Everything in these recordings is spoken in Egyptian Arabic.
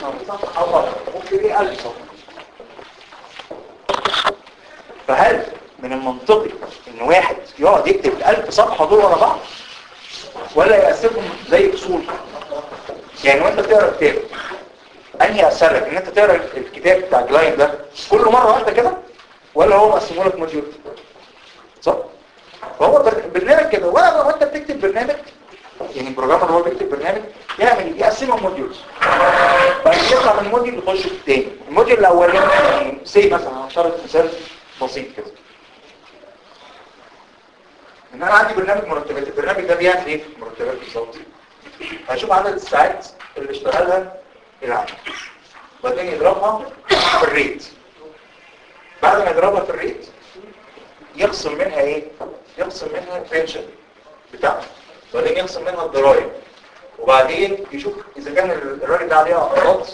صفحة مرة ممكن ايه ألف صفحة فهل من المنطقي ان واحد يقعد يكتب الألف صفحة دول ورا بعض ولا يقسمهم زي فصول يعني وانت بتقرا كتاب انهي اسهل لك ان انت تقرا الكتاب بتاع جلاين ده كل مره واحده كده ولا هو مقسمه لك موديول صح فهو بر- برنامج كده ولا وانت بتكتب برنامج يعني البروجرامر هو بيكتب برنامج يعمل يقسمها موديولز بعد كده يطلع من الموديول يخش في التاني الموديول الاولاني يعني سي مثلا هنفترض مثال بسيط كده ان انا عندي برنامج مرتبات البرنامج ده بيعمل ايه في المرتبات بالظبط هشوف عدد الساعات اللي اشتغلها العامل وبعدين يضربها في الريت بعد ما يضربها في الريت يقسم منها ايه يقسم منها البنشن بتاعته وبعدين يقسم منها الضرايب وبعدين يشوف اذا كان الراجل ده عليه اعراض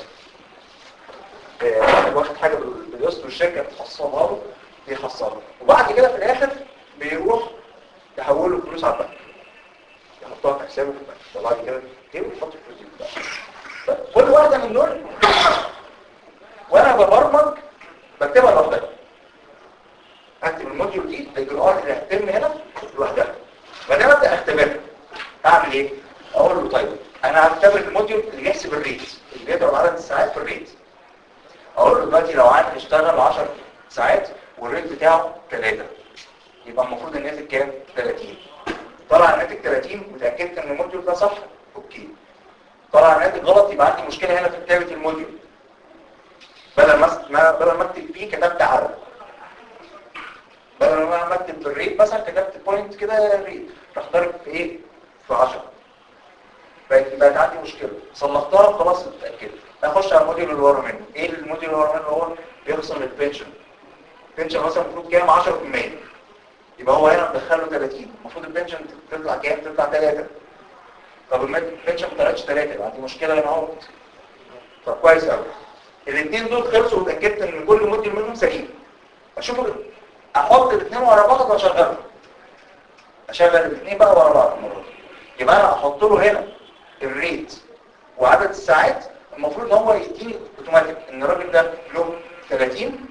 آه، واخد حاجه بال- باليسر والشركه بتحصلها له بيحصلها وبعد كده في الاخر بيروح يحول له فلوس على البنك يحطها في حسابه في البنك وبعد كده ايه ويحط الفلوس دي في البنك كل واحده من دول وانا ببرمج بكتبها لوحدها اكتب الموديول دي الاجراءات اللي هتتم هنا لوحدها بعدين ابدا اختبرها اعمل ايه اقول له طيب انا هختبر الموديول اللي يحسب الريت اللي بيضرب عدد الساعات في الريت اقول له دلوقتي لو عامل اشتغل 10 ساعات والريت بتاعه 3 يبقى المفروض الناتج كام 30 طلع الناتج 30 وتاكدت ان الموديول ده صح اوكي طلع الناتج غلط يبقى عندي مشكله هنا في كتابه الموديول بدل ما ما- بدل ما اكتب فيه كتبت عدد بدل ما انا اكتب بالريت مثلا كتبت بوينت كده ريت راح ضارب في ايه في 10 بقت بقت عندي مشكله صلحتها خلاص اتاكدت اخش على الموديول اللي ورا منه ايه الموديول اللي ورا منه هو بيخصم البنشن البنشن مثلا المفروض كام 10% يبقى هو هنا مدخله 30 المفروض البنشن تطلع كام تطلع 3 طب البنشن ما طلعتش 3 يبقى عندي مشكله هنا اهو طب كويس قوي الاثنين دول خلصوا واتاكدت ان كل موديول منهم سليم اشوف ال- احط الاثنين ورا بعض واشغلهم اشغل الاثنين بقى ورا بعض المره دي يبقى انا احط له هنا الريت وعدد الساعات المفروض ان هو يديني اوتوماتيك ان الراجل ده له 30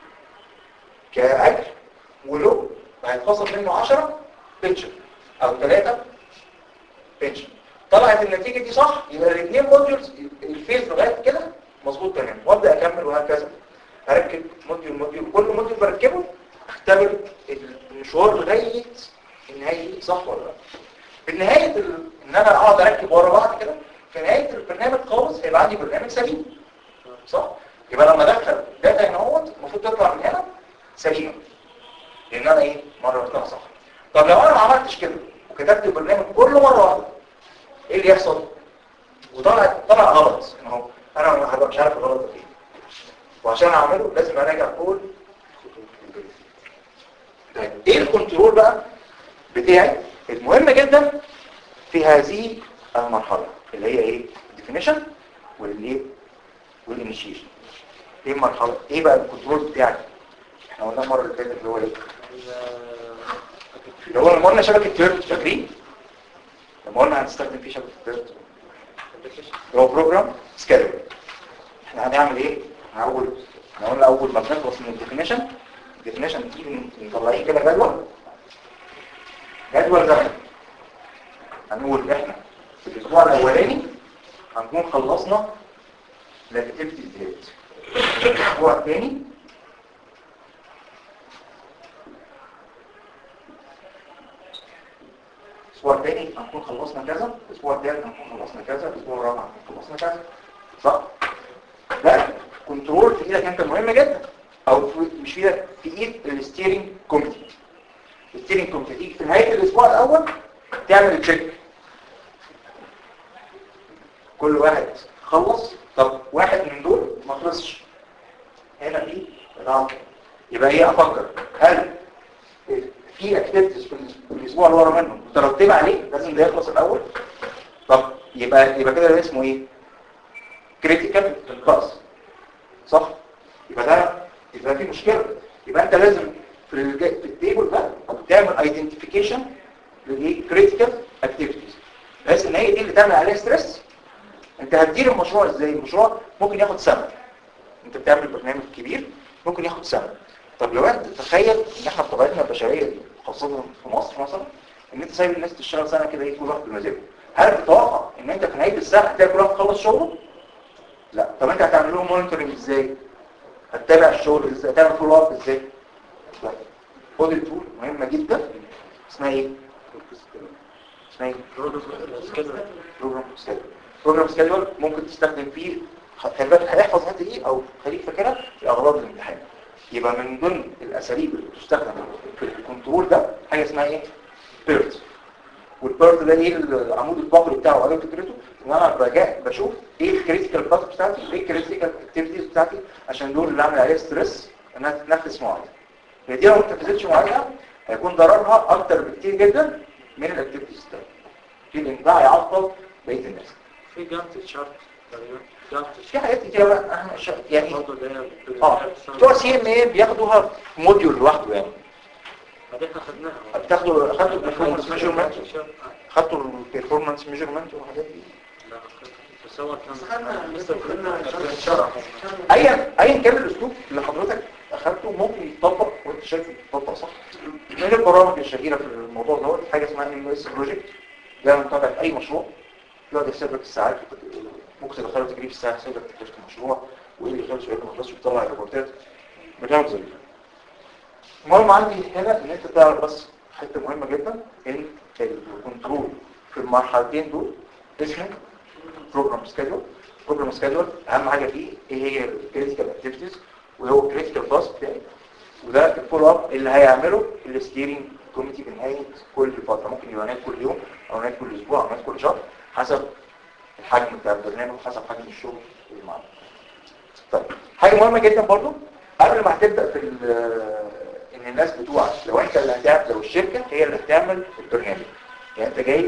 كاجر وله هيتخصم منه 10 بنشن او 3 بنشن طلعت النتيجه دي صح يبقى الاثنين موديولز الفيز لغايه كده مظبوط تمام وابدا اكمل وهكذا اركب موديول موديول كل موديول بركبه اختبر المشوار لغايه النهايه صح ولا لا في نهايه ال... ان انا اقعد اركب ورا بعض كده في نهايه البرنامج خالص هيبقى عندي برنامج سليم صح يبقى لما ادخل داتا هنا اهوت المفروض تطلع من هنا سليمه لان انا ايه مررتها صح طب لو انا ما عملتش كده وكتبت البرنامج كله مره واحده ايه اللي يحصل وطلع طلع غلط ان هو انا هبقى مش عارف الغلط ده فين وعشان اعمله لازم اراجع كل طيب ايه الكنترول بقى بتاعي المهم جدا في هذه المرحله اللي هي ايه الديفينيشن والايه والانيشيشن ايه المرحله ايه بقى الكنترول بتاعي احنا قلنا المره اللي فاتت اللي هو ايه اللي هو لما قلنا شبكه تيرت فاكرين لما قلنا هنستخدم فيه شبكه تيرت اللي هو بروجرام سكادول احنا هنعمل ايه هنقول احنا قلنا اول ما بنخلص من الديفينيشن الديفينيشن دي بنطلعيه كده جدول جدول زمني هنقول احنا في الاسبوع الاولاني هنكون خلصنا الاكتيفيتي ديت الاسبوع الثاني الاسبوع الثاني هنكون خلصنا كذا الاسبوع الثالث هنكون خلصنا كذا الاسبوع الرابع هنكون خلصنا كذا صح لا كنترول في ايدك انت مهم جدا او في مش في ايدك في ايد الستيرنج كوميتي الستيرنج كوميتي تيجي في نهايه الاسبوع الاول تعمل تشيك كل واحد خلص طب واحد من دول ما خلصش هنا في غلط يبقى ايه افكر هل في اكتيفيتيز في الاسبوع اللي ورا منه مترتبه عليه لازم ده يخلص الاول طب يبقى يبقى كده ده اسمه ايه كريتيكال باس صح يبقى ده يبقى في مشكله يبقى انت لازم في الج- في التيبل ده تعمل ايدنتيفيكيشن للايه كريتيكال اكتيفيتيز بحيث ان هي دي اللي تعمل عليها ستريس انت هتدير المشروع ازاي المشروع ممكن ياخد سنه انت بتعمل برنامج كبير ممكن ياخد سنه طب لو انت تخيل ان احنا بطبيعتنا البشريه دي خاصه في مصر مثلا ان انت سايب الناس تشتغل سنه كده ايه كل واحد بمزاجه هل تتوقع ان انت في نهايه السنه هتلاقي كل واحد خلص شغله لا طب انت هتعمل لهم مونيتورنج ازاي هتتابع الشغل ازاي هتعمل فولو اب ازاي لا. خد التول مهمه جدا اسمها ايه اسمها ايه بروجرام سكيدول بروجرام سكيدول ممكن تستخدم فيه خلي بالك هيحفظ الحته دي او خليك فاكرها في اغراض الامتحان يبقى من ضمن الاساليب اللي بتستخدم في الكنترول ده حاجه اسمها ايه بيرت والبيرت ده ايه العمود الفقري بتاعه وعليه فكرته ان انا برجع بشوف ايه الكريتيكال باث بتاعتي وايه الكريتيكال اكتيفيتيز بتاعتي عشان دول اللي اعمل عليها ستريس انها تتنفس معين هي دي لو ما اتنفذتش معايا هيكون ضررها اكتر بكتير جدا من الاكتيفيتيز الثانيه في الانباع هيعطل بقيه الناس في جانت تشارت تقريبا جانت في حاجات كتير بقى احنا مش- يعني برضه اللي هي اه بتوع سي ام اي بياخدوها في موديول لوحده يعني بعدين احنا خدناها بتاخدوا خدتوا البرفورمانس ميجرمنت لا خدتوا البرفورمانس ميجرمنت والحاجات دي بس هو كان خدنا لسه خدنا شرح ايا ايا كان الاسلوب اللي حضرتك اخدته ممكن يتطبق وانت شايفه يتطبق صح من البرامج الشهيره في الموضوع دوت حاجه اسمها ام اس بروجكت ده متابع في اي مشروع يقعد يحسب لك الساعات ممكن تدخله تجري في الساعه يحسب لك تكلفه المشروع وايه اللي خلص وايه اللي ما خلصش ويطلع الريبورتات برنامج زي ده المهم عندي هنا ان انت تعرف بس حته مهمه جدا ان الكنترول في المرحلتين دول اسمه بروجرام سكيدول بروجرام سكيدول اهم حاجه فيه ايه هي الكريتيكال اكتيفيتيز وهو الكريتيكال باس بتاعي وده الفولو اب اللي هيعمله الستيرنج كوميتي بنهايه كل فتره ممكن يبقى نهايه كل يوم او نهايه كل اسبوع او نهايه كل شهر حسب الحجم بتاع البرنامج وحسب حجم الشغل اللي معانا طيب حاجه مهمه جدا برضو قبل ما هتبدا في ال- ان الناس بتوعك لو انت اللي هتعمل لو الشركه هي اللي هتعمل البرنامج يعني انت جاي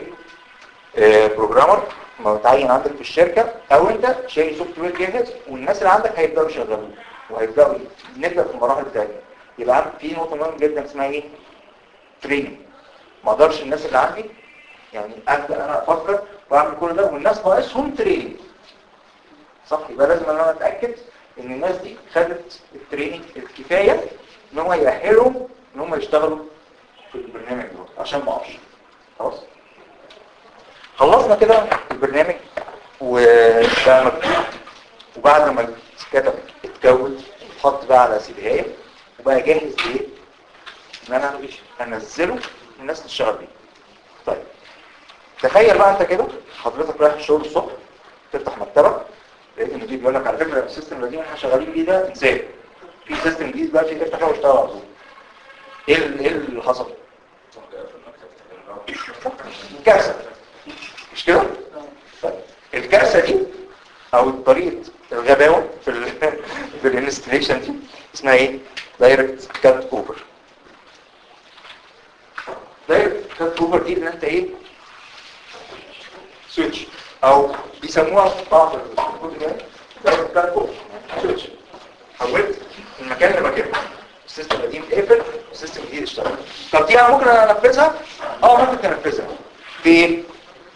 آه، بروجرامر متعين عندك في الشركة او انت شاري سوفت وير جاهز والناس اللي عندك هيبداوا يشغلوه وهيبداوا ي- نبدا في المراحل الثانيه يبقى عندك في نقطه مهمه جدا اسمها ايه تريننج ما اقدرش الناس اللي عندي يعني ابدا انا افكر واعمل كل ده والناس ناقصهم تريننج صح يبقى لازم ان انا اتاكد ان الناس دي خدت التريننج الكفايه ان هم يأهلهم ان هم يشتغلوا في البرنامج ده عشان ما اقفش خلاص خلصنا كده البرنامج وبقى مكتوب وبعد ما اتكتب اتكون اتحط بقى على سيديهايه وبقى جاهز لايه ان انا انزله الناس تشتغل بيه طيب تخيل بقى انت كده حضرتك رايح الشغل الصبح تفتح مكتبك لقيت المدير بيقول لك على فكره السيستم القديم اللي احنا شغالين بيه ده انسان في سيستم جديد بقى في افتح واشتغل على طول ايه ال- ايه اللي حصل؟ كارثه مش كده؟ طيب الكارثه دي او طريقه الغباوه في ال في الانستليشن دي اسمها ايه؟ دايركت كات اوفر دايركت كات اوفر دي ان انت ايه؟ سويتش او بيسموها في بعض الكتب يعني دايركت كات اوفر سويتش حولت من مكان لمكان السيستم القديم اتقفل والسيستم الجديد اشتغل طب دي انا ممكن انفذها؟ اه ممكن تنفذها في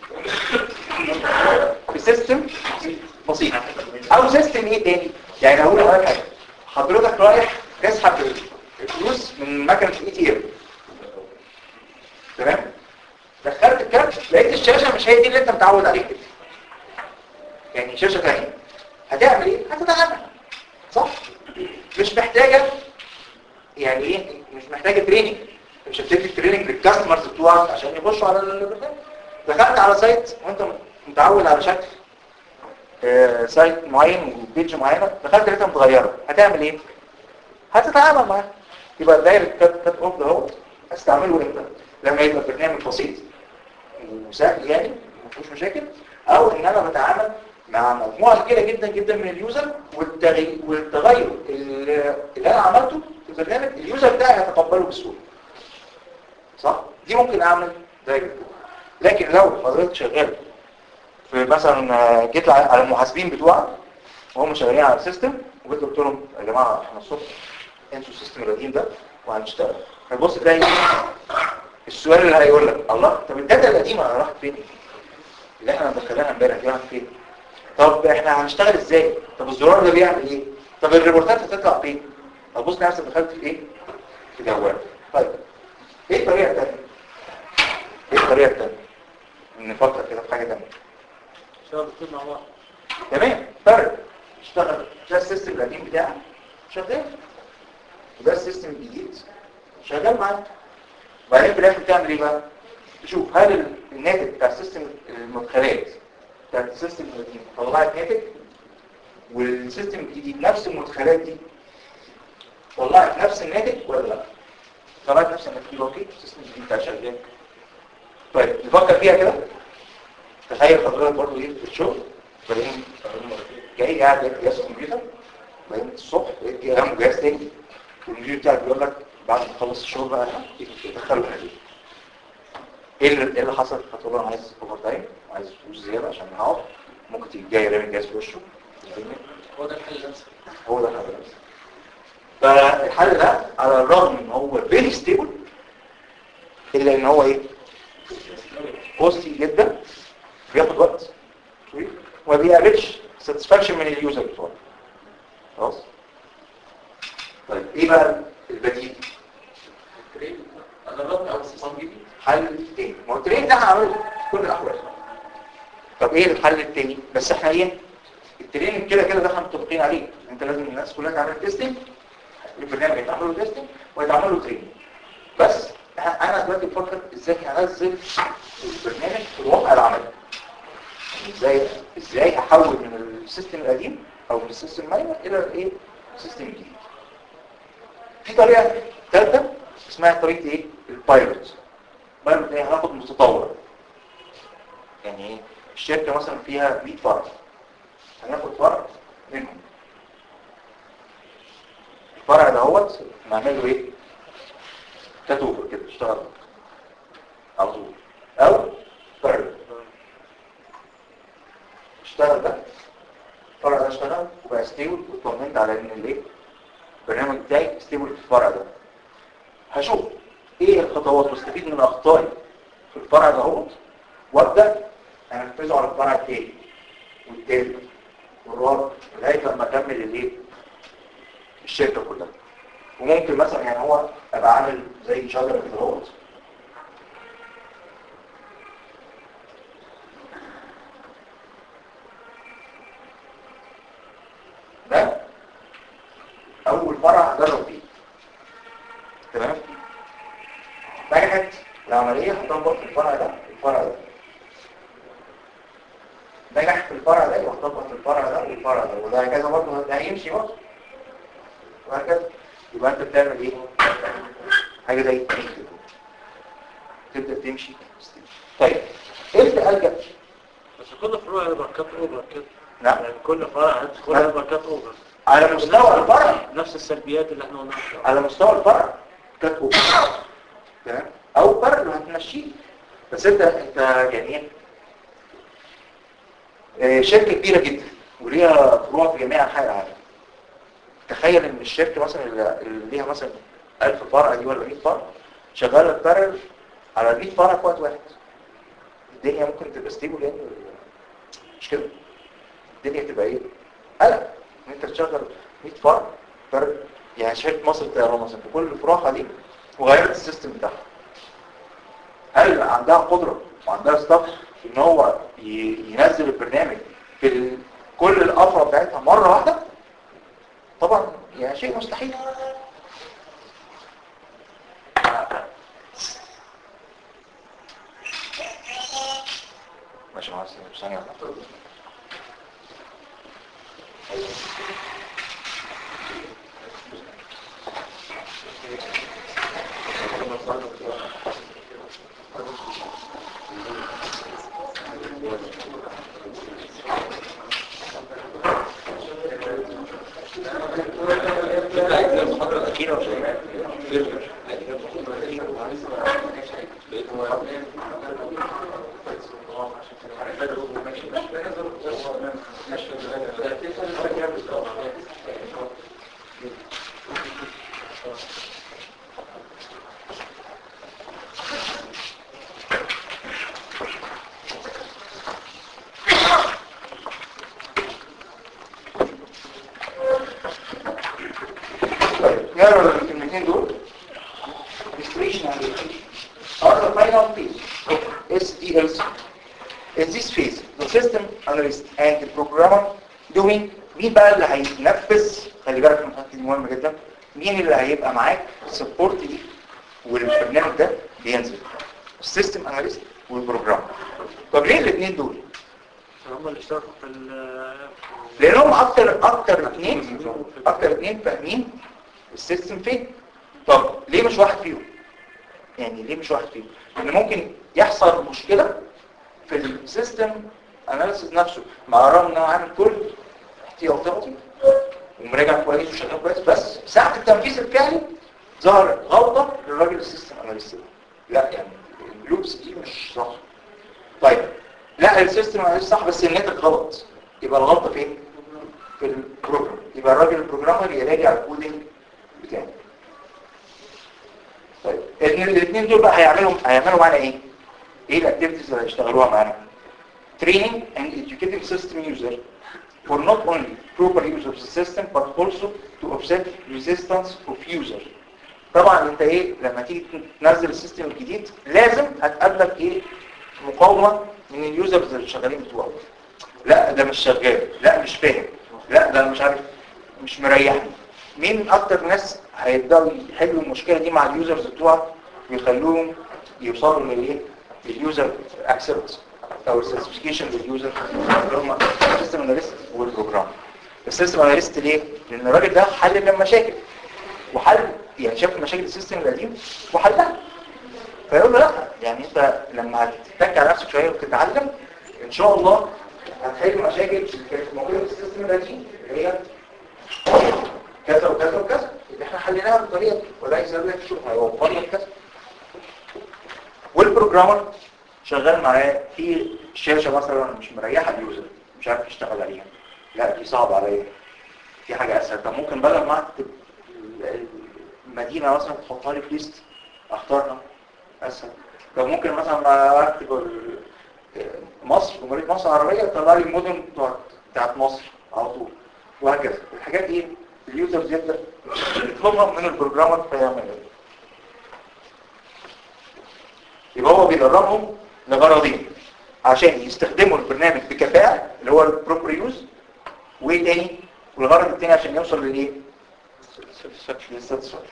في سيستم بسيط او سيستم ايه تاني يعني هقول لحضرتك حاجه حضرتك رايح تسحب الفلوس من مكنه الاي تي ام تمام دخلت الكارت لقيت الشاشه مش هي دي اللي انت متعود عليها كده يعني شاشه ثانيه هتعمل ايه هتتعامل صح مش محتاجه يعني ايه مش محتاجه تريننج مش هتدي تريننج للكاستمرز بتوعك عشان يخشوا على البرنامج دخلت على سايت وانت متعود على شكل آه، سايت معين وبيج معينه دخلت لقيتها متغيره هتعمل ايه هتتعامل معاها يبقى الدايركت كات كات اوف ده هو استعمله امتى لما يبقى برنامج بسيط وسهل يعني ما فيهوش مشاكل او ان انا بتعامل مع مجموعه كبيره جدا جدا من اليوزر والتغيير والتغير اللي اللي انا عملته في البرنامج اليوزر ده هيتقبله بسهوله صح دي ممكن اعمل دايركت لكن لو حضرتك شغال في مثلا آه، جيت على على المحاسبين بتوعك وهم شغالين على السيستم وجيت قلت لهم يا جماعه احنا الصبح انتوا السيستم القديم ده وهنشتغل هتبص تلاقي السؤال اللي هيقول لك الله طب الداتا القديمه راحت فين؟ اللي احنا دخلناها امبارح دي راحت فين؟ طب احنا هنشتغل ازاي طب الزرار ده بيعمل ايه طب الريبورتات هتطلع فين هتبص نفسك دخلت في ايه في جوال طيب ايه الطريقه الثانيه ايه الطريقه الثانيه نفكر كده في حاجه ثانيه شباب الاثنين مع بعض تمام فرق اشتغل ده السيستم القديم بتاعك شغال وده السيستم الجديد شغال معاك وبعدين في الاخر تعمل ايه بقى تشوف هل ال- الناتج بتاع السيستم المدخلات بتاع السيستم القديم طلعت ناتج والسيستم الجديد نفس المدخلات دي طلعت نفس الناتج ولا لا طلعت نفس الناتج يبقى اوكي السيستم الجديد بتاع شغال طيب نفكر فيها كده تخيل حضرتك برضه ايه في الشغل بعدين جاي قاعد جايب جهاز كمبيوتر بعدين الصبح لقيت جاي اهم جهاز تاني والمدير بتاعك بيقول لك بعد ما تخلص الشغل بقى تدخله الحديد ايه اللي ايه اللي حصل؟ هتقول له انا عايز اوفر تايم عايز فلوس زياده عشان هقعد ممكن تيجي جاي رامي الجهاز في وشه هو ده الحل الامثل هو ده الحل الأمثل. فالحل ده على الرغم ان هو فيري ستيبل الا ان هو ايه كوستي جدا بياخد وقت طويل وما بيقابلش ساتسفاكشن من اليوزر بتوعه خلاص طيب ايه بقى البديل جربت على السيستم الجديد حل تاني ما هو الترين ده هنعمله في كل الاحوال طب ايه الحل التاني بس احنا ايه الترين كده كده ده احنا متفقين عليه انت لازم الناس كلها تعمل تيستنج البرنامج يتعمل له تيستنج ويتعمل له ترين بس إحنا- انا دلوقتي بفكر ازاي هنزل البرنامج في الواقع العملي يعني ازاي ازاي احول من السيستم القديم او من السيستم الماينر الى الايه السيستم الجديد في طريقه ثالثه اسمها طريقه ايه البايلوت البايلوت ايه هناخد متطور يعني ايه الشركه مثلا فيها 100 فرع هناخد فرع منهم الفرع دهوت نعمل له ايه كاتوفر كده اشتغل على طول او فرع اشتغل ده الفرع ده اشتغل وبقى ستيبل واطمنت على ان الايه البرنامج بتاعي ستيبل في الفرع ده هشوف ايه الخطوات واستفيد من اخطائي في الفرع دهوت وابدا انفذه على الفرع التاني والتالت والرابع لغايه لما اكمل الايه الشركه كلها وممكن مثلا يعني هو ابقى عامل زي شجره كده اهوت ده اول فرع هجرب فيه تمام نجحت العمليه هطبق في الفرع ده الفرع ده نجح في الفرع ده وهطبق في الفرع ده والفرع ده وده هكذا برضه ده هيمشي برضه وهكذا يبقى انت بتعمل ايه حاجه زي التيم كده تبدا تمشي طيب امتى الجا بس كل فروع هيبقى كات اوفر كده نعم يعني كل فرع هتدخل هيبقى كات اوفر على مستوى الفرع نفس السلبيات اللي احنا قلناها على مستوى الفرع كانت اوبن تمام او فرع اللي هتمشيه بس انت انت يعني ايه آه، شركه كبيره جدا وليها فروع في جميع انحاء العالم تخيل ان الشركه مثلا اللي اللي ليها مثلا 1000 فرع دي ولا 100 فرع شغاله بارل على 100 فرع في وقت واحد الدنيا ممكن تبقى ستيبل يعني مش كده الدنيا تبقى ايه قلق ان انت تشغل 100 فرع بارل يعني شركه مصر الطيران مثلا في كل فروعها دي وغيرت السيستم بتاعها هل عندها قدره وعندها ستاف ان هو ي- ينزل البرنامج في ال- كل الافرع بتاعتها مره واحده طبعا يعني شيء مستحيل ماشي مع السلامه ثانيه واحدة. المحاضرة الأخيرة ولا إيه؟ نقرا الكلمتين دول Administration and education are the final phase of SDLC. In this phase, the system analyst and the programmer doing مين بقى اللي هينفذ خلي بالك من الحته دي مهمه جدا مين اللي هيبقى معاك السبورت دي والبرنامج ده بينزل السيستم اناليست والبروجرام طب ليه الاثنين دول هم اللي اشتركوا في ال- لانهم اكتر اكتر اثنين اكتر اثنين فاهمين السيستم فين طب ليه مش واحد فيهم يعني ليه مش واحد فيهم ان ممكن يحصل مشكله في السيستم اناليسيس نفسه مع الرغم ان هو عامل كل احتياطاتي ومراجع كويس وشغال كويس بس ساعه التنفيذ الفعلي ظهر غلطه للراجل السيستم اناليست ده. لا يعني اللوبس دي مش صح طيب لا السيستم اناليست صح بس الناتج غلط يبقى الغلطه فين في البروجرام يبقى الراجل البروجرامر يراجع الكودينج بتاعه طيب الاثنين دول بقى هيعملوا هيعملوا معانا ايه ايه الاكتيفيتيز اللي هيشتغلوها معانا training and educating system user for not only proper use of the system but also to offset resistance of user طبعا انت ايه لما تيجي تنزل السيستم الجديد لازم هتقابلك ايه مقاومه من اليوزرز اللي شغالين بتوعك لا ده مش شغال لا مش فاهم لا ده مش عارف مش مريحني مين اكتر ناس هيبداوا يحلوا المشكله دي مع اليوزرز بتوعك ويخلوهم يوصلوا للايه لليوزر اكسبت او السيرتيفيكيشن لليوزر اللي هم السيستم اناليست والبروجرام السيستم اناليست ليه لان الراجل ده حل المشاكل وحل يعني شاف مشاكل السيستم القديم وحلها فيقول له لا يعني انت لما هتتك على نفسك شويه وتتعلم ان شاء الله هتحل مشاكل اللي كانت موجوده في السيستم القديم اللي هي كذا وكذا وكذا اللي احنا حليناها بالطريقه دي ولا يسال لك شوف هيوفر لك كذا والبروجرامر شغال معاه في شاشه مثلا مش مريحه اليوزر مش عارف يشتغل عليها لا دي صعب عليا في حاجه اسهل طب ممكن بدل ما اكتب المدينه مثلا تحطها لي في ليست اختارها اسهل طب ممكن مثلا ما اكتب ال- مصر جمهوريه مصر العربيه تطلع لي المدن بتوعت- بتاعت مصر على طول وهكذا الحاجات دي اليوزر يبدا يطلبها من البروجرامر فيعملها يبقى هو بيدربهم لغرضين عشان يستخدموا البرنامج بكفاءة اللي هو البروبر يوز وايه تاني والغرض التاني عشان يوصل للايه للساتسفاكشن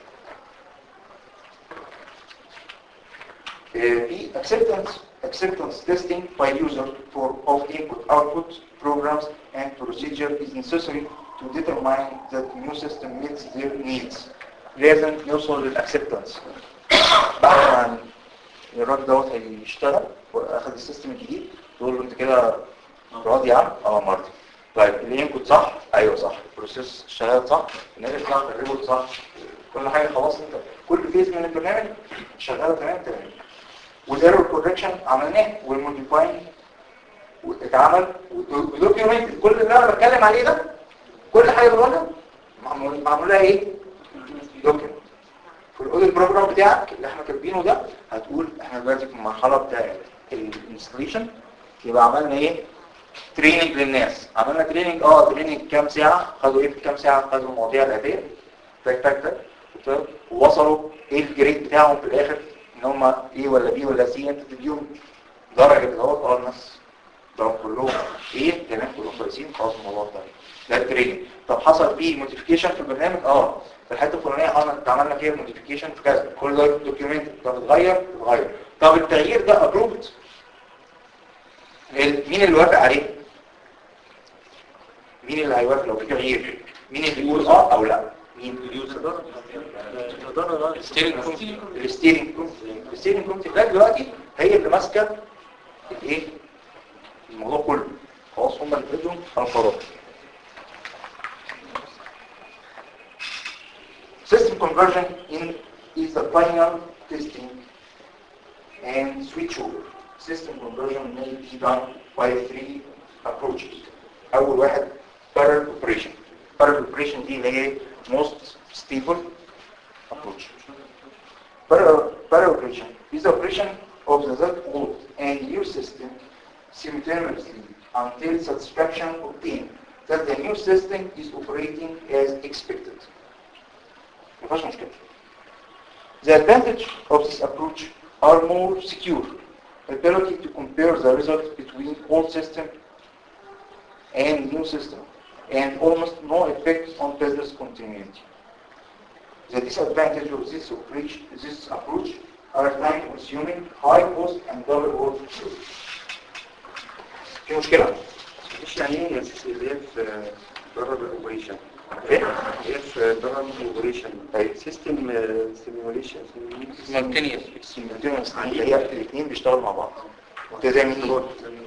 في acceptance acceptance testing by user for of input output programs and procedure is necessary to determine that the new system meets their needs لازم يوصل للاكسبتنس بعد ما الراجل دوت هيشتغل واخد السيستم الجديد تقول له انت كده راضي يا عم اه مرضي طيب الانبوت صح ايوه صح البروسيس شغال صح الناتج صح الريبورت صح كل حاجه خلاص انت كل فيز من البرنامج شغاله تمام تمام والايرور كوركشن عملناه والموديفاين اتعمل ودوكيومنت كل اللي انا بتكلم عليه ده كل حاجه بقولها معمول معمول لها ايه دوكيومنت في الاوديو بروجرام بتاعك اللي احنا كاتبينه ده هتقول احنا دلوقتي في المرحله بتاعه الانستليشن يبقى عملنا ايه تريننج للناس عملنا تريننج اه تريننج كام ساعه خدوا ايه في كام ساعه خدوا المواضيع الاتيه تك تك تك ووصلوا ايه الجريد بتاعهم في الاخر ان هم ايه ولا بي ولا سي انت تديهم درجه اللي هو اه الناس ده كلهم ايه تمام كلهم كويسين خلاص الموضوع ده ده التريننج طب حصل فيه موديفيكيشن في البرنامج اه في الحته الفلانيه اه انت عملنا فيها موديفيكيشن في كذا كل ده دوكيومنت طب اتغير اتغير طب التغيير ده ابروفد مين اللي وافق عليه مين اللي هيوافق لو في تغيير مين اللي يقول اه او لا مين اليوزر الإدارة ده الستيرنج كوميتي الستيرنج كوميتي الستيرنج كوميتي لغايه دلوقتي هي اللي ماسكه الايه الموضوع كله خلاص هم اللي بدهم القرار System conversion in is the final testing and switchover. System conversion may be done by three approaches. أول واحد parallel operation. Parallel operation دي اللي هي most stable approach. Parallel, parallel operation is the operation of the that old and new system simultaneously until satisfaction obtained that the new system is operating as expected. ما فيهاش مشكله The advantage of this approach are more secure. Ability to compare the results between old system and new system and almost no effect on business continuity. The disadvantage of this approach, this approach are time consuming, high cost and double work. في مشكلة؟ مش يعني ايه اللي هي في ضرب الاوبريشن فين؟ هي في ضرب الاوبريشن أيوة. سيستم سيميوليشن simultaneous simultaneous اللي هي الاثنين بيشتغلوا مع بعض ده زي مين؟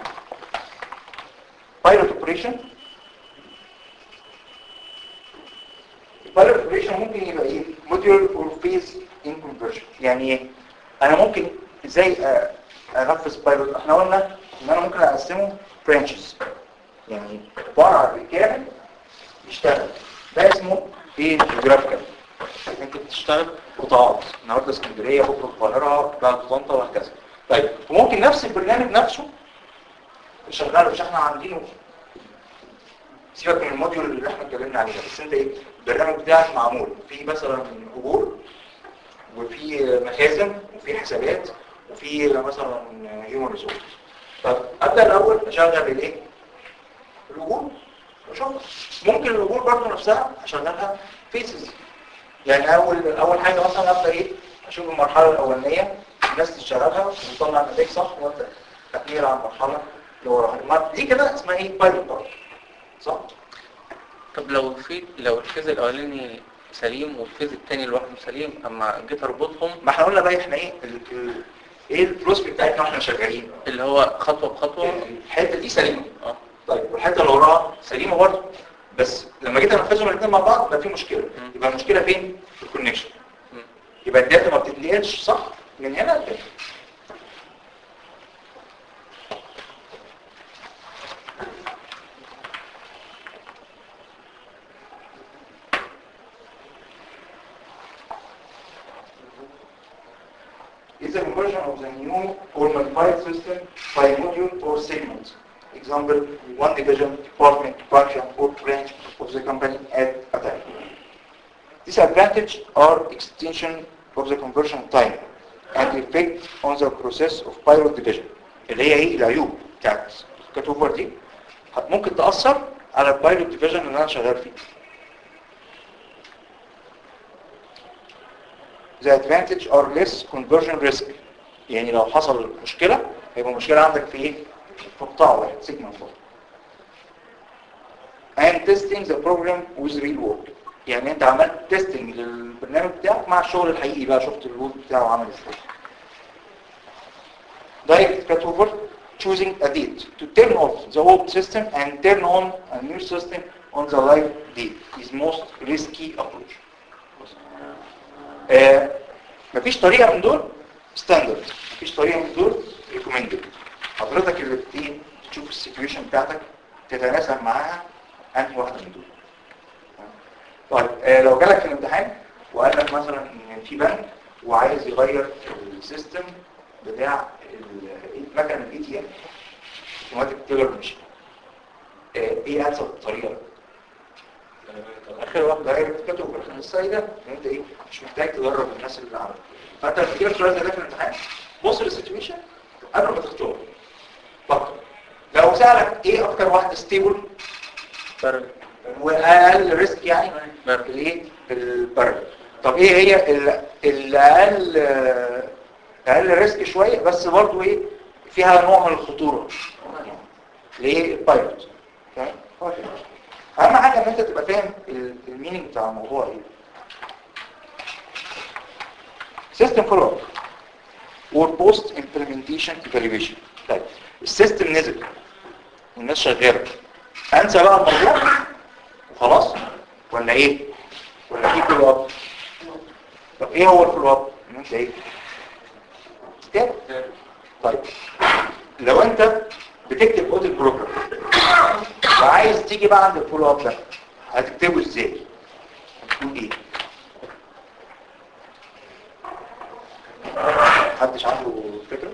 بايلوت اوبريشن البايلوت اوبريشن ممكن يبقى ايه موديول اور فيز ان كونفرجن يعني ايه انا ممكن ازاي آه، انفذ بايلوت احنا قلنا ان انا ممكن اقسمه برانشز يعني فرع بالكامل يشتغل ده اسمه ايه جرافيكال انت بتشتغل قطاعات النهارده اسكندريه بكره القاهره بعد طنطا وهكذا طيب وممكن نفس البرنامج نفسه شغاله مش احنا عاملينه سيبك من الموديول اللي احنا اتكلمنا عليه ده بس انت ايه البرنامج بتاعك معمول في مثلا اجور وفي مخازن وفي حسابات وفي مثلا هيومن ريسورس طب ابدا الاول اشغل الايه الاجور واشوف ممكن الاجور برضه نفسها اشغلها فيسز يعني اول اول حاجه مثلا ابدا ايه اشوف المرحله الاولانيه الناس تشتغلها وتطلع نتائج صح وابدا اتنقل على المرحله اللي وراها ما- دي كده اسمها ايه بايلوت بارت صح طب لو في لو الفيز الاولاني سليم والفيز الثاني لوحده سليم اما جيت اربطهم ما احنا قلنا بقى احنا ايه ال- ال- ايه الفلوس بتاعتنا واحنا شغالين اللي هو خطوه بخطوه الحته دي سليمه اه طيب والحته اللي وراها سليمه برضه بس لما جيت انفذهم الاثنين مع بعض بقى في مشكله مم. يبقى المشكله فين في الكونكشن مم. يبقى الداتا ما بتتنقلش صح من هنا لهنا is a conversion of the new or modified system by module or segment. Example, one division, department, function, or branch of the company at a time. Disadvantage are extension of the conversion time and effect on the process of pilot division. اللي هي ايه العيوب بتاعت الكاتوفر دي ممكن تأثر على البايلوت ديفيجن اللي انا شغال فيه. the advantage are less conversion risk يعني لو حصل مشكلة هيبقى مشكلة عندك في ايه؟ في قطاع واحد سيجمنت واحد and testing the program with real work يعني انت عملت تيستنج للبرنامج بتاعك مع الشغل الحقيقي بقى شفت الوود بتاعه عامل ازاي direct cutover choosing a date to turn off the old system and turn on a new system on the live date is most risky approach آه، مفيش طريقة من دول ستاندرد مفيش طريقة من دول ريكومندد حضرتك اللي بتيجي تشوف السيتويشن بتاعتك تتناسب معاها انهي واحدة من دول طيب آه، لو جالك في الامتحان وقال لك مثلا ان في بنك وعايز يغير السيستم بتاع ال- مكنه الاي تي ام اوتوماتيك تيلر ماشين ايه انسب طريقه اخر واحده هي بتكتب في السايده ان انت ايه مش محتاج تدرب الناس اللي عملت فانت لما تجيلك سؤال زي ده في الامتحان بص للسيتويشن قبل ما تختار فكر لو سالك ايه اكتر واحده ستيبل برد واقل ريسك يعني برد الايه البرد طب ايه هي ال- الاقل آه، اقل ريسك شويه بس برضو ايه فيها نوع من الخطوره ليه البايلوت فاهم؟ اهم حاجه ان انت تبقى فاهم ال- المينينج بتاع الموضوع ايه سيستم فولو اب اور بوست امبلمنتيشن ايفالويشن طيب السيستم نزل والناس شغاله انسى بقى الموضوع وخلاص ولا ايه ولا في فولو اب طب ايه هو الفولو اب ان انت ايه كتاب طيب لو انت بتكتب اوديت بروجرام وعايز تيجي بقى عند الفولو اب ده هتكتبه ازاي هتقول ايه محدش عنده فكره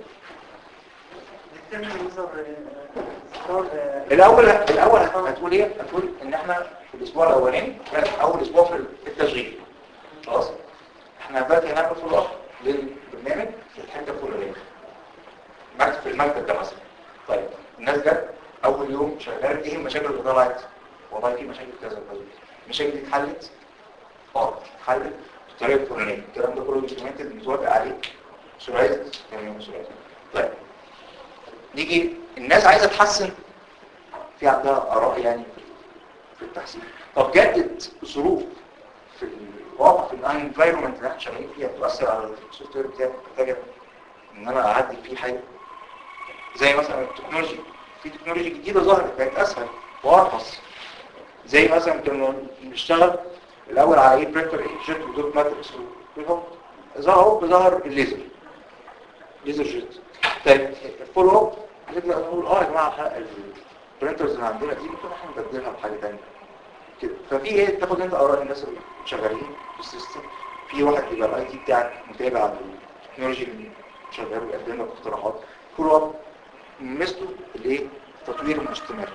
الاول الاول هتقول ايه هتقول ان احنا في الاسبوع الاولاني كان اول اسبوع في التشغيل خلاص احنا دلوقتي هنعمل فول اب للبرنامج في الحته الفلانيه مكتب في المكتب ده مثلا طيب الناس جت اول يوم شغاله ايه المشاكل اللي طلعت والله في مشاكل كذا وكذا المشاكل دي اتحلت اه اتحلت بالطريقه الفلانيه الكلام ده كله دوكيومنتد متوافق عليه سرعه تمام سرعه طيب نيجي الناس عايزه تحسن في عندها اراء يعني في التحسين طب جدد ظروف في الواقع في الانفايرمنت اللي احنا شغالين فيها بتؤثر على السوفت وير بتاعي محتاجه ان انا اعدل فيه حاجه زي مثلا التكنولوجي في تكنولوجي جديده ظهرت بقت اسهل وارخص زي مثلا كنا بنشتغل الاول على ايه برينتر ايه جيت ودوت ماتريكس ظهر ظهر الليزر ليزر جيت طيب الفولو اب نبدا نقول اه يا جماعه البرينترز اللي عندنا دي ممكن احنا نبدلها بحاجه ثانيه كده ففي ايه تاخد انت اراء الناس اللي شغالين في السيستم في واحد يبقى الاي تي بتاعك متابع للتكنولوجي اللي شغال ويقدم لك اقتراحات فولو اب مثله الايه التطوير المستمر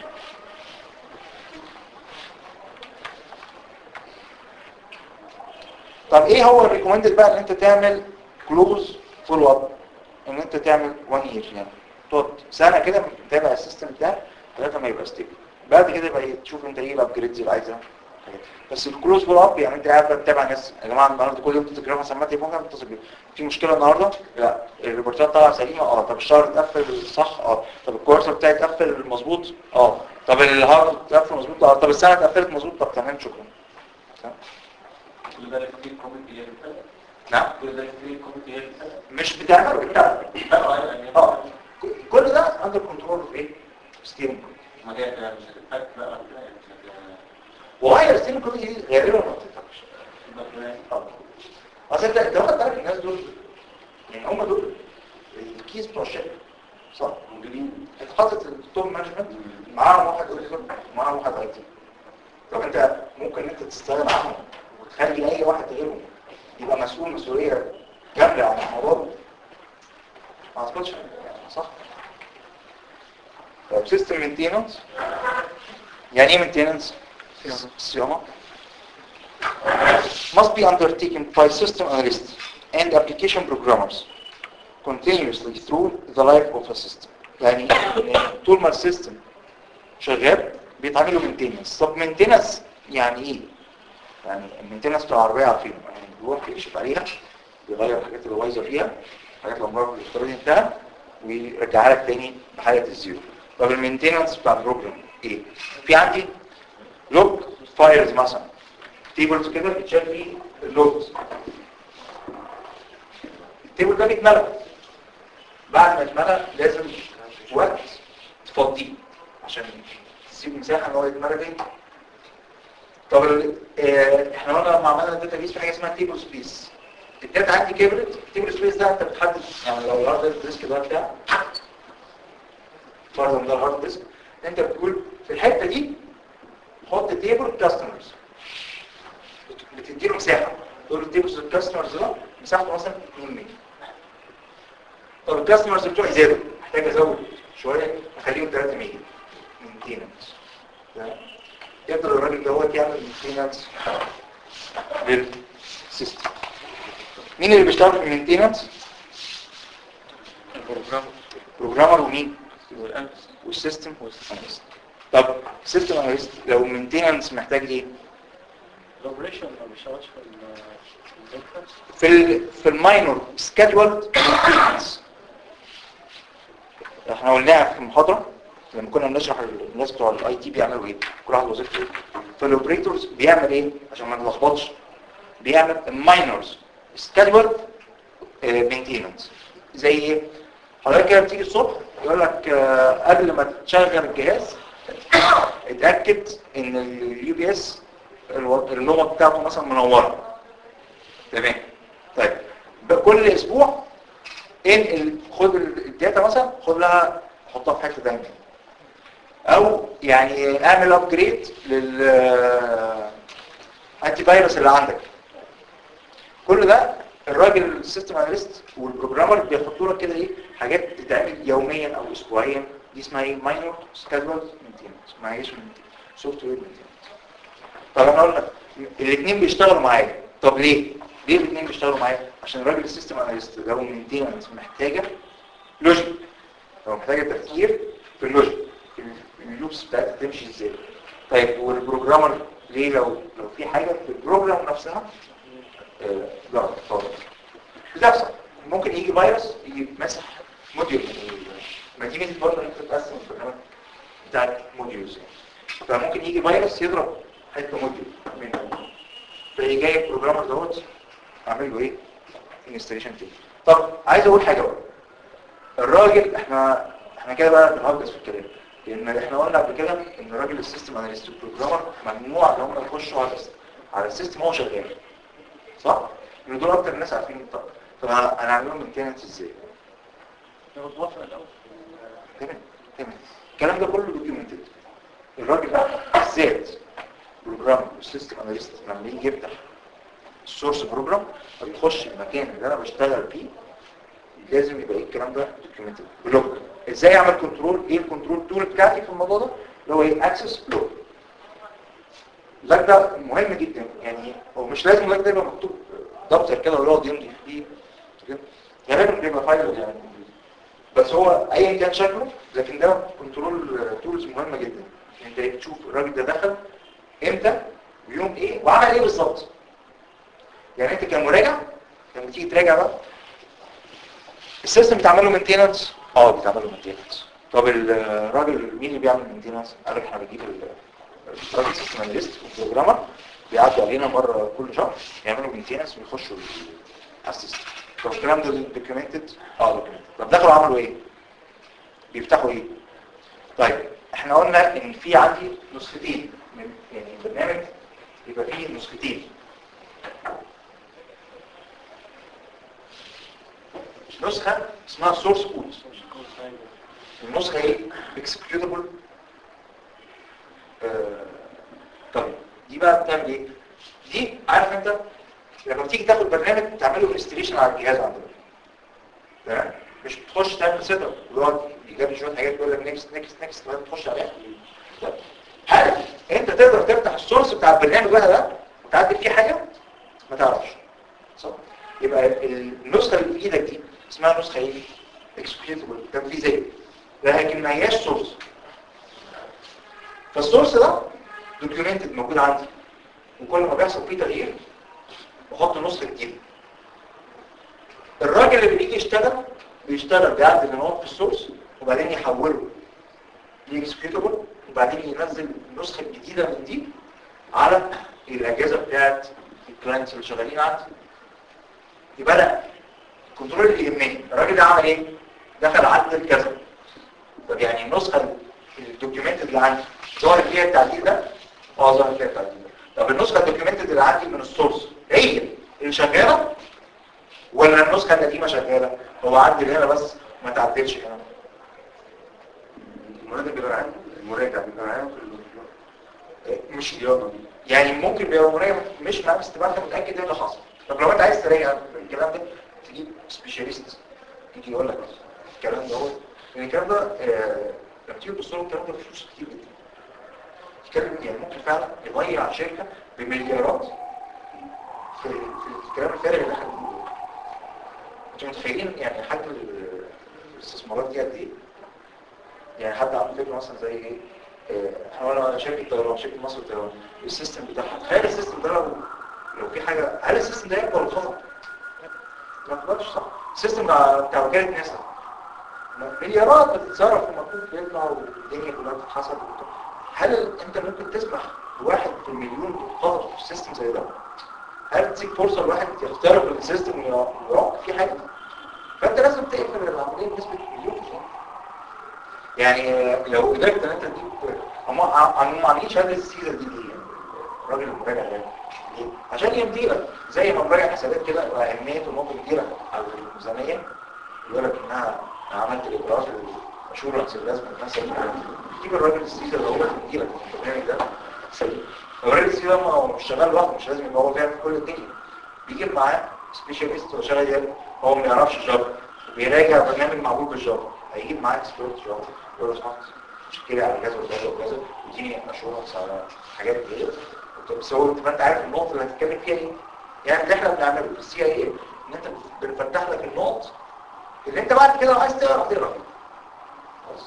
طب ايه هو الريكومندد بقى ان انت تعمل كلوز فولو اب ان انت تعمل 1 يير يعني تقعد سنه كده متابع السيستم بتاعك لغايه ما يبقى ستيبل بعد كده يبقى تشوف انت ايه الابجريدز اللي عايزها بس الكلوز فولو اب يعني انت قاعد بتتابع ناس يا جماعه النهارده كل يوم تتجربوا سماعه تليفون كام بتصل بيه في مشكله النهارده لا الريبورتات طالعه سليمه اه طب الشهر اتقفل صح اه طب الكوارتر بتاعي اتقفل مظبوط اه طب الهارد اتقفل مظبوط اه طب السنه اتقفلت مظبوط طب تمام شكرا تمام؟ كل ده في كومنت هي اللي نعم كل ده في كومنت هي اللي مش بتعمله انت اه كل ده اندر كنترول في ايه ستيرنج ما هي مش هتتفك بقى ولا حاجة. وهاير ستيرنج كل دي غالبا ما بتتفكش مش اه اصل انت انت واخد بالك الناس دول يعني هم دول الكيس بتوع الشركه صح موجودين انت حاطط التوب مانجمنت معاهم واحد اوديتور ومعاهم واحد اي تي طب انت ممكن انت تستغنى عنهم وتخلي اي واحد غيرهم يبقى مسؤول مسؤوليه كامله عن الموضوع ده ما اعتقدش يعني صح طيب سيستم مينتيننس يعني ايه مينتيننس صيانه must be undertaken by system analysts and application programmers continuously through the life of a system يعني يعني طول ما السيستم شغال بيتعملوا مينتيننس طب مينتيننس يعني ايه يعني المينتيننس بتاع العربيه عارفينه يعني بيروح يكشف عليها بيغير الحاجات اللي بايظه فيها الحاجات اللي عمرها الافتراضي انتهى ويرجعها لك تاني بحاله الزيرو طب المينتيننس بتاع البروجرام ايه في عندي لوج فايلز مثلا تيبلز كده بتشال فيه اللوجز التيبل ده بيتملى بعد ما يتملى لازم وقت تفضيه عشان تسيب مساحه ان هو يتملى تاني طب ال- آه، احنا قلنا لما عملنا الداتا بيس في حاجه اسمها تيبل سبيس الداتا عندي كبرت التيبل سبيس ده انت بتحدد يعني لو الهارد ديسك ده بتاع فرضا ده الهارد ديسك انت بتقول في الحته دي حط تيبل كاستمرز بتديله مساحه تقول له تيبل الكاستمرز ده مساحته مثلا 2 ميجا طب الكاستمرز بتوعي زادوا محتاج ازود شويه اخليهم 3 ميجا مينتيننس يقدر الراجل دوت يعمل مينتيننس للسيستم مين اللي بيشتغل في المينتيننس البروجرام بروجرامر ومين والأنس والسيستم والاناليست طب السيستم اناليست لو مينتيننس محتاج ايه الاوبريشن ما بيشتغلش في ال- في الدكتور في ال في الماينور سكادولد مينتيننس احنا قلناها في المحاضره لما كنا بنشرح الناس بتوع الاي تي بيعملوا ايه كل واحد وظيفته ايه فالاوبريتورز بيعمل ايه عشان ما نلخبطش بيعمل الماينورز سكادولد مينتيننس زي ايه حضرتك كده بتيجي الصبح يقول لك آه، قبل ما تشغل الجهاز اتاكد ان اليو بي اس اللغه بتاعته مثلا منوره تمام طيب بقى كل اسبوع انقل خد الداتا مثلا خد لها حطها في حته ثانيه او يعني اعمل ابجريد لل انتي فيروس اللي عندك كل ده الراجل السيستم اناليست والبروجرامر بيحطوا لك كده ايه حاجات تتعمل يوميا او اسبوعيا دي اسمها ايه ماينور سكادول مينتيننس ما هيش سوفت وير مينتيننس طب احنا قلنا الاثنين بيشتغلوا معايا طب ليه؟ ليه الاثنين بيشتغلوا معايا؟ عشان الراجل السيستم اناليست لو مينتيننس محتاجه لوجيك لو محتاجه تفكير في اللوجيك في اللوبس بتاعتها تمشي ازاي طيب والبروجرامر ليه لو لو في حاجه في البروجرام نفسها آه، لا اتفضل بتحصل ممكن يجي فيروس يجي مسح موديول ما دي ميزه برضه انك تقسم البرنامج بتاعك موديولز فممكن يجي فيروس يضرب حته موديول منه فيجي جاي البروجرامر دوت اعمل له ايه انستليشن تاني طب عايز اقول حاجه بقى الراجل احنا احنا كده بقى بنهجس في الكلام لان احنا قلنا قبل كده ان راجل السيستم اناليست والبروجرامر ممنوع ان هم يخشوا على على السيستم وهو شغال صح؟ لان دول اكتر الناس عارفين الطاقه طب انا انا اعمل لهم مينتيننس ازاي؟ لو توافق الأول تمام تمام الكلام ده كله دوكيومنتد الراجل ده بالذات بروجرام والسيستم اناليست لما يجي يفتح السورس بروجرام بيخش المكان اللي انا بشتغل فيه لازم يبقى ايه الكلام ده دوكيومنتد بلوك ازاي اعمل كنترول ايه الكنترول تول بتاعتي في الموضوع ده اللي هو ايه اكسس بلوك اللاج ده مهم جدا يعني هو مش لازم اللاج ده يبقى مكتوب دفتر كده ويقعد يمضي فيه كده. غالبا بيبقى فايل يعني بس هو ايا كان شكله لكن ده كنترول تولز مهمه جدا انت تشوف الراجل ده دخل امتى ويوم ايه وعمل ايه بالظبط يعني انت كمراجع لما تيجي تراجع بقى السيستم بيتعمل له مينتيننس اه بيتعمل له مينتيننس طب الراجل مين اللي بيعمل مينتيننس قال لك احنا بنجيب ال- الراجل سيستم اناليست والبروجرامر بيعدوا علينا مره كل شهر يعملوا مينتيننس ويخشوا ال- على السيستم طب الكلام ده دوكيومنتد اه دوكيومنتد طب دخلوا عملوا ايه بيفتحوا ايه طيب احنا قلنا ان في عندي نسختين من يعني البرنامج يبقى فيه نسختين نسخة اسمها source code النسخة ايه executable آه، طيب دي بقى بتعمل ايه دي عارف انت لما تيجي تاخد برنامج تعمله انستليشن على الجهاز عندك تمام مش بتخش تعمل سيت اب ويقعد يجيب شويه حاجات يقول لك نيكست نيكست نيكست بعدين تخش عليها طيب، هل انت تقدر تفتح السورس بتاع البرنامج بقى ده وتعدل فيه حاجه ما تعرفش صح يبقى النسخه اللي في ايدك دي اسمها نسخه ايه اكسكيوتبل تنفيذيه لكن ما هياش سورس فالسورس ده دوكيومنتد موجود عندي وكل ما بيحصل فيه تغيير بحط نسخه جديده الراجل اللي بيجي يشتغل بيشتغل بيعدل النقط في السورس وبعدين يحوله لاكسكيوتبل وبعدين ينزل النسخه الجديده من دي على الاجهزه بتاعت الكلاينتس اللي شغالين عندي يبقى انا الكنترول اللي يهمني الراجل ده عمل ايه دخل عدل كذا طب يعني النسخه الدوكيومنتد اللي عندي ظاهر فيها التعديل ده اه ظاهر فيها التعديل ده طب النسخه الدوكيومنتد اللي عندي من السورس هي اللي شغاله ولا النسخه القديمه شغاله هو عدل هنا بس ما تعدلش هنا المراجع بيبقى معانا المراجع بيبقى معانا في ال- مش الرياضة دي يعني ممكن بيبقى مراجع مش معاه بس تبقى انت متاكد ايه اللي حصل طب لو انت عايز تراجع الكلام ده تجيب سبيشاليست يجي يقول لك الكلام ده هو لان الكلام ده آه، لما تيجي تبص له الكلام ده فلوس كتير جدا الكلام يعني ممكن فعلا يضيع شركه بمليارات في في الكلام الفارغ اللي احنا بنقوله انتوا متخيلين يعني حجم ال- الاستثمارات دي قد ايه؟ يعني حد عنده فكره مثلا زي ايه؟ آه، احنا قلنا شركه طيران شركه مصر للطيران السيستم بتاعها تخيل السيستم ده لو لو في حاجه هل السيستم ده يقدر يتخطط؟ ما تقدرش صح السيستم بتاع بتاع وكاله ناسا مليارات بتتصرف ومفروض يطلع والدنيا كلها بتتحسب وبتاع. هل انت ممكن تسمح لواحد في المليون يتخطط في سيستم زي ده؟ هل تديك فرصه لواحد يخترق السيستم ويراقب فيه حاجه؟ فانت لازم تقفل العمليه بنسبه مليون في المية. يعني لو قدرت ان انت تجيب هم هم عاملين شهاده السيزر دي ليه؟ الراجل المراجع ده ليه؟ عشان يمضي لك زي ما مراجع حسابات كده واهميته ممكن يمضي لك على الميزانيه يقول لك انها أنا عملت الاجراءات الاشورنس اللازمه انها سليمه تجيب الراجل السيزر اللي هو يمضي لك البرنامج ده سليم الراجل السيزر ده ما هو مش شغال لوحده مش لازم يبقى هو فاهم كل الدنيا بيجيب معاه سبيشاليست وشغال يد هو ما يعرفش جافا بيراجع برنامج معمول بالجافا هيجيب معاه اكسبيرت جافا يقول له صح شكلي على كذا وكذا وكذا ويديني اشورنس على حاجات كده بس هو تبقى انت عارف النقطه اللي هتتكلم فيها ايه يعني اللي احنا بنعمله في السي اي اي ان انت بنفتح لك النقط اللي انت بعد كده لو عايز تقرا تقرا فيها. خلاص.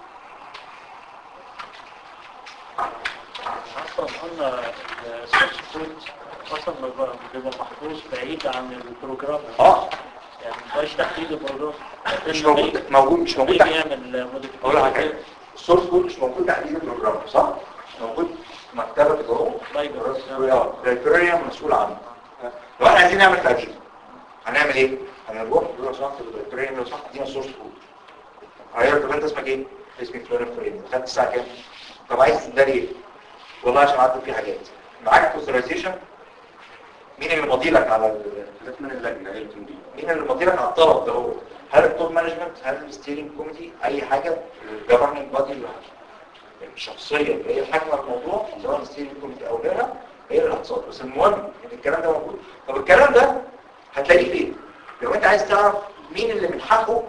اصلا قلنا السورس كود اصلا بيبقى بيبقى محفوظ بعيد عن البروجرام اه يعني مبقاش تحت ايد البروجرام مش موجود موجود مش موجود تحت يعمل اقول لك حاجه موديفيكيشن السورس كود مش موجود تحت ايد البروجرام صح موجود في مكتبه جوه اللايبراريان مسؤول عنه لو احنا عايزين نعمل ترجمه هنعمل ايه هنروح نقول له صح اللايبراريان لو صح ادينا السورس كود هيقول طب انت اسمك ايه اسمي فلان فلان خدت الساعه كام طب عايز ده ليه والله عشان عدت فيه حاجات معاك اوثرايزيشن مين اللي ماضي لك على ال- جت من اللجنة هي اللي بتمضي مين اللي ماضي لك على الطلب ده هو هل التوب مانجمنت هل الستيرنج كوميتي اي حاجه الجفرننج بادي اللي الشخصيه اللي هي حاكمه الموضوع سواء الستيرنج كوميتي او غيرها هي اللي هتصاد بس المهم ان الكلام ده موجود طب الكلام ده هتلاقيه فين لو انت عايز تعرف مين اللي من حقه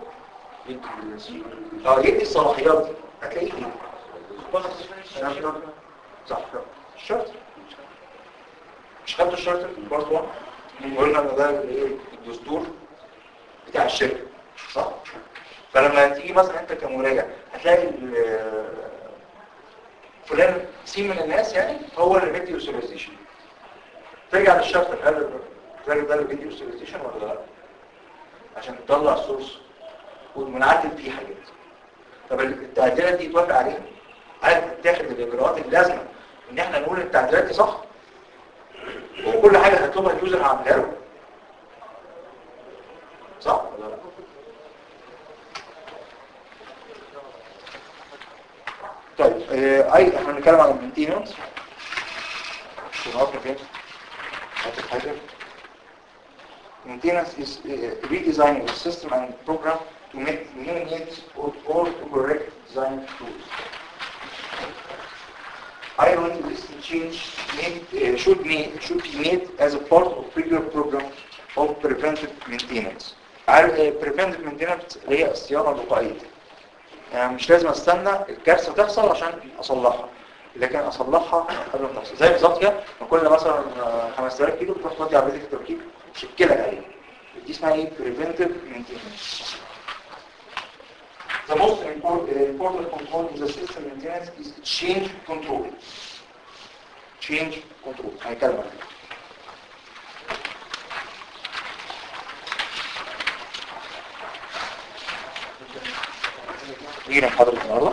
اه يدي الصلاحيات دي هتلاقيه فين صح الشرط مش خدت الشرط في البارت 1 قلنا ان ده الايه الدستور بتاع الشركه صح فلما تيجي مثلا انت كمراجع هتلاقي ال- فلان سين من الناس يعني هو اللي بيدي اوثرايزيشن ترجع للشرط هل الراجل ده اللي بيدي اوثرايزيشن ولا لا عشان تطلع السورس ومنعدل فيه حاجات طب التعديلات دي توافق عليها هل تاخد الاجراءات اللازمه ان احنا نقول التعديلات دي صح وكل حاجه هتطلبها اليوزر هعملها له صح ولا لا طيب آه، اي احنا بنتكلم عن المينتيننس وقفنا فين هات حاجه Maintenance is uh, redesigning the system and program to meet new needs or, or to correct design tools. I want this change made, uh, should, made, should be made as a part of regular program of preventive maintenance. عارف آه، preventive maintenance اللي هي الصيانة الوقائية. يعني مش لازم استنى الكارثة تحصل عشان اصلحها لكن اصلحها قبل ما تحصل زي بالظبط كده ما كل مثلا آه، 5000 كيلو تروح تودي عربيتك التركيب تشكلك عليه دي اسمها ايه preventive maintenance The most important, uh, important control in the system maintenance is change control. Change control. هنتكلم عنها. نيجي لمحاضرة النهارده.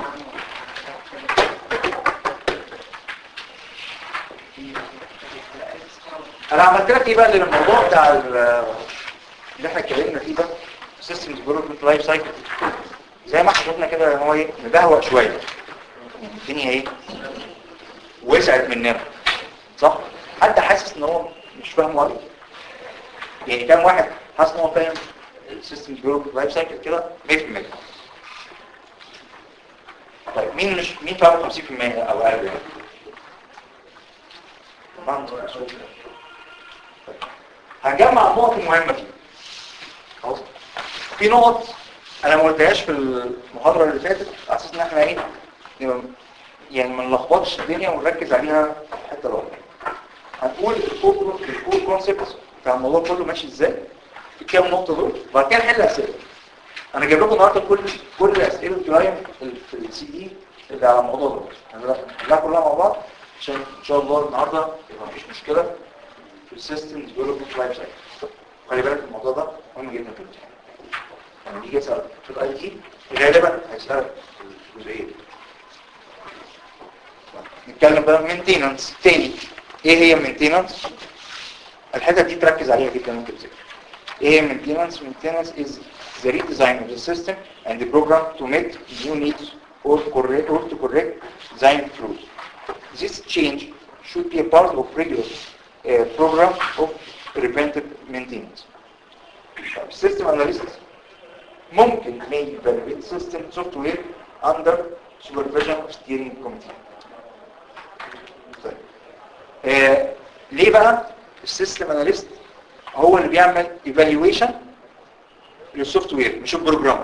انا عملت لك ايه بقى للموضوع بتاع ال- اللي احنا اتكلمنا فيه ده سيستم ديفلوبمنت لايف سايكل زي ما احنا شفنا كده ان هو ايه مبهوأ شويه الدنيا ايه وسعت مننا صح حد حاسس ان هو مش فاهم قوي يعني كام واحد حاسس ان هو فاهم السيستم ديفلوبمنت لايف سايكل كده 100% طيب مين مش مين فاهم 50% او اقل يعني هنجمع النقط المهمة فيه خلاص في نقط انا ما قلتهاش في المحاضرة اللي فاتت على اساس ان احنا ايه نبقى- يعني ما نلخبطش الدنيا ونركز عليها في حته لوحدها هنقول الكور الكور كونسبت بتاع الموضوع كله ماشي ازاي في كام نقطة دول وبعد كده نحل اسئله انا جايب لكم النهارده كل كل اسئله الكلايم في السي دي اللي على الموضوع ده هنحلها كلها مع بعض عشان ان شاء الله النهارده يبقى مفيش مشكله في السيستم ديفلوبمنت لايف سايكل خلي بالك الموضوع ده مهم جدا في الامتحان لما يجي يسال في الاي تي غالبا هيسالك في الجزئيه دي نتكلم بقى مينتيننس تاني ايه هي مينتيننس الحته دي تركز عليها جدا ممكن تذاكر ايه هي مينتيننس مينتيننس is the redesign of the system and the program to meet new needs or correct or to correct design flaws this change should be a part of regular uh, program of preventive maintenance system analyst ممكن may evaluate system software under supervision of steering committee طيب. آه ليه بقى السيستم اناليست هو اللي بيعمل ايفالويشن للسوفت وير مش البروجرام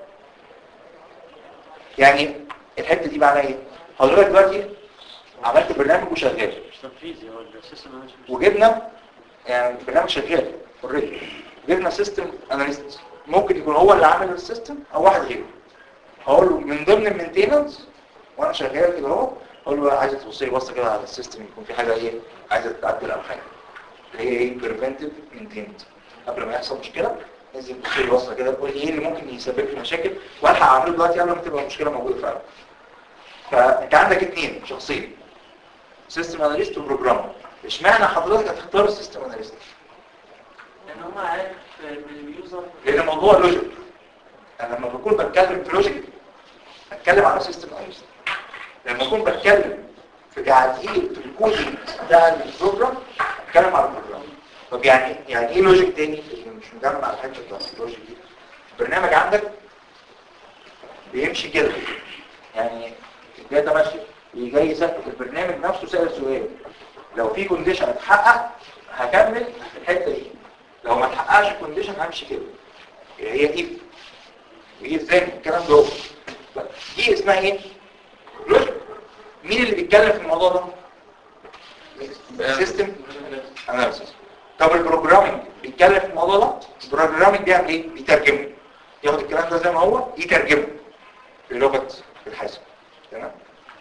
يعني الحته دي معناها ايه حضرتك دلوقتي عملت برنامج وشغال مش تنفيذي هو السيستم مانجمنت وجبنا يعني البرنامج شغال اوريدي جبنا سيستم اناليست ممكن يكون هو اللي عامل السيستم او واحد غيره هقول له من ضمن المينتيننس وانا شغال كده اهو اقول له عايز تبص لي بصه كده على السيستم يكون في حاجه ايه عايزه تتعدل او حاجه اللي هي ايه بريفنتيف مينتيننس قبل ما يحصل مشكله ننزل نبص لي بصه كده قول ايه اللي ممكن يسبب لي مشاكل والحق اعمله دلوقتي قبل ما تبقى المشكله موجوده فعلا فانت عندك اثنين شخصين سيستم اناليست وبروجرامر اشمعنى حضرتك هتختار السيستم اناليست لان هم عارف ان اليوزر لان الموضوع لوجيك انا لما بكون بتكلم في لوجيك بتكلم على سيستم اناليست لما اكون بتكلم في تعديل في الكودينج بتاع البروجرام بتكلم على البروجرام طب يعني يعني ايه لوجيك تاني اللي مش مجمع الحته بتاعت اللوجيك دي البرنامج عندك بيمشي كده يعني الداتا ماشيه يجي جاي يسأل البرنامج نفسه سأل سؤال لو في كونديشن اتحقق هكمل في الحته دي لو ما اتحققش الكونديشن همشي كده هي ايه وايه ازاي الكلام ده هو دي اسمها ايه لوجيك مين اللي بيتكلم في الموضوع ده سيستم اناليسيس طب البروجرامينج بيتكلم في الموضوع ده البروجرامينج بيعمل ايه بيترجمه ياخد الكلام ده زي ما هو يترجمه للغه الحاسب تمام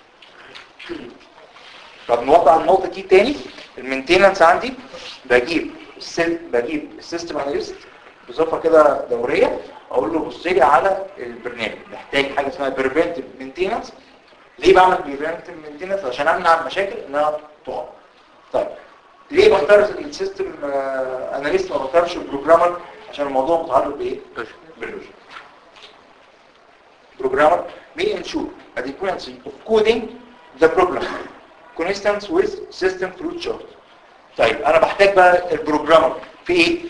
طب نوضح النقطه دي تاني المينتيننس عندي بجيب السيل بجيب السيستم اناليست بصفه كده دوريه اقول له بص لي على البرنامج محتاج حاجه اسمها بريفنتيف مينتيننس ليه بعمل بريفنتيف مينتيننس عشان امنع المشاكل انها تقع طيب ليه بختار السيستم اناليست ما بختارش البروجرامر عشان الموضوع متعلق بايه باللوجيك programmer may ensure adequacy of coding the program consistent with system flow chart طيب انا بحتاج بقى البروجرامر في ايه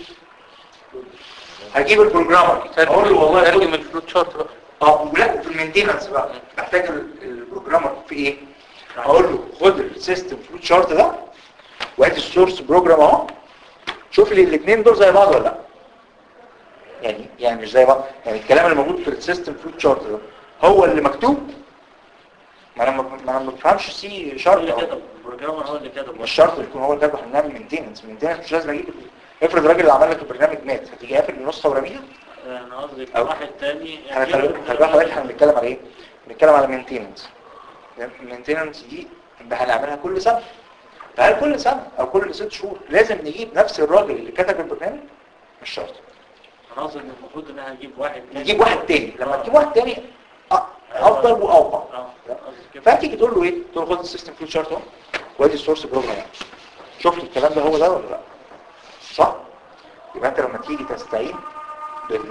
هجيب البروجرامر اقول له والله خد- ترجم الفلوت شارت بقى اه ولا في المينتيننس بقى بحتاج ال- البروجرامر في ايه اقول له خد السيستم فلوت شارت ده وادي السورس بروجرام اهو شوف لي الاثنين دول زي بعض ولا لا يعني يعني مش زي بعض يعني الكلام اللي موجود في السيستم فلوت شارت ده هو اللي مكتوب ما انا ما ما انا ما بفهمش سي هو شارت اللي أهو. كتب البروجرامر هو اللي كتب مش شرط يكون هو اللي كاتبه احنا بنعمل مينتيننس مينتيننس مش لازم اجيب افرض الراجل اللي عمل لك البرنامج مات هتيجي قافل النسخه ورميها انا قصدي أو- واحد تاني احنا خلي بالك- خلي بالك حضرتك احنا بنتكلم على ايه بنتكلم على مينتيننس المينتيننس دي هنعملها كل سنه فهل كل سنه او كل ست شهور لازم نجيب نفس الراجل اللي كتب البرنامج مش شرط انا قصدي ان المفروض ان انا هجيب واحد تاني نجيب واحد تاني لما تجيب واحد تاني أ- افضل واوقع اه قصدي كده فتيجي تقول له ايه تقول له خد السيستم فلو شارت اهو وادي السورس بروجرام شفت الكلام ده هو ده ولا لا صح يبقى انت لما تيجي تستعين بال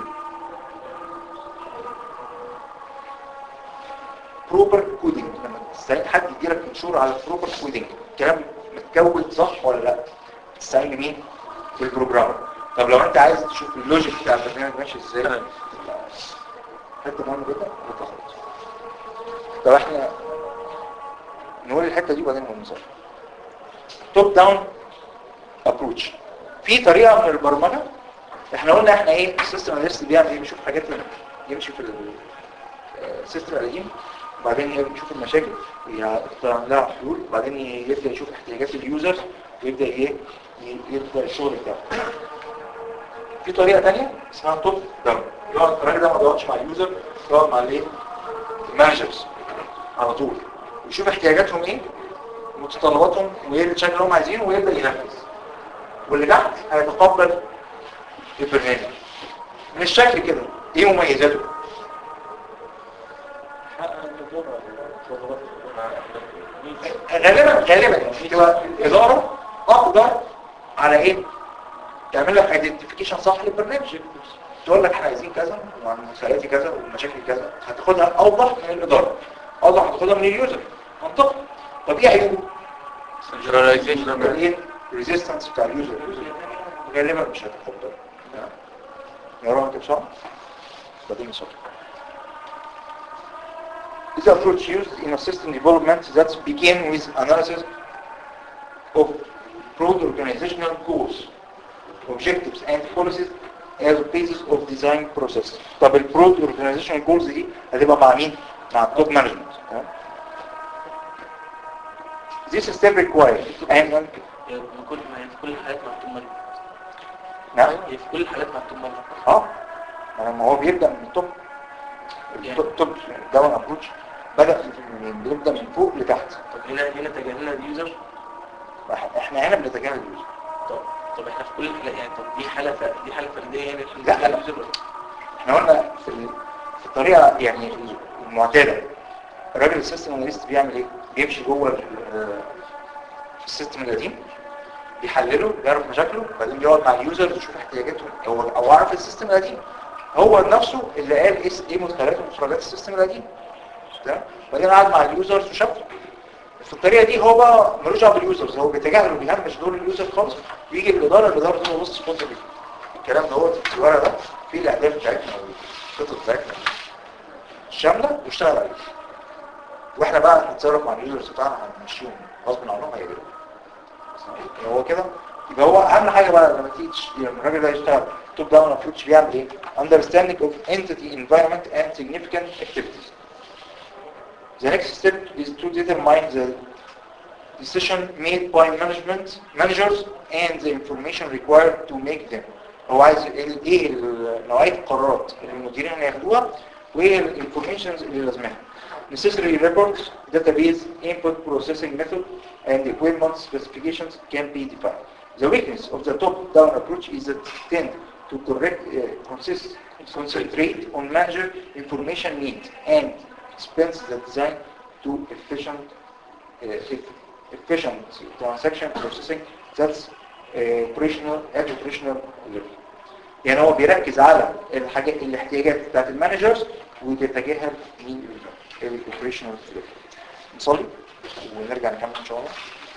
بروبر كودينج لما تستعين حد يديلك منشور على البروبر كودينج الكلام متكود صح ولا لا تستعين بمين بالبروجرامر طب لو انت عايز تشوف اللوجيك بتاع البرنامج ماشي ازاي تمام. حته مهمه جدا وتخلص طب احنا نقول الحته دي وبعدين نقول نظام توب داون ابروتش في طريقه من البرمجه احنا قلنا احنا ايه السيستم اناليست بيعمل ايه بيشوف حاجات من يمشي في السيستم القديم وبعدين يشوف المشاكل ويختار لها حلول وبعدين يبدا يشوف احتياجات اليوزرز ويبدا ايه يبدا الشغل بتاعه في طريقه ثانيه اسمها توب داون يقعد الراجل ده ما بيقعدش مع اليوزر يقعد مع الايه المانجرز على طول ويشوف احتياجاتهم ايه متطلباتهم وايه الشكل اللي هم عايزينه ويبدا ينفذ واللي تحت هيتقبل البرنامج من الشكل كده ايه مميزاته حقق الإدارة الطلبات غالبا غالبا يعني تبقى الاداره اقدر على ايه تعمل لك ايدنتيفيكيشن صح للبرنامج تقول لك احنا عايزين كذا ومسالاتي كذا والمشاكل كذا هتاخدها اوضح من الاداره اوضح هتاخدها من اليوزر منطقي طب ايه عيوبه جنراليزيشن ايه الريزيستنس بتاع اليوزر غالبا مش هتتقبل نقراها انت بسرعه بعدين نصور This approach used in a system development that began with analysis of broad organizational goals, objectives and policies as a basis of design process. طب ال broad organizational goals دي هتبقى مع مين؟ مع التوب مانجمنت This step requires an هي في كل ما هي في كل الحالات مكتوب مالي نعم هي في كل الحالات مكتوب مالي اه ما هو بيبدأ من التوب يعني- التوب داون ابروتش بدأ من بيبدأ من فوق لتحت طب هنا هنا تجاهلنا اليوزر احنا هنا بنتجاهل اليوزر طب طب احنا في كل الحالات يعني طب دي حالة ف... دي حالة فردية يعني الحمد لا، لله لا. اليوزر احنا قلنا في ال- في الطريقة يعني المعتادة الراجل السيستم اناليست بيعمل ايه؟ بيمشي جوه ال- السيستم القديم بيحلله بيعرف مشاكله بعدين بيقعد مع اليوزر يشوف احتياجاتهم او او عارف السيستم القديم هو نفسه اللي قال ايه ايه مدخلات ومخرجات السيستم القديم تمام بعدين قعد مع اليوزرز وشاف في الطريقه دي هو بقى ملوش دعوه باليوزرز هو بيتجاهل وبيهمش دور اليوزر خالص ويجي الاداره الاداره دي بص خد دي الكلام ده هو في الورقه ده فيه الاهداف بتاعتنا والخطط بتاعتنا الشامله واشتغل عليها واحنا بقى هنتصرف مع اليوزرز بتاعنا هنمشيهم غصب عنهم هيجروا هو كده يبقى هو اهم حاجه بقى لما تيجي تش- لما الراجل ده يشتغل توب داون ابروتش بيعمل ايه understanding of entity environment and significant activities the next step is to determine the decision made by management managers and the information required to make them هو عايز ال- ايه ال- نوعيه القرارات اللي المديرين هياخدوها وايه الانفورميشنز اللي لازمها necessary reports database input processing method and equipment specifications can be defined the weakness of the top-down approach is that it tend to correct uh, consist, concentrate on manager information need and expense the design to efficient uh, eff- efficient transaction processing that's uh, operational at operational level. يعني هو بيركز على الحاجات الاحتياجات بتاعت المانجرز وبيتجاهل مين الاوبريشنال ليفل. نصلي ونرجع نكمل ان شاء الله.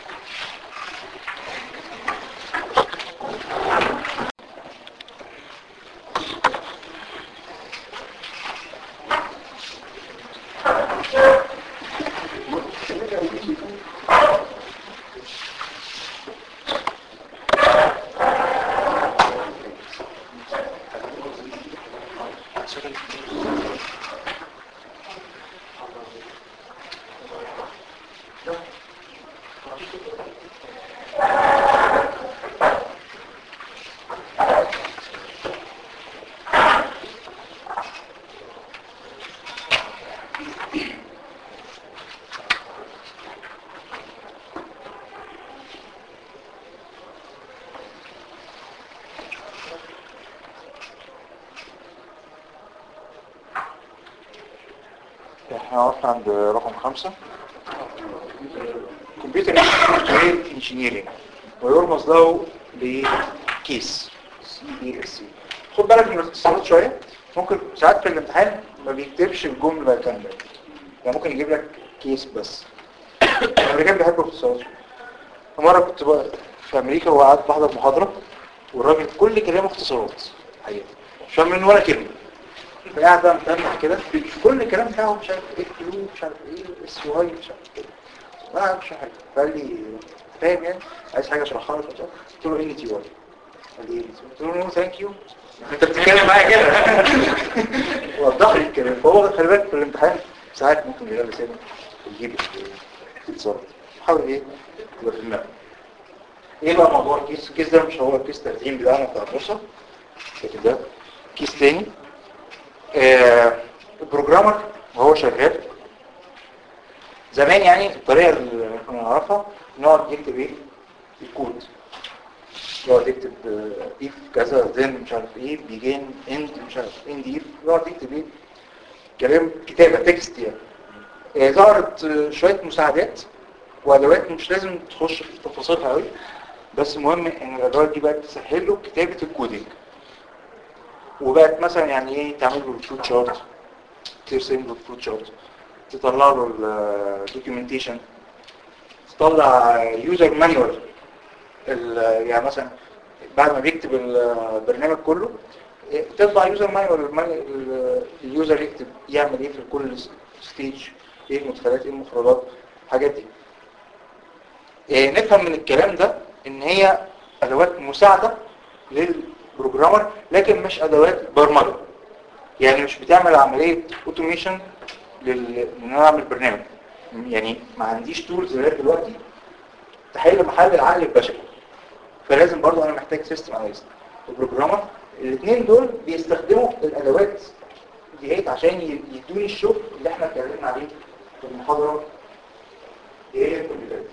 احنا وقفنا عند رقم خمسة كمبيوتر انجينيرنج ويرمز له بكيس سي اي اس سي خد بالك من الاختصارات شوية ممكن ساعات في الامتحان ما بيكتبش الجملة كاملة يعني ممكن يجيب لك كيس بس اللي كان بيحب الاختصارات مرة كنت بقى في امريكا وقعدت بحضر محاضرة والراجل كل كلامه اختصارات حقيقة مش فاهم منه ولا كلمة فقاعد بقى متنح كده كل الكلام بتاعه مش عارف ايه كيلو مش عارف ايه اس واي مش عارف ايه ما عارفش حاجه فقال لي فاهم يعني عايز حاجه اشرحها لك قلت له ان تي واي قال لي قلت له نو ثانك يو انت بتتكلم معايا كده وضح لي الكلام فهو خلي بالك في الامتحان ساعات ممكن يلاقي لسانه يجيب اتصال حاول ايه تبقى في دماغك ايه بقى موضوع الكيس الكيس ده مش هو الكيس 30 بتاعنا بتاع البورصه لكن ده كيس تاني آه، البروجرامر وهو شغال زمان يعني الطريقة اللي كنا نعرفها نقعد نكتب ايه الكود يقعد يكتب اف كذا then مش عارف ايه بيجين اند مش عارف اند اف يقعد يكتب ايه كلام كتابة تكست يعني آه، ظهرت آه، شوية مساعدات وادوات مش لازم تخش في تفاصيلها قوي بس المهم ان الادوات دي بقت تسهل له كتابة الكودينج وبقت مثلا يعني ايه تعمل له الفلوت شارت ترسم له الفلوت شارت تطلع له الدوكيومنتيشن تطلع يوزر مانيوال يعني مثلا بعد ما بيكتب البرنامج كله إيه، تطلع يوزر مانيوال اليوزر يكتب يعمل ايه في كل ستيج ايه المدخلات ايه المخرجات الحاجات دي إيه، نفهم من الكلام ده ان هي ادوات مساعده للبروجرامر لكن مش ادوات برمجه يعني مش بتعمل عمليه اوتوميشن لل ان انا اعمل برنامج يعني ما عنديش تولز لغايه دلوقتي تحل محل العقل البشري فلازم برضو انا محتاج سيستم اناليست وبروجرامر الاثنين دول بيستخدموا الادوات ديت عشان ي- يدوني الشغل اللي احنا اتكلمنا عليه في المحاضره اللي هي الكمبيوتر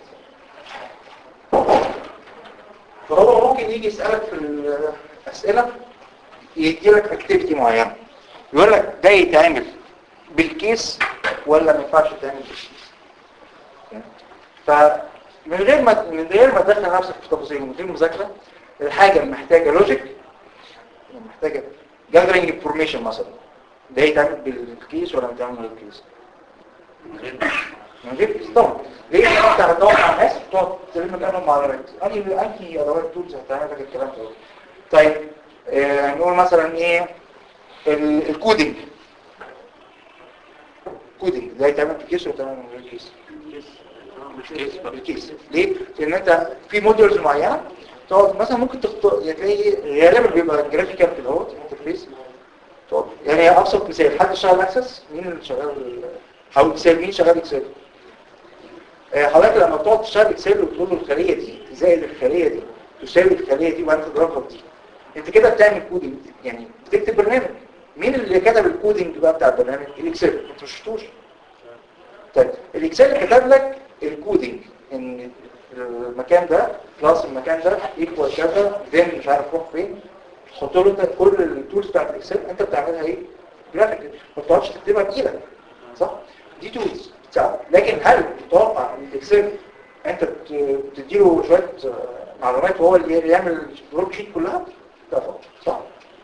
فهو ممكن يجي يسالك في الاسئله يدي لك اكتيفيتي معينه يقول لك ده يتعمل بالكيس ولا ما ينفعش يتعمل بالكيس فمن غير ما من غير ما تدخل نفسك في تفاصيل من غير مذاكره الحاجه محتاجه لوجيك محتاجه gathering information مثلا ده يتعمل بالكيس ولا يتعمل بالكيس من غير كيس طبعا ليه لأن انت هتدور مع الناس وتقعد تلم مكانهم معلومات انهي انهي ادوات تولز هتعمل لك الكلام ده طيب آه نقول مثلا ايه ال- الكودينج كودينج ده يتعمل بكيس ولا يتعمل من غير كيس بالكيس ليه؟ لان انت في موديلز معينه تقعد مثلا ممكن تختار يعني تلاقي غالبا بيبقى جرافيكال في الاهوت انترفيس تقعد يعني ابسط مثال حد شغال اكسس مين اللي شغال او اكسل مين شغال اكسل آه، حضرتك لما بتقعد تشتغل اكسل وتقول له الخليه دي زائد الخليه دي تساوي الخليه دي وانت تضربها دي انت كده بتعمل كودينج يعني بتكتب برنامج مين اللي كتب الكودينج بقى بتاع البرنامج الاكسل انت مش شفتوش طيب الاكسل كتب لك الكودينج ان المكان ده بلس المكان ده ايكوال كذا ذن مش عارف روح فين تحط له انت كل التولز بتاعت الاكسل انت بتعملها ايه جرافيك ما بتقعدش تكتبها بايدك صح دي تولز صح لكن هل تتوقع ان الاكسل انت بت- بتديله شويه آه، معلومات وهو اللي يعمل الورك شيت كلها لا طبعا صح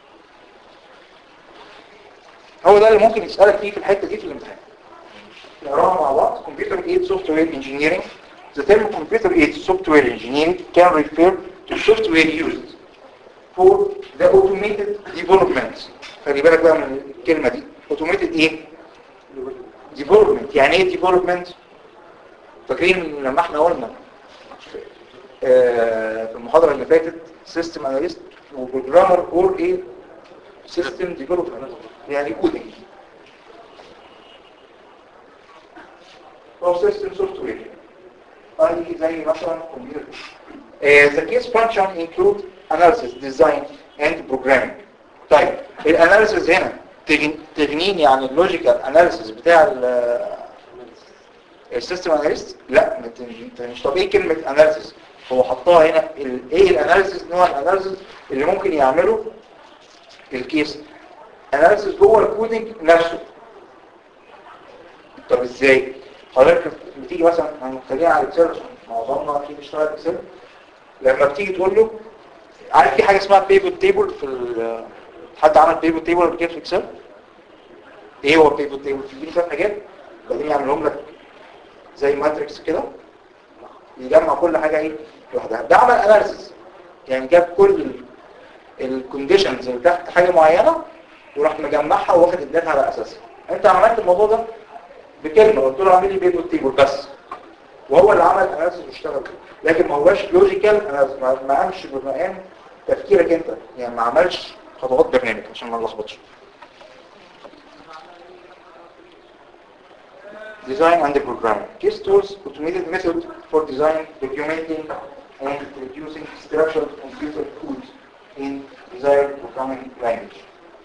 هو ده اللي ممكن يسالك فيه في الحته دي في الامتحان نقراها مع بعض computer aided software engineering the term computer aided software engineering can refer to software used for the automated development خلي بالك بقى من الكلمة دي automated ايه development يعني ايه development فاكرين لما احنا قلنا آه، في المحاضرة اللي فاتت system analyst وبروجرامر اور ايه system development يعني coding او system software اي زي مثلا كمبيوتر آه، the case function include analysis design and programming طيب الاناليسيس هنا تغن- تغنيني عن اللوجيكال اناليسيس بتاع السيستم اناليست لا ما تغنيش طب ايه كلمه اناليسيس هو حطها هنا ال- ايه الاناليسيس نوع الاناليسيس اللي ممكن يعمله الكيس اناليسيس جوه الكودينج نفسه طب ازاي حضرتك بتيجي مثلا هنخليها على الاكسل عشان معظمنا اكيد بيشتغل اكسل لما بتيجي تقول له عارف في حاجه اسمها بيفوت تيبل في ال- حد عمل بيفوت تيبل قبل كده في اكسل ايه هو بيفوت تيبل تديني شويه حاجات بعدين يعملهم لك زي ماتريكس كده يجمع كل حاجه ايه لوحدها ده عمل اناليسيس يعني جاب كل الكونديشنز اللي تحت حاجه معينه وراح مجمعها واخد الداتا على اساسها انت عملت الموضوع ده بكلمه قلت له اعمل لي بيفوت تيبل بس وهو اللي عمل اناليسيس واشتغل كده. لكن ما هوش لوجيكال ما ما قامش بمقام تفكيرك انت يعني ما عملش خطوات برنامج عشان ما نلخبطش Design and programming. Case tools, automated method for design, documenting, and producing structured computer code in desired programming language.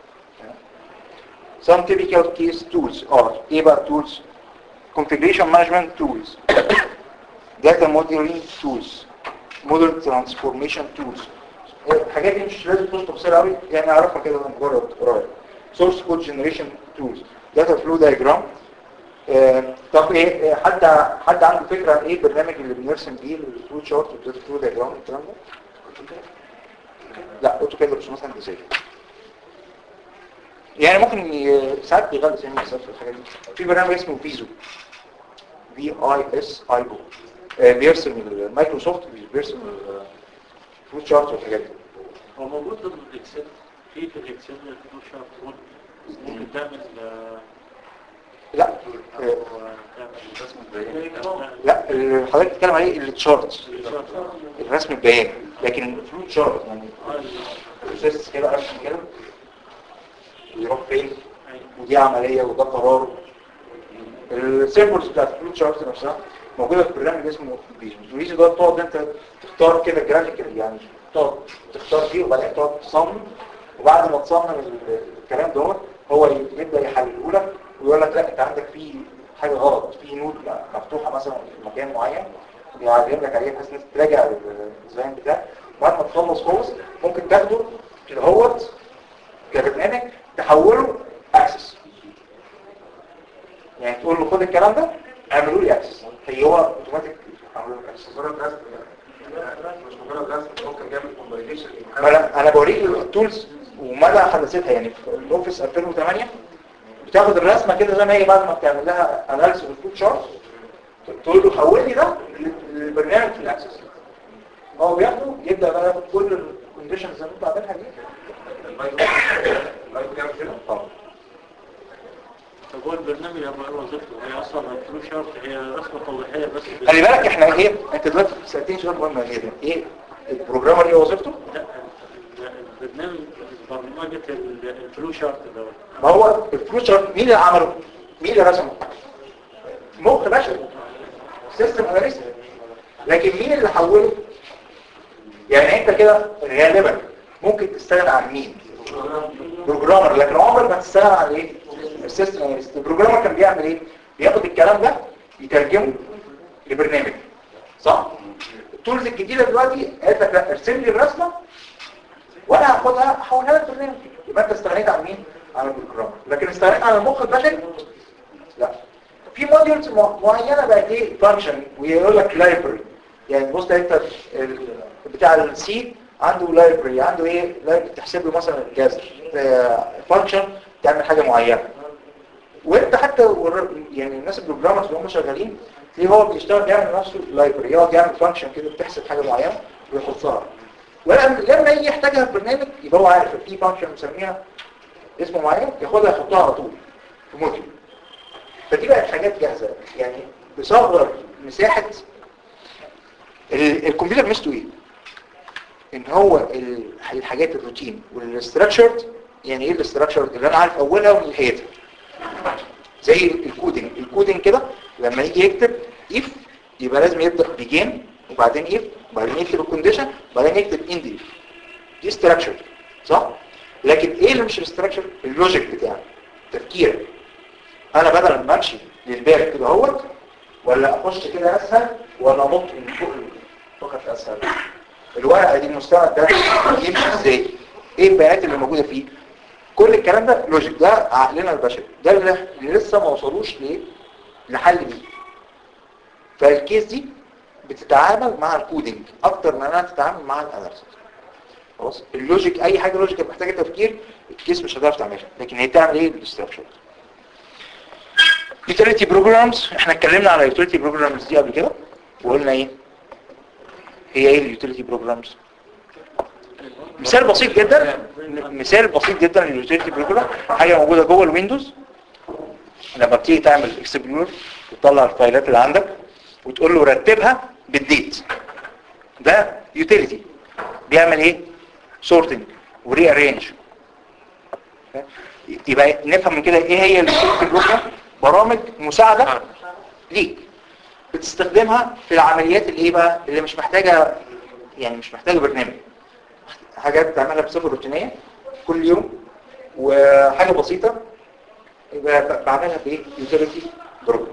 Some typical case tools are EBA tools, configuration management tools, data modeling tools, model transformation tools. الحاجات دي مش لازم تخش تفصيل قوي يعني اعرفها كده مجرد قرايه. source code generation tools, data flow diagram. آه، طب ايه آه، حد حد عنده فكره عن ايه البرنامج اللي بنرسم بيه الفلو شارت والداتا فلو دايجرام والكلام ده؟ لا اوتوكاد مش مثلا ازاي يعني ممكن ي- ساعات بيغلس يعني مسافه في الحاجات دي في برنامج اسمه فيزو في اي اس اي او بيرسم المايكروسوفت بيرسم الفلو شارت والحاجات دي هو موجود ضمن الاكسل في في الاكسل فلو شارت مود ممكن تعمل آه، لا أو آه، تعمل رسم البيانات لا اللي حضرتك بتتكلم عليه التشارت الرسم البياني لكن الفلو شارت يعني بروسيس كده ارسم كده يروح فين ودي عملية وده قرار السيمبلز بتاعت الفلو شارت نفسها موجوده في برنامج اسمه فيجن فيجن ده تقعد انت تختار كده جرافيك يعني تقعد تختار فيه وبعدين تقعد تصمم وبعد ما تصمم ال- الكلام ده هو يبدا يحلله لك ويقول لك لا انت عندك في حاجه غلط في نود مفتوحه مثلا في مكان معين بيعلم لك عليها بحيث انك تراجع الديزاين بتاعك وبعد ما تخلص خالص ممكن تاخده كده هوت كبرنامج تحوله اكسس يعني تقول له خد الكلام ده اعملوا لي اكسس هي هو اوتوماتيك عملوا مش مجرد رسم مش مجرد رسم ممكن يعمل كومبايليشن ما انا انا بوريك التولز ومدى حدثتها يعني في الاوفيس 2008 بتاخد الرسمه كده زي ما هي بعد ما بتعمل لها اناليسيس بالفلوت شارت تقول له حول لي ده للبرنامج في الاكسس هو بياخده يبدا بقى ياخد كل الكونديشنز اللي انت عاملها دي اللايف بيعمل كده اه طب هو البرنامج هيبقى ايه وظيفته هي اصلا الفلو شارت هي رسمه توضيحيه بس خلي بالك احنا ايه انت دلوقتي سالتني سؤال مهم جدا ايه البروجرامر ايه وظيفته لا البرنامج برمجه ال- الفلو شارت ده ما هو الفلوت شارت مين اللي عمله مين اللي رسمه مخ بشري سيستم اناليست لكن مين اللي حوله يعني انت كده غالبا ممكن تستغنى عن مين بروجرامر لكن عمرك ما تستغنى عن ايه السيستم اناليست البروجرامر كان بيعمل ايه بياخد الكلام ده يترجمه لبرنامج صح التولز الجديده دلوقتي قالت لك لا ارسم لي الرسمه وانا هاخدها احولها لك برنامج يبقى انت استغنيت عن مين عن البروجرامر لكن استغنيت عن المخ البشري لا في موديولز معينه بقت ايه فانكشن ويقول لك لايبرري يعني بص انت ال- بتاع السي عنده لايبرري عنده ايه library تحسب له مثلا الجذر فانكشن تعمل حاجه معينه وانت حتى ور- يعني الناس البروجرامرز اللي هم شغالين تلاقيه هو بيشتغل بيعمل نفسه لايبرري يقعد يعمل فانكشن كده بتحسب حاجه معينه ويحطها ولما لما يجي يحتاجها في برنامج يبقى هو عارف في فانكشن مسميها اسمه معين ياخدها يحطها على طول في موديول فدي بقت حاجات جاهزه يعني بصغر مساحه ال- الكمبيوتر ميزته ايه ان هو ال- الحاجات الروتين والاستراكشرد يعني ايه الاستراكشرد اللي انا عارف اولها ونهايتها زي الكودينج الكودينج كده لما يجي يكتب if يبقى لازم يبدا بجين وبعدين if وبعدين يكتب الكونديشن وبعدين يكتب اند if دي استراكشر صح لكن ايه اللي مش الاستراكشر اللوجيك بتاعك تفكيرك انا بدل ما امشي للباب كده اهوت ولا اخش كده اسهل ولا انط من فوق فقط اسهل الورقه دي المستند ده يمشي ازاي ايه البيانات اللي موجوده فيه كل الكلام ده لوجيك ده عقلنا البشري ده اللي اللي لسه ما وصلوش لايه لحل بيه فالكيس دي بتتعامل مع الكودينج اكتر من انها تتعامل مع الاناليسيس خلاص اللوجيك اي حاجه لوجيك محتاجه تفكير الكيس مش هتعرف تعملها لكن هي بتعمل ايه الاستراكشر يوتيليتي بروجرامز احنا اتكلمنا على يوتيليتي بروجرامز دي قبل كده وقلنا ايه هي ايه اليوتيليتي بروجرامز مثال بسيط جدا مثال بسيط جدا لليوتيليتي بروجرام حاجه موجوده جوه الويندوز لما بتيجي تعمل اكسبلور وتطلع الفايلات اللي عندك وتقول له رتبها بالديت ده يوتيليتي بيعمل ايه سورتنج وري ارينج يبقى نفهم من كده ايه هي اليوتيليتي بروجرام برامج مساعده ليك بتستخدمها في العمليات اللي ايه بقى اللي مش محتاجه يعني مش محتاجه برنامج حاجات بتعملها بصفه روتينيه كل يوم وحاجه بسيطه يبقى ب- بعملها في ايه يوتيليتي بروجرام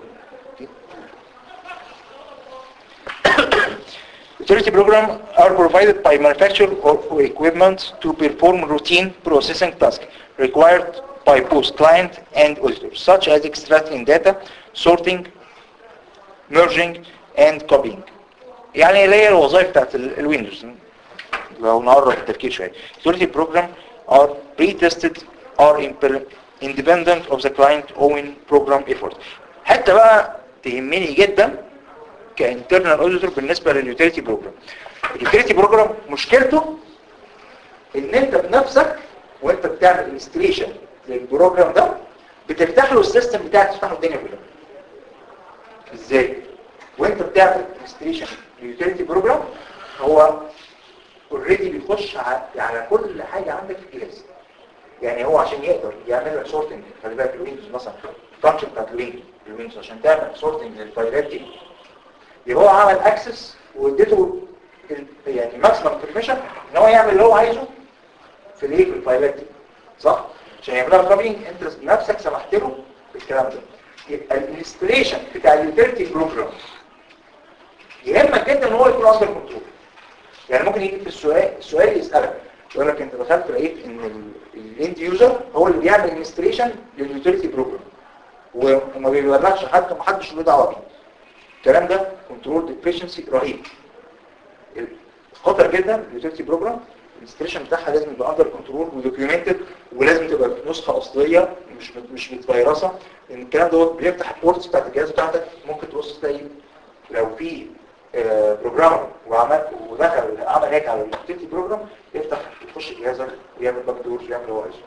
Utility program are provided by manufacturer or or equipment to perform routine processing tasks required by both client and auditors, such as extracting data, sorting, merging, and copying. يعني اللي هي الوظائف بتاعت ال- الويندوز لو نقرب التفكير شوية. Utility program are pre-tested are imper- independent of the client own program effort. حتى بقى تهمني جدا كانترنال اوديتور بالنسبه لليوتيليتي بروجرام اليوتيليتي بروجرام مشكلته ان انت بنفسك وانت بتعمل انستليشن للبروجرام ده بتفتح له السيستم بتاعك تفتح له الدنيا كلها ازاي وانت بتعمل انستليشن لليوتيليتي بروجرام هو اوريدي بيخش ع- على كل حاجه عندك في الجهاز يعني هو عشان يقدر يعمل لك سورتنج خلي بالك الويندوز مثلا الفانكشن بتاعت الويندوز الويندوز عشان تعمل سورتنج للفايلات دي يبقى هو عمل اكسس واديته ال- يعني ماكسيمم انفورميشن ان هو يعمل اللي هو عايزه في الايه في الفايلات دي صح عشان يعملها كوبينج انت نفسك سمحت له بالكلام ده يبقى الانستليشن بتاع اليوتيلتي بروجرام يهمك جدا ان هو يكون اندر كنترول يعني ممكن يجي في السؤال السؤال يسالك يقول لك انت دخلت لقيت ان الاند يوزر هو اللي بيعمل انستليشن لليوتيلتي بروجرام وما بيبلغش حد ومحدش له دعوه بيه الكلام ده كنترول ديفيشنسي رهيب خطر جدا اليوتيلتي بروجرام الانستليشن بتاعها لازم يبقى اندر كنترول ودوكيومنتد ولازم تبقى نسخه اصليه مش مت- مش متفيرسه لان الكلام دوت بيفتح البورتس بتاعت الجهاز بتاعتك ممكن تبص تلاقي لو في بروجرام وعمل ودخل عمل هيك على اليوتيلتي بروجرام يفتح يخش جهازك ويعمل باك دور ويعمل اللي هو عايزه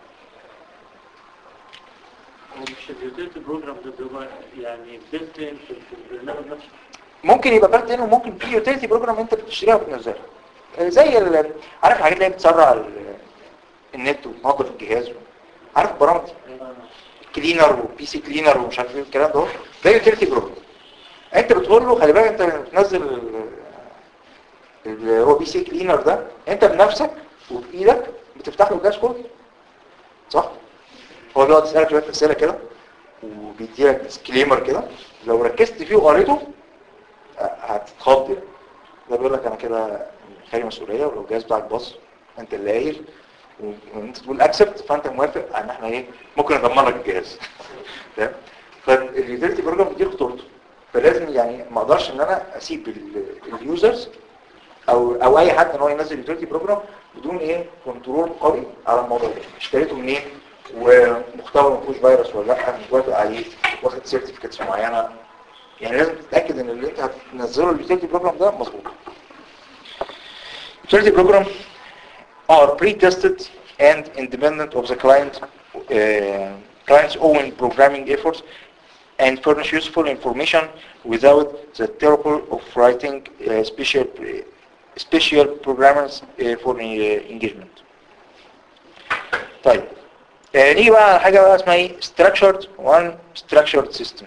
هو مش اليوتيلتي بروجرام ده بيبقى يعني بيلت ان في في البرنامج نفسه ممكن يبقى بارت ان وممكن في يوتيلتي بروجرام انت بتشتريها وبتنزلها آه، زي ال- عارف الحاجات اللي هي بتسرع ال- النت وتنظف الجهاز عارف البرامج دي؟ كلينر وبي سي كلينر ومش عارف ايه الكلام ده ده يوتيلتي بروجرام انت بتقول له خلي بالك انت بتنزل ال- اللي هو بي سي كلينر ده انت بنفسك وبايدك بتفتح له الجهاز كله صح هو بيقعد يسالك شويه اسئله كده وبيديلك ديسكليمر كده لو ركزت فيه وقريته هتتخض يعني. ده بيقول لك انا كده خالي مسؤوليه ولو الجهاز بتاعك باظ انت اللي قايل و- وانت تقول اكسبت فانت موافق ان احنا ايه ممكن ندمر لك الجهاز تمام فاليوتيلتي بروجرام دي خطورته فلازم يعني ما اقدرش ان انا اسيب ال- اليوزرز او او اي حد ان هو ينزل يوتيلتي بروجرام بدون ايه كنترول قوي على الموضوع ده اشتريته منين ومحتوى ما فيهوش فيروس ولا لا متوافق عليه واخد سيرتيفيكتس معينه يعني لازم تتاكد ان اللي انت هتنزله اليوتيلتي بروجرام ده مظبوط utility program are pre-tested and independent of the client uh, client's own programming efforts and furnish useful information without the trouble of writing uh, special special programs uh, for uh, engagement. طيب آه، نيجي بقى على حاجة بقى اسمها ايه structured one structured system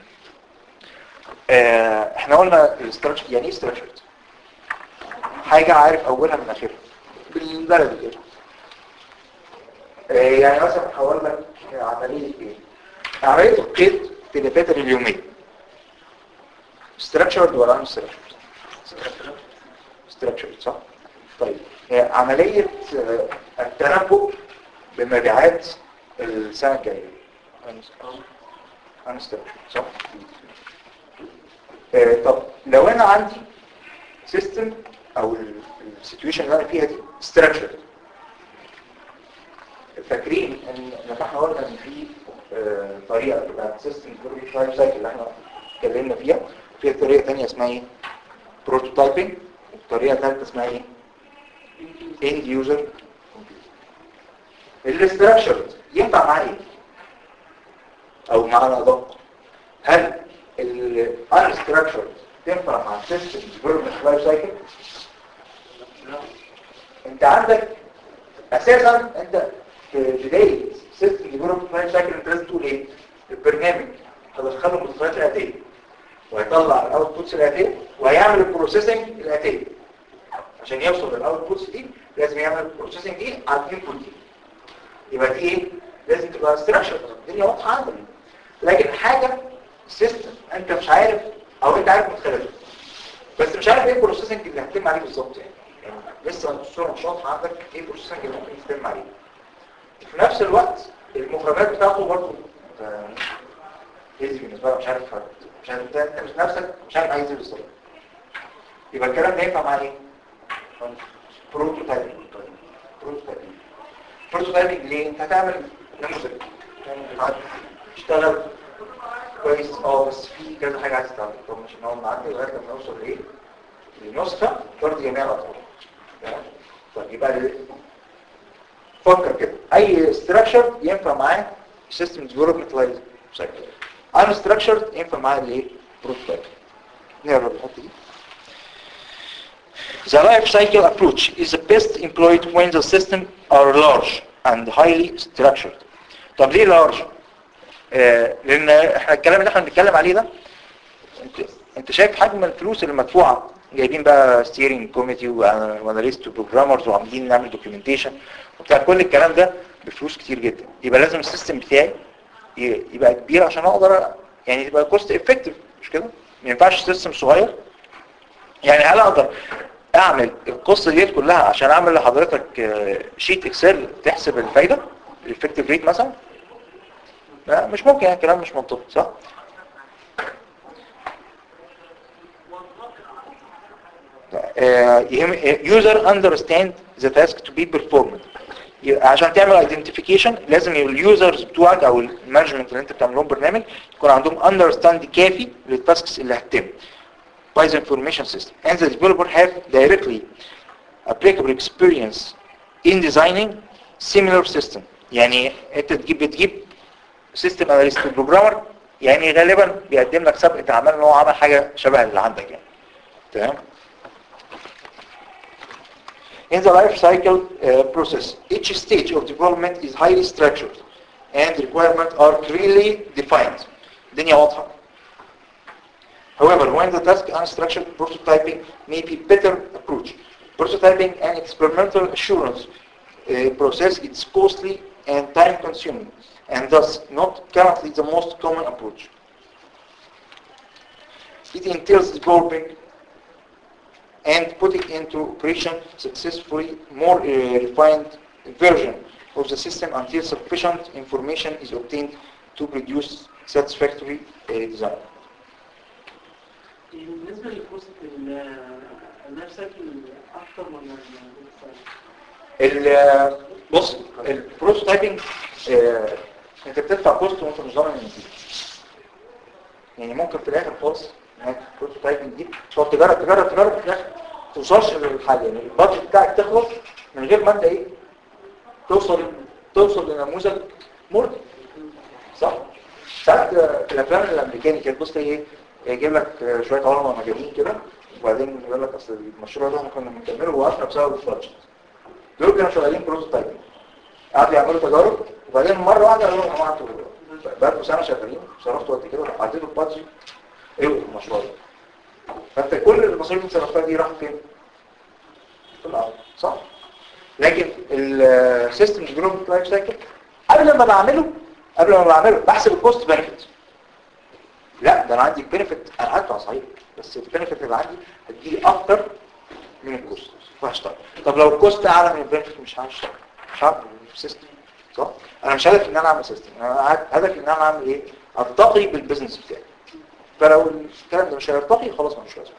آه، احنا قلنا structured يعني ايه structured حاجة عارف اولها من اخرها بالبلد كده آه، يعني مثلا هقول لك عملية ايه عملية القيد في الدفاتر اليومية structured ولا unstructured structured صح طيب آه، عملية آه، التنبؤ بمبيعات السنة الجاية unstructured صح آه، طب لو انا عندي سيستم او السيتويشن اللي انا فيها دي structured فاكرين ان لما احنا قلنا ان في آه، طريقه بتاعت سيستم لايف سايكل اللي احنا اتكلمنا فيها في طريقه ثانيه اسمها ايه بروتوتايبنج وطريقه ثالثه اسمها ايه اند يوزر الاستراكشرد ينفع معاه ايه او معنى ادق هل الانستراكشرد تنفع مع السيستم ديفلوبمنت لايف سايكل انت عندك اساسا انت في بدايه سيستم ديفلوبمنت لايف سايكل انت لازم تقول ايه البرنامج هتدخله المتطلبات الاتيه وهيطلع الاوتبوتس الاتيه وهيعمل البروسيسنج الاتيه عشان يوصل للاوتبوتس دي لازم يعمل البروسيسنج دي على الانبوت دي يبقى دي ايه لازم تبقى ستراكشر الدنيا واضحه عندك لكن حاجه سيستم انت مش عارف او انت عارف مدخلاته بس مش عارف ايه البروسيسنج اللي هتتم عليه بالظبط يعني. يعني لسه الصوره مش واضحه عندك ايه البروسيسنج اللي ممكن يتم عليه في نفس الوقت المخرجات بتاعته برضه ايزي بالنسبه لك مش عارف مش عارف انت انت مش نفسك مش عارف عايز ايه بالظبط يبقى الكلام ده ينفع مع ايه؟ بروتوتايبنج بروتوتايبنج بروتوتايبنج ليه؟ انت هتعمل نموذج تعمل اشتغل كويس اه بس في كذا حاجه عايز تعمل طب مش نقعد نعدي لغايه لما نوصل لايه؟ لنسخه ترضي جميع الاطراف تمام؟ طيب يبقى ال- فكر كده اي ستراكشر ينفع معاه سيستم ديفلوبمنت لايف سايكل ان ستراكشر ينفع معاه الايه؟ بروتوتايب نقرا الحته دي The life cycle approach is best employed when the system are large and highly structured. طب ليه large؟ آه لان احنا الكلام اللي احنا بنتكلم عليه ده انت شايف حجم الفلوس اللي مدفوعه جايبين بقى ستيرنج كوميتي واناليست وبروجرامرز وعاملين نعمل دوكيومنتيشن وبتاع كل الكلام ده بفلوس كتير جدا يبقى لازم السيستم بتاعي ي- يبقى كبير عشان اقدر يعني يبقى كوست افكتيف مش كده ما ينفعش سيستم صغير يعني هل اقدر اعمل القصه ديت كلها عشان اعمل لحضرتك آه، شيت اكسل تحسب الفايده الافكتيف ريت مثلا لا مش ممكن يعني كلام مش منطقي صح يوزر understand the task to be performed ي- عشان تعمل identification لازم اليوزرز بتوعك او المانجمنت اللي انت بتعمل لهم برنامج يكون عندهم understand كافي للتاسكس اللي هتتم by the information system and the developer have directly applicable experience in designing similar system يعني انت تجيب بتجيب سيستم اناليست بروجرامر يعني غالبا بيقدم لك سابقة اعمال ان هو عمل حاجة شبه اللي عندك يعني تمام In the life cycle uh, process, each stage of development is highly structured and requirements are clearly defined. الدنيا واضحة. However, when the task unstructured, prototyping may be better approach. Prototyping and experimental assurance uh, process is costly and time consuming and thus not currently the most common approach. It entails developing and putting into operation successfully more uh, refined version of the system until sufficient information is obtained to produce satisfactory uh, design. بالنسبة لكوست اللايف سايكل أكتر ولا ال- بص البروتوتايبنج آه، انت بتدفع كوست وانت مش ضامن النتيجه يعني ممكن في الاخر خالص انك البروتوتايبنج دي تقعد تجرب تجرب تجرب في الاخر ما توصلش للحل يعني البادجت بتاعك تخلص من غير ما انت ايه توصل توصل لنموذج مرضي صح ساعات آه، في الافلام الامريكاني كانت بص ايه يجيب لك آه، شويه علماء مجانين كده وبعدين يقول لك اصل المشروع ده احنا كنا بنكمله وقفنا بسبب البادجت دول كانوا شغالين بروتوتايبنج قعدوا يعملوا تجارب وبعدين مره واحده قالوا لهم يا جماعه انتوا بقالكم سنه شغالين صرفتوا قد كده عديتوا البادجت ايه المشروع ده فانت كل المصاريف اللي صرفتها دي راحت فين؟ في الارض صح؟ لكن السيستم ديفلوبمنت لايف سايكل قبل ما بعمله قبل ما بعمله بحسب الكوست بنفيت لا ده انا عندي بنفيت انا هدفع صحيح بس البنفيت اللي عندي هتجيلي اكتر من الكوست فهشتغل طب لو الكوست اعلى من البنفيت مش هشتغل مش هعمل سيستم صح انا مش هدفي ان انا اعمل سيستم انا هدفي ان انا اعمل ايه ارتقي بالبيزنس بتاعي فلو الكلام ده مش هيرتقي خلاص مش لازم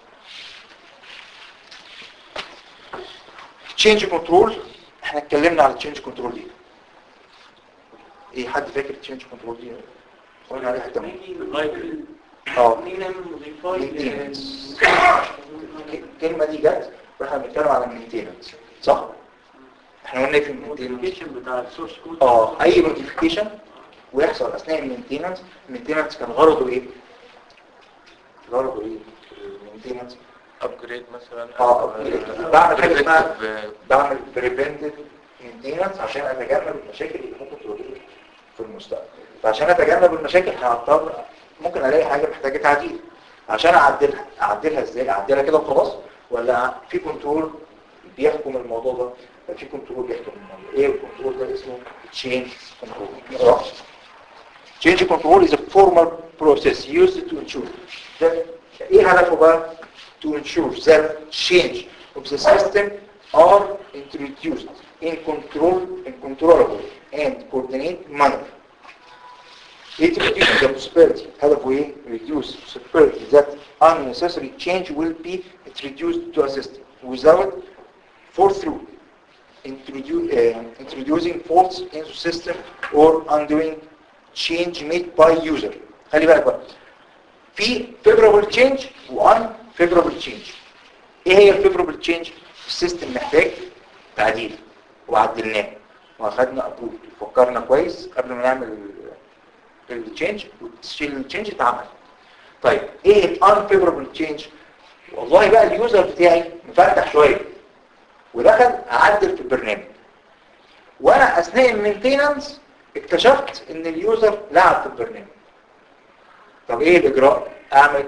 تشينج كنترول احنا اتكلمنا على التشينج كنترول دي ايه حد فاكر التشينج كنترول دي قلنا عليها حته مهمة. اه maintenance. الكلمه دي جت واحنا بنتكلم على المينتيننس صح احنا قلنا ايه في المينتيننس الموديفيكيشن بتاع السورس كود اه اي موديفيكيشن ويحصل اثناء المينتيننس المينتيننس كان غرضه ايه غرضه ايه المينتيننس ابجريد مثلا اه أو- بعمل حاجه اسمها Predictive- بعمل بريفنتيف مينتيننس عشان اتجنب المشاكل اللي ممكن تواجهني في المستقبل فعشان اتجنب المشاكل هضطر ممكن الاقي حاجه محتاجه تعديل عشان اعدلها اعدلها ازاي اعدلها كده وخلاص ولا في كنترول بيحكم الموضوع ده في كنترول بيحكم الموضوع ايه الكنترول ده اسمه تشينج كنترول Change control is a formal process used to ensure that ايه هدفه بقى to ensure that change of the system are introduced in control in controllable and coordinate manner. It reduces the possibility هدفه ايه reduce possibility that unnecessary change will be introduced to a system without force through introdu- uh, introducing faults into the system or undoing change made by user خلي بالك بقى في favorable change و unfavorable change ايه هي الفيفوربل change السيستم محتاج تعديل وعدلناه واخدنا ابروف فكرنا كويس قبل ما نعمل التشينج والتشينج اتعمل طيب ايه الانفيفوربل تشينج والله بقى اليوزر بتاعي مفتح شويه ودخل اعدل في البرنامج وانا اثناء المينتيننس اكتشفت ان اليوزر لعب في البرنامج طب ايه الاجراء اعمل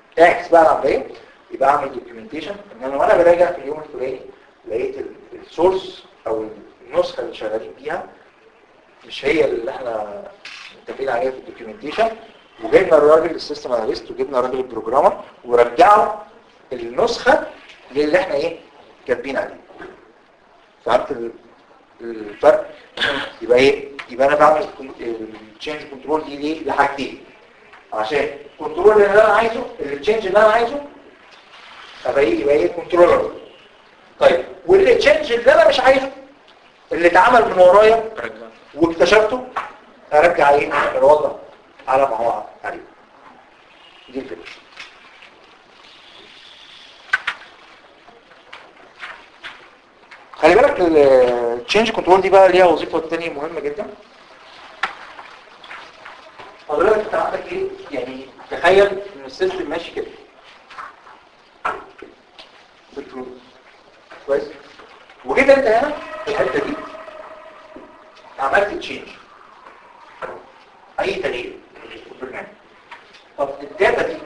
اعكس بقى العمليه يبقى اعمل دوكيومنتيشن ان انا وانا براجع في اليوم الفلاني لقيت السورس او النسخه اللي شغالين بيها مش هي اللي احنا متفقين عليها في الدوكيومنتيشن وجبنا الراجل السيستم اناليست وجبنا الراجل البروجرامر ورجعوا النسخه للي احنا ايه كاتبين عليه فهمت ال- الفرق يبقى ايه يبقى انا بعمل التشينج كنترول دي ليه لحاجتين عشان الكنترول اللي انا عايزه التشينج اللي انا عايزه ابقى ايه يبقى ايه كنترولر طيب والتشينج اللي انا مش عايزه اللي اتعمل من ورايا رجع واكتشفته ارجع ايه الوضع على ما هو عليه دي الفكره خلي بالك التشينج كنترول دي بقى ليها وظيفه تانية مهمه جدا حضرتك انت عندك ايه يعني تخيل ان السيستم ماشي كده بالفلوس كويس وجيت انت هنا في الحته دي عملت تشينج اي تغيير في البرنامج طب الداتا دي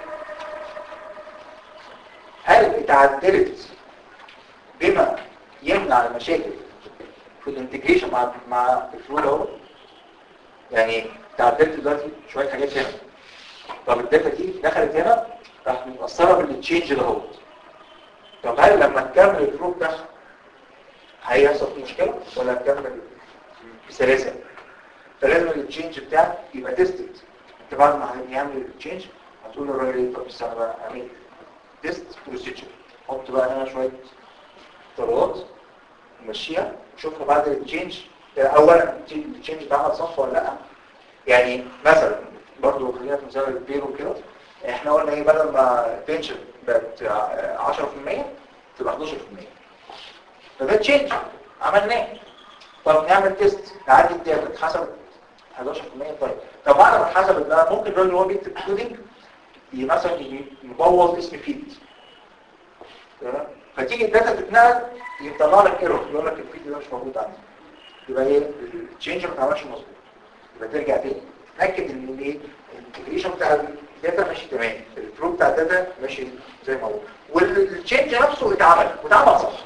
هل اتعدلت بما يمنع المشاكل في الانتجريشن مع مع الفلو اهو يعني تعدلت دلوقتي شويه حاجات هنا طب الداتا دي دخلت هنا راح متاثره بالتشينج ده اهو طب هل لما تكمل الفلو بتاعها هيحصل فيه مشكله ولا هتكمل بسلاسه فلازم التشينج بتاعك يبقى تيستد انت بعد ما هيعمل التشينج هتقول للراجل ايه طب استنى بقى اعمل تيست بروسيجر حط بقى هنا شويه طلبات ومشيها وشوفها بعد التشينج اولا التشينج اتعمل صح ولا لا يعني مثلا برضو خلينا في مثال البيرو كده احنا قلنا ايه بدل ما البنشن بقت 10% تبقى 11% فده تشينج عملناه طب نعمل تيست نعدي الداتا اتحسبت 11% طيب طب بعد ما اتحسبت بقى ممكن الراجل هو بيكتب كودنج مثلا يبوظ اسم فيلد تمام فتيجي الداتا تتنقل يطلع لك ايرور يقول لك الفيلد ده مش موجود عندي يبقى ايه التشينج ما اتعملش مظبوط يبقى ترجع تاني تاكد ان الايه الانتجريشن بتاع الداتا ماشي تمام الفلو بتاع الداتا ماشي زي ما هو والتشينج نفسه اتعمل واتعمل صح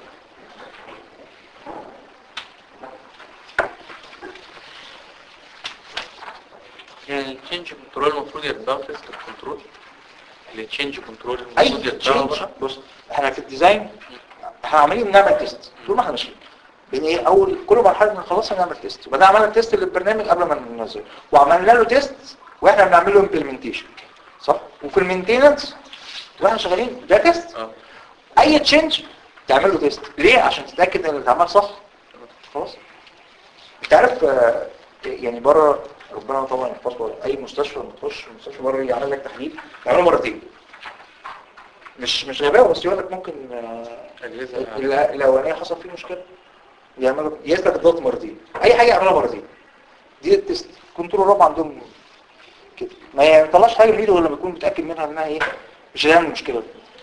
يعني التشينج كنترول المفروض يتباع تيست كنترول التشينج كنترول اي المفروض يتباع تشينج بقى بص احنا في الديزاين احنا عمالين نعمل تيست طول ما احنا ماشيين بين ايه اول كل مرحله بنخلصها نعمل تيست وبعدين عملنا تيست للبرنامج قبل ما ننزله وعملنا له تيست واحنا بنعمل له امبلمنتيشن صح وفي المينتيننس واحنا شغالين ده تيست اه اي تشينج تعمل له تيست ليه عشان تتاكد ان اللي اتعمل صح خلاص انت عارف آه، يعني بره ربنا طبعا يحفظه اي مستشفى لما تخش مستشفى بره يعمل لك تحليل يعمله مرتين مش مش غباء بس يقول لك ممكن آه، اجهزه ال- الاولانيه حصل فيه مشكله يعملوا يقيس لك الضغط مرتين اي حاجه يعملها مرتين دي التست كنترول رابع عندهم كده ما يطلعش حاجه من ايده غير لما يكون متاكد منها انها ايه مش هيعمل مشكله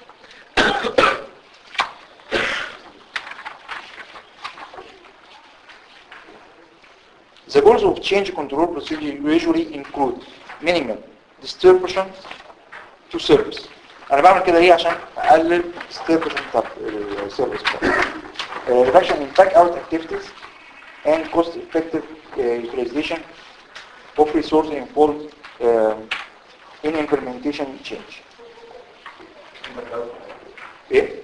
The goals of change control procedure usually include minimal distribution to service. انا بعمل كده ليه عشان اقلل distribution بتاع السيرفيس بتاعي. Uh, reduction in back out activities and cost effective uh, utilization of resource involved um, in implementation change. ايه؟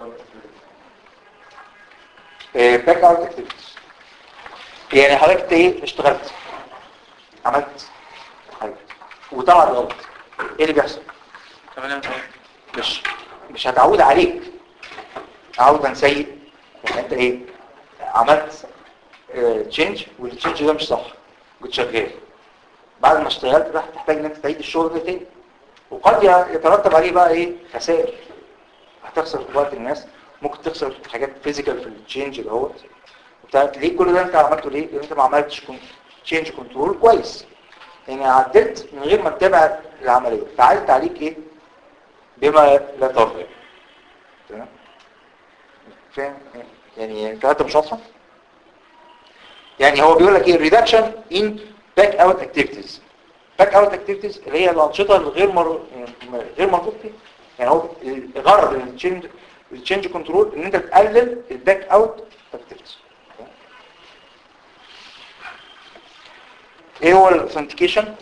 باك اوت اكتيفيتيز يعني حضرتك انت ايه اشتغلت عملت حاجه وطلع غلط ايه اللي بيحصل تمام مش مش هتعود عليك عودا سيء يعني انت ايه عملت تشينج والتشينج ده مش صح كنت شغال بعد ما اشتغلت بقى هتحتاج ان انت تعيد الشغل ده تاني وقد يترتب عليه بقى ايه خسائر هتخسر وقت الناس ممكن تخسر حاجات فيزيكال في التشينج دوت وبتاع ليه كل ده انت عملته ليه؟ لان انت ما عملتش تشينج كنترول كويس يعني عدلت من غير ما تتابع العمليه فعلت عليك ايه بما لا ترضى تمام فاهم يعني الثلاثه مش واضحه يعني هو بيقول لك ايه ريدكشن ان باك اوت اكتيفيتيز باك اوت اكتيفيتيز اللي هي الانشطه الغير مر... غير مرغوب فيها يعني هو الغرض من التشينج التشينج كنترول ان انت تقلل الباك اوت اكتيفيتي ايه هو الاوثنتيكيشن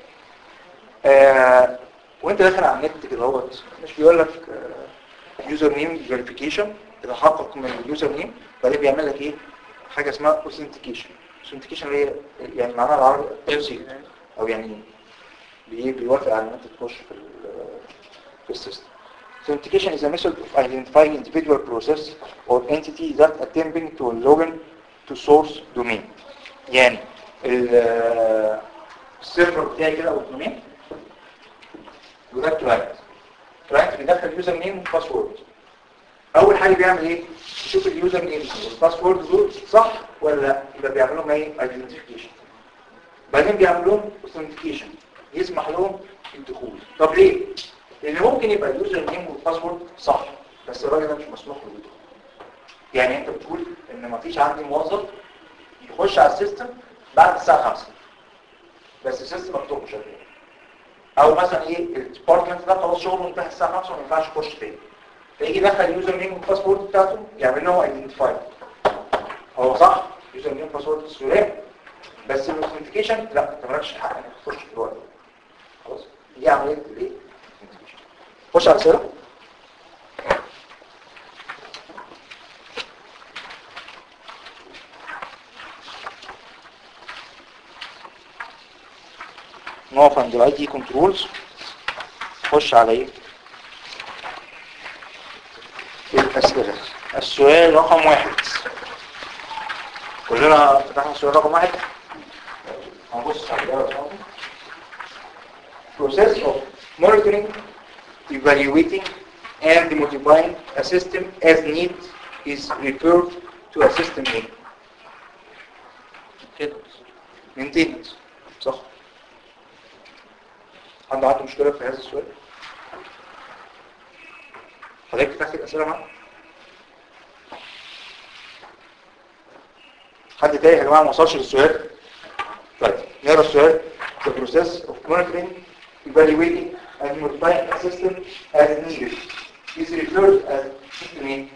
آه وانت داخل على النت كده اهوت مش بيقول لك يوزر نيم فيريفيكيشن تحقق من اليوزر نيم بعدين بيعمل لك ايه حاجه اسمها اوثنتيكيشن اوثنتيكيشن اللي هي يعني معناها العربي التوثيق او يعني بي- بيوافق على ان انت تخش في ال- في السيستم Authentication is a method of identifying individual process or entity that attempting to login to source domain. يعني ال- السيرفر بتاعي كده او الدومين وده كلاينت كلاينت بيدخل اليوزر نيم وباسورد اول حاجه بيعمل ايه يشوف اليوزر نيم والباسورد دول صح ولا لا يبقى بيعمل لهم ايه ايدنتيفيكيشن بعدين بيعمل لهم اوثنتيكيشن يسمح لهم الدخول طب ليه لان ممكن يبقى اليوزر نيم والباسورد صح بس الراجل ده مش مسموح له بالدخول يعني انت بتقول ان مفيش عندي موظف يخش على السيستم بعد الساعه 5 بس السيستم مفتوح مش شغال او مثلا ايه الديبارتمنت ده خلاص شغله انتهى الساعه 5 وما ينفعش يخش تاني فيجي يدخل اليوزر نيم والباسورد بتاعته يعمل له ايدنتيفاي هو صح يوزر نيم باسورد سلام بس الاوثنتيكيشن لا انت مالكش الحق انك تخش في الوقت خلاص دي عمليه الايه authentication. خش على الاسئله نقف عند الاي دي كنترولز خش على ايه الاسئله السؤال رقم واحد كلنا فتحنا السؤال رقم واحد هنبص على الإجابة بتاعته. process of monitoring evaluating and modifying a system as need is referred to a system name كده maintenance صح حد عنده مشكلة في هذا السؤال حضرتك فتحت الأسئلة معاك حد تاني يا جماعة ما وصلش للسؤال طيب نقرا السؤال the process of monitoring evaluating and modifying a system as needed is referred as system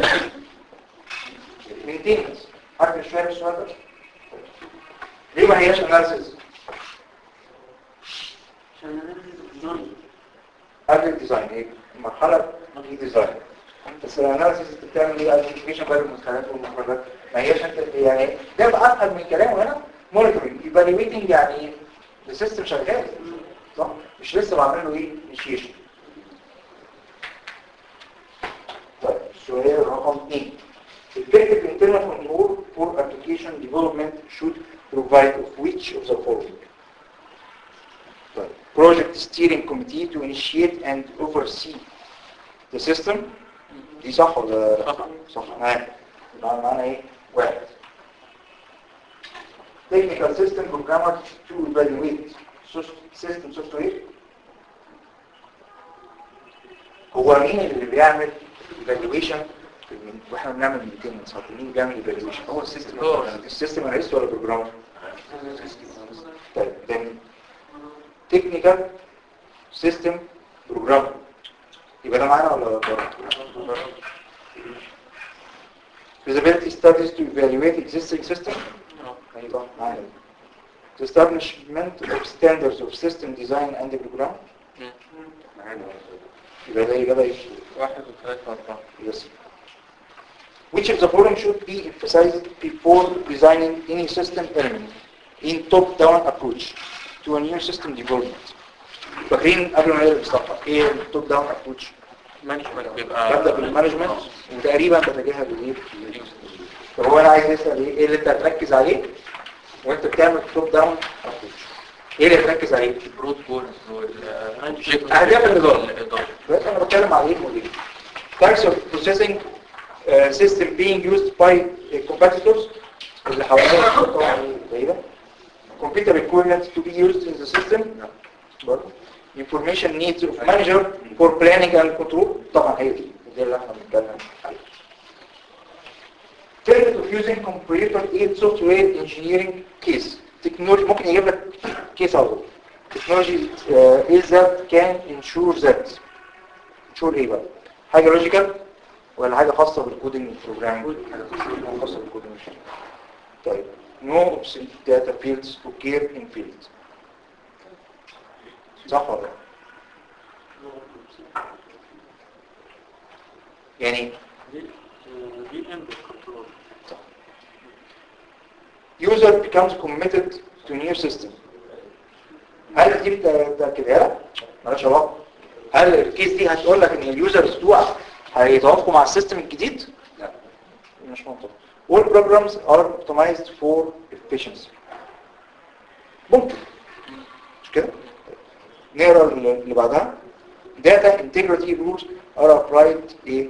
maintenance حد مش فاهم السؤال ده ليه ما هياش analysis قبل الديزاين ايه المرحله دي ديزاين بس الاناليسيس انت بتعمل ايه ايدنتيفيكيشن بين المدخلات والمخرجات ما هياش انت يعني ده بقى افهم من كلامه هنا مونيتورنج ايفالويتنج يعني ايه السيستم شغال صح مش لسه بعمل له ايه انيشيشن طيب السؤال رقم 2 Effective internal control for application development should provide of which of the following طيب. project steering committee to initiate and oversee the system دي صح ولا لا؟ صح. صح معانا يبقى معانا ايه واحد technical system programmer to evaluate sys- system software هو مين اللي بيعمل evaluation واحنا بنعمل maintenance مين اللي بيعمل evaluation هو السيستم هو. السيستم اناليست ولا بروجرامر طيب then technical system programmer يبقى ده معانا ولا بره feasibility studies to evaluate existing system ايوه معانا the establishment of standards of system design and program مم. يبقى ده إجابة إيه؟ واحد وثلاثة وأربعة Yes. Which of the following should be emphasized before designing any system element in top-down approach to a new system development? فاكرين قبل ما نبدأ الصفحة ايه التوب داون ابروتش؟ مانجمنت بيبقى ببدأ بالمانجمنت وتقريبا بتجاهل الايه؟ طب هو انا عايز اسال ايه ايه اللي انت هتركز عليه وانت بتعمل توب داون ابروتش؟ ايه اللي هتركز عليه؟ البروت جولز والأوبجيكت أهداف الإدارة. الإدارة بس انا بتكلم على ايه موديل types of processing uh, system being used by uh, competitors اللي حوالينا طبعا بعيدة computer equipment to be used in the system برضه information needs of manager for planning and control طبعا هي دي دي اللي احنا بنتكلم عليها Method of using computer aid software engineering case technology ممكن يجيب لك كيس على طول technology uh, is that can ensure that شغل ايه بقى حاجه لوجيكال ولا حاجه خاصه بالكودينج بروجرام حاجه خاصه بالكودينج طيب no obsolete data fields occur in fields صح ولا لا؟ يعني دي دي اند كنترول user becomes committed to new system هل دي بتأكدها لك؟ مالهاش علاقة هل الكيس دي هتقول لك ان اليوزرز بتوعك هيتوافقوا مع السيستم الجديد؟ لا مش منطقي all programs are optimized for efficiency ممكن مش كده؟ نقرا اللي بعدها data integrity rules are applied ايه؟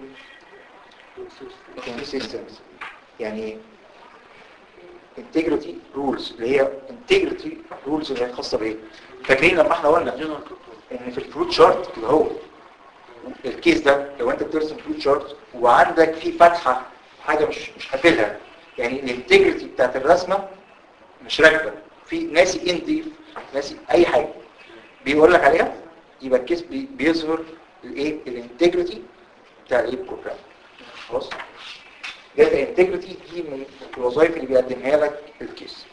in systems يعني ايه؟ integrity rules اللي هي integrity rules اللي هي خاصة بايه فاكرين لما احنا قلنا ان في الفلوت شارت اللي هو الكيس ده لو انت بترسم فلوت شارت وعندك في فتحة حاجة مش مش قافلها يعني الانتجريتي بتاعت الرسمة مش راكبة في ناسي انضيف ناسي اي حاجة بيقول لك عليها يبقى الكيس بي- بيظهر الايه الانتجريتي بتاع الايه البروجرام خلاص داتا انتجريتي دي من الوظائف اللي بيقدمها لك الكيس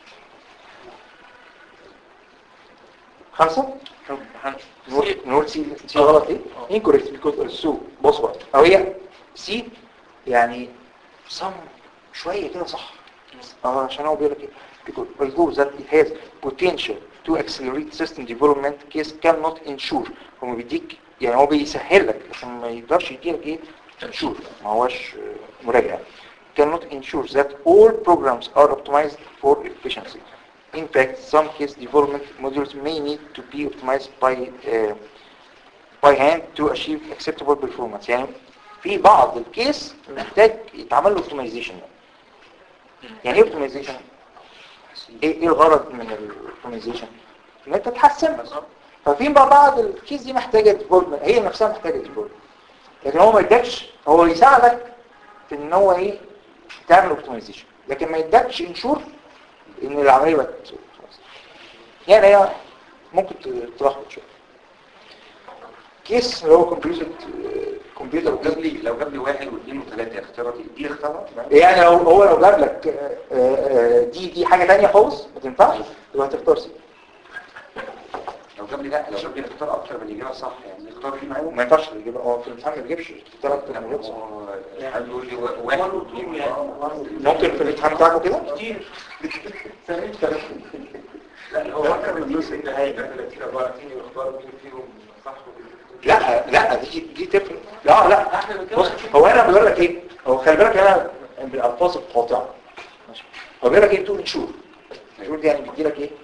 خمسة نقول نقول سي سي غلط ايه incorrect because السو بص بقى او هي سي يعني some شوية كده صح اه عشان هو بيقول لك ايه because although that it has potential to accelerate system development case cannot ensure هو ما بيديك يعني هو بيسهل لك لكن ما يقدرش يديلك ايه ensure ما هوش آه، مراجعة cannot ensure that all programs are optimized for efficiency. In fact, some case development modules may need to be optimized by uh, by hand to achieve acceptable performance. يعني في بعض الكيس محتاج يتعمل له optimization. يعني ايه optimization؟ ايه ايه الغرض من الاوبتمايزيشن؟ ان انت تحسن ففي بقى بعض الكيس دي محتاجه ديفولبمنت هي نفسها محتاجه ديفولبمنت لكن هو ما يدكش هو يساعدك في ان هو ايه تعمل اوبتمايزيشن لكن ما يدكش انشور ان العمليه بقت optimized. يعني هي ممكن تلخبط شويه كيس اللي هو كمبيوتر كمبيوتر لو جاب لي لو جاب لي واحد واثنين وثلاثه اختياراتي دي اختارها يعني لو هو لو جاب لك آه، آه، دي دي حاجه ثانيه خالص ما تنفعش يبقى هتختار سي لو جاب لي لا لو جاب لي اختار اكتر من الاجابه صح يعني اختار في معاهم ما ينفعش تجيب هو في الامتحان ما بيجيبش ثلاث كلمات صح هيقول لي واحد واثنين ممكن في الامتحان بتاعكم كده كتير لا هو فكر من النص ان هيبقى 30 34 يختار مين فيهم صح لا لا دي دي تفرق لا لا بص هو انا بقول لك ايه هو خلي بالك انا بالالفاظ القاطعه ماشي هو بيقول لك ايه بتقول انشور انشور دي يعني بيدي لك ايه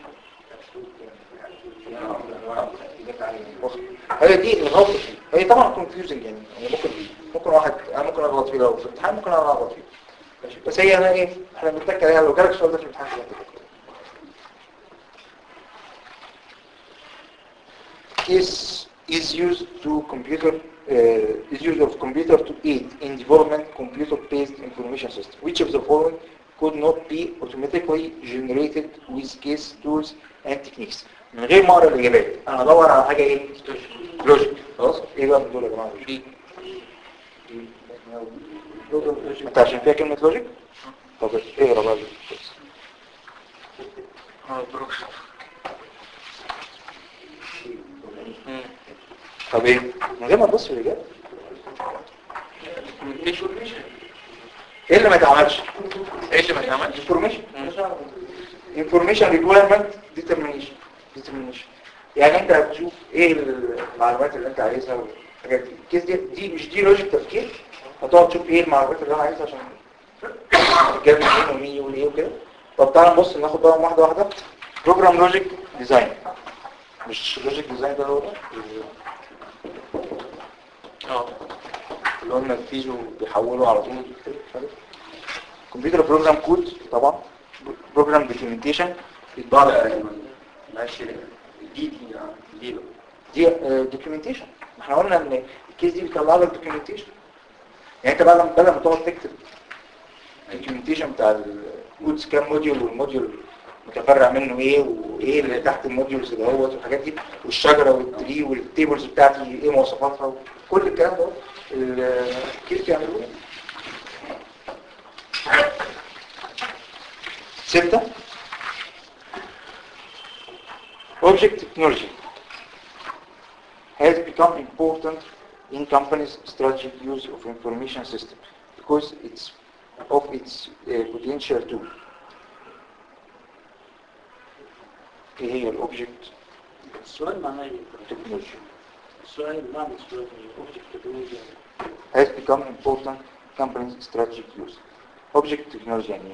بص هي دي الغلطه هي طبعا كونفيوزنج يعني يعني ممكن ممكن واحد انا ممكن اغلط فيه لو في الامتحان ممكن انا اغلط فيه ماشي بس هي انا ايه احنا بنتك عليها لو جالك السؤال ده في الامتحان هتبقى is is used to computer uh, is used of computer to aid in development computer-based information system. Which of the following could not be automatically generated with case tools and techniques? من غير ما اقرا الاجابات انا ادور على حاجه ايه؟ لوجيك خلاص؟ ايه بقى من دول يا جماعه دي انت عشان فيها كلمه لوجيك؟ طب اقرا بقى اه بروش مم. طب ايه؟ من غير ما تبص في الاجابه documentation. ايه اللي ما اتعملش؟ ايه اللي ما اتعملش؟ information information requirement determination determination يعني انت هتشوف ايه المعلومات اللي انت عايزها والحاجات دي الكيس دي دي مش دي لوجيك تفكير هتقعد تشوف ايه المعلومات اللي انا عايزها عشان جاب مين ومين يقول ايه وكده طب تعالى نبص ناخد بقى واحده واحده بروجرام لوجيك ديزاين مش لوجيك ديزاين ده هو ده اه اللي هو النتيجه بيحولوا على طول كمبيوتر بروجرام كود طبعا بروجرام دوكيومنتيشن بعض ماشي دي دي دي دي دوكيومنتيشن احنا قلنا ان الكيس دي بيطلع لك دوكيومنتيشن يعني انت بدل بدل ما تقعد تكتب الدوكيومنتيشن بتاع الكودز كام موديول والموديول متفرع منه ايه وايه اللي تحت الموديولز دهوت والحاجات دي والشجره والتري والتيبلز بتاعتي ايه مواصفاتها كل الكلام ده ال- كيف بيعملوه ستة Object technology has become important in companies' strategic use of information system because it's of its uh, potential to ايه هي الاوبجكت السؤال معناه ايه؟ تكنولوجي السؤال معنى السؤال ايه؟ اوبجكت تكنولوجيا has become important companies strategic use object technology يعني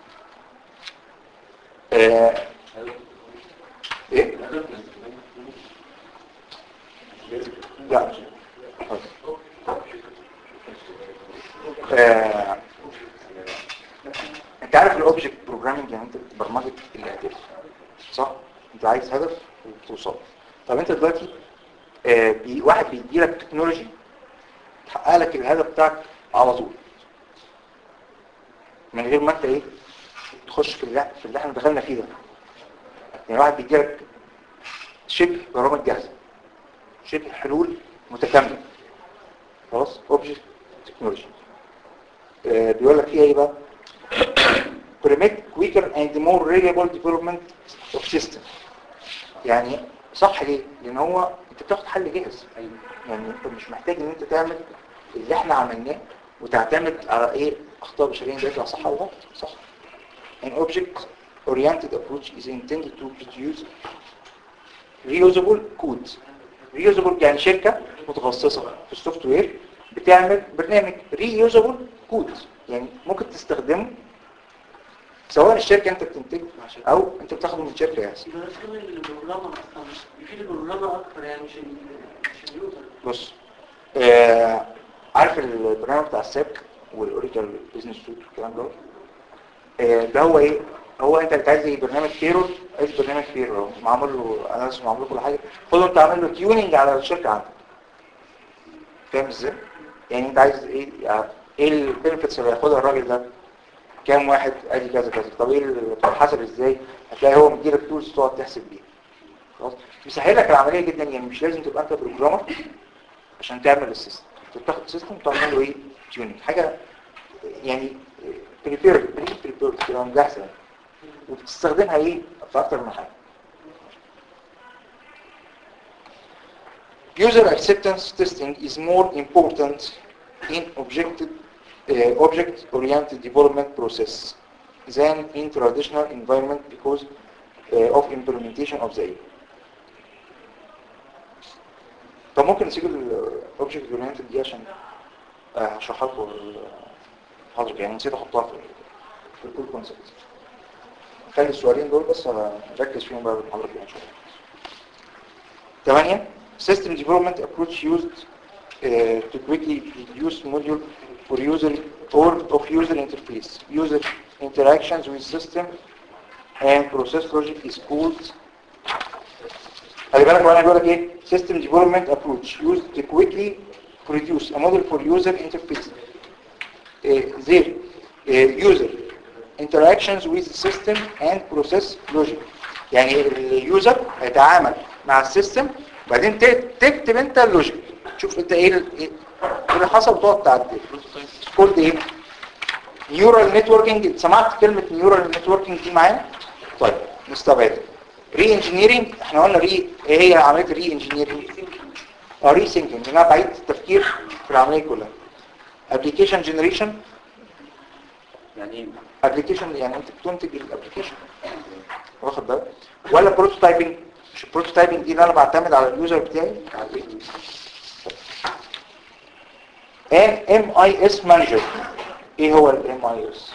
ايه آه، ايه لا آه، انت عارف الاوبجكت بروجرامنج يعني انت برمجه الاهداف صح انت عايز هدف وتوصل طب انت دلوقتي آه، بي واحد بيدي لك تكنولوجي تحقق لك الهدف بتاعك على طول من غير ما انت ايه تخش في اللي, في اللي احنا دخلنا فيه ده يعني واحد بيدي لك شبه برامج جاهزه شبه حلول متكامله خلاص اوبجكت تكنولوجي بيقول لك فيها ايه بقى permit quicker and more reliable development of system يعني صح ليه؟ لان هو انت بتاخد حل جاهز يعني انت مش محتاج ان انت تعمل اللي احنا عملناه وتعتمد على ايه اخطاء بشريه ده يطلع صح او غلط صح an object oriented approach is intended to produce reusable code reusable يعني شركة متخصصة في السوفت وير بتعمل برنامج reusable code يعني ممكن تستخدمه سواء الشركة انت بتنتجه او انت بتاخده من شركة جاهزة يبقى ده كمان البروجرامر اصلا يفيد البروجرامر اكتر يعني مش ال- مش اليوزر بص آه عارف البرنامج بتاع السابك والاوريكال بيزنس سوت والكلام ده آه ده هو ايه هو انت انت عايز ايه برنامج بيرول عايز برنامج بيرول معمول له انا اسمه معمول له كل حاجه خده انت عامل له تيوننج على الشركه عندك فاهم ازاي يعني انت عايز ايه يعني ايه البنفيتس اللي هياخدها الراجل ده كام واحد ادي كذا كذا طب ايه اللي بتتحسب ازاي هتلاقي هو مديلك تولز تقعد تحسب بيها خلاص بيسهل لك العمليه جدا يعني مش لازم تبقى انت بروجرامر عشان تعمل السيستم انت بتاخد سيستم وتعمل له ايه تيوننج حاجه يعني بريبيرد بريبيرد كده جاهزه يعني. وبتستخدمها ايه في اكتر من حاجه User acceptance testing is more important in objective, uh, object-oriented development process than in traditional environment because uh, of implementation of the AI. طب ممكن نسيب الاوبجكت اورينتد دي عشان آه، هشرحها لكم حضرتك يعني نسيت احطها في في الكول كونسبت خلي السؤالين دول بس هركز فيهم بقى بالحضرتك ان شاء الله ثمانية system development approach used uh, to quickly reduce module for user or of user interface user interactions with system and process logic is called خلي بالك وانا بقول لك ايه system development approach used to quickly produce a model for user interface uh, their uh, user interactions with the system and process logic يعني اليوزر هيتعامل مع السيستم بعدين ت- تكتب انت اللوجيك تشوف انت ايه ال- إيه اللي حصل وتقعد تعدل كود ايه نيورال نتوركينج سمعت كلمة نيورال نتوركينج دي معانا طيب نستبعدها ري انجينيرنج احنا قلنا ري ايه هي عملية الري انجينيرنج اه ري ثينكينج انا بعيد التفكير في العملية كلها ابلكيشن جنريشن يعني ايه ابلكيشن يعني انت بتنتج الابلكيشن واخد بالك ولا بروتوتايبنج مش البروتوتايبنج دي اللي انا بعتمد على اليوزر بتاعي ان ام اي اس مانجر ايه هو الام اي اس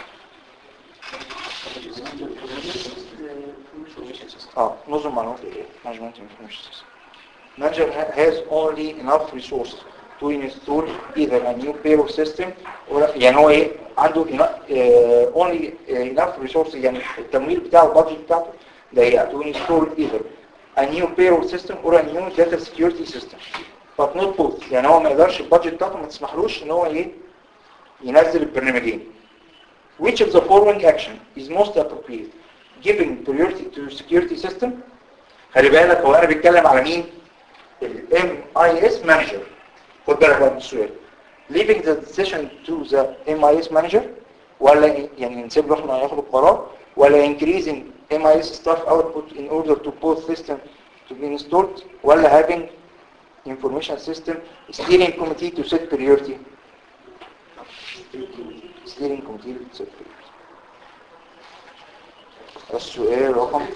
اه نظم معلومات ايه مانجمنت انفورميشن سيستم manager ha- has only enough resources to install either a new payroll system or يعني هو ايه عنده eno- آه، only enough resources يعني التمويل بتاعه البادجت بتاعته ضيقه to install either a new payroll system or a new data security system but not both يعني هو ما يقدرش البادجت بتاعته ما تسمحلوش ان هو ايه ينزل البرنامجين which of the following action is most appropriate giving priority to security system خلي بالك هو انا بيتكلم على مين الام اي اس مانجر خد بالك بقى من السؤال leaving the decision to the MIS manager ولا يعني نسيب له احنا ياخد القرار ولا increasing MIS staff output in order to both system to be installed ولا having information system steering committee to set priority steering committee to set priority السؤال رقم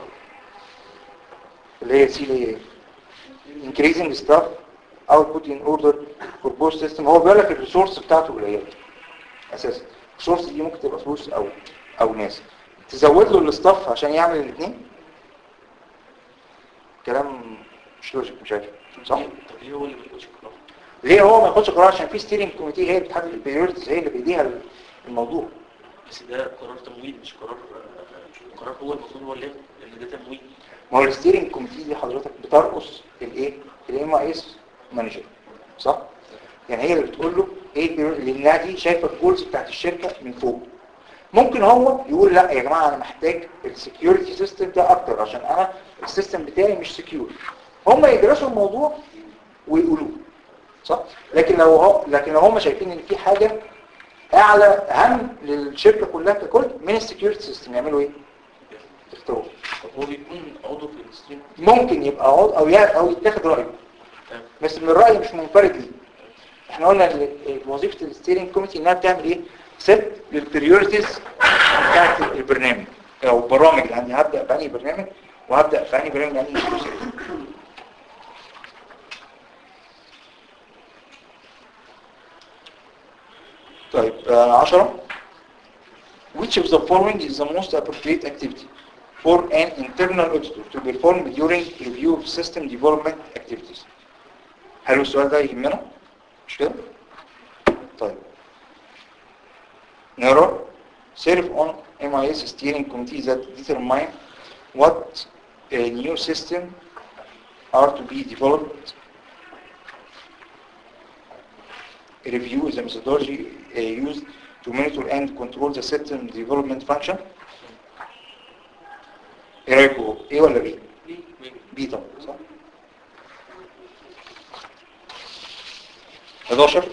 اللي هي سي اللي هي increasing staff output in order for both system هو بيقول لك الريسورس بتاعته قليله اساسا الريسورس دي ممكن تبقى فلوس او او ناس تزود له الاستاف عشان يعمل الاثنين كلام مش لوجيك مش عارف صح طب ليه هو اللي بياخدش قرار؟ ليه هو ما ياخدش قرار عشان في ستيرنج كوميتي هي اللي بتحدد البريورتيز هي اللي بايديها الموضوع بس ده قرار تمويل مش قرار آه، قرار هو المفروض هو اللي ياخده لان ده تمويل ما هو الستيرنج كوميتي دي حضرتك بترقص الايه الام اي اس مانجر صح يعني هي اللي بتقول له ايه البيرو- لانها دي شايفه الجولز بتاعت الشركه من فوق ممكن هو يقول لا يا جماعه انا محتاج السكيورتي سيستم ده اكتر عشان انا السيستم بتاعي مش سكيور هم يدرسوا الموضوع ويقولوه صح لكن لو هو لكن لو هم شايفين ان في حاجه اعلى اهم للشركه كلها ككل من السكيورتي سيستم يعملوا ايه يختاروا طب هو بيكون عضو في الستريم ممكن يبقى عضو او يا او يتاخد رايه بس من الراي مش منفرد ليه احنا قلنا ال- ال- وظيفه الستيرنج كوميتي انها بتعمل ايه ست للبريورتيز بتاعت البرنامج او البرامج اللي عندي هبدا بأني برنامج وهبدا في انهي برنامج انهي جزء. طيب آه، عشرة Which of the following is the most appropriate activity for an internal auditor to perform during review of system development activities? هل السؤال ده يهمنا؟ مش كده؟ طيب نرى serve on MIS steering committee that determine what a new system are to be developed review the methodology uh, used to monitor and control the system development function ايه رايكم ايه ولا بي بي طبعا صح 11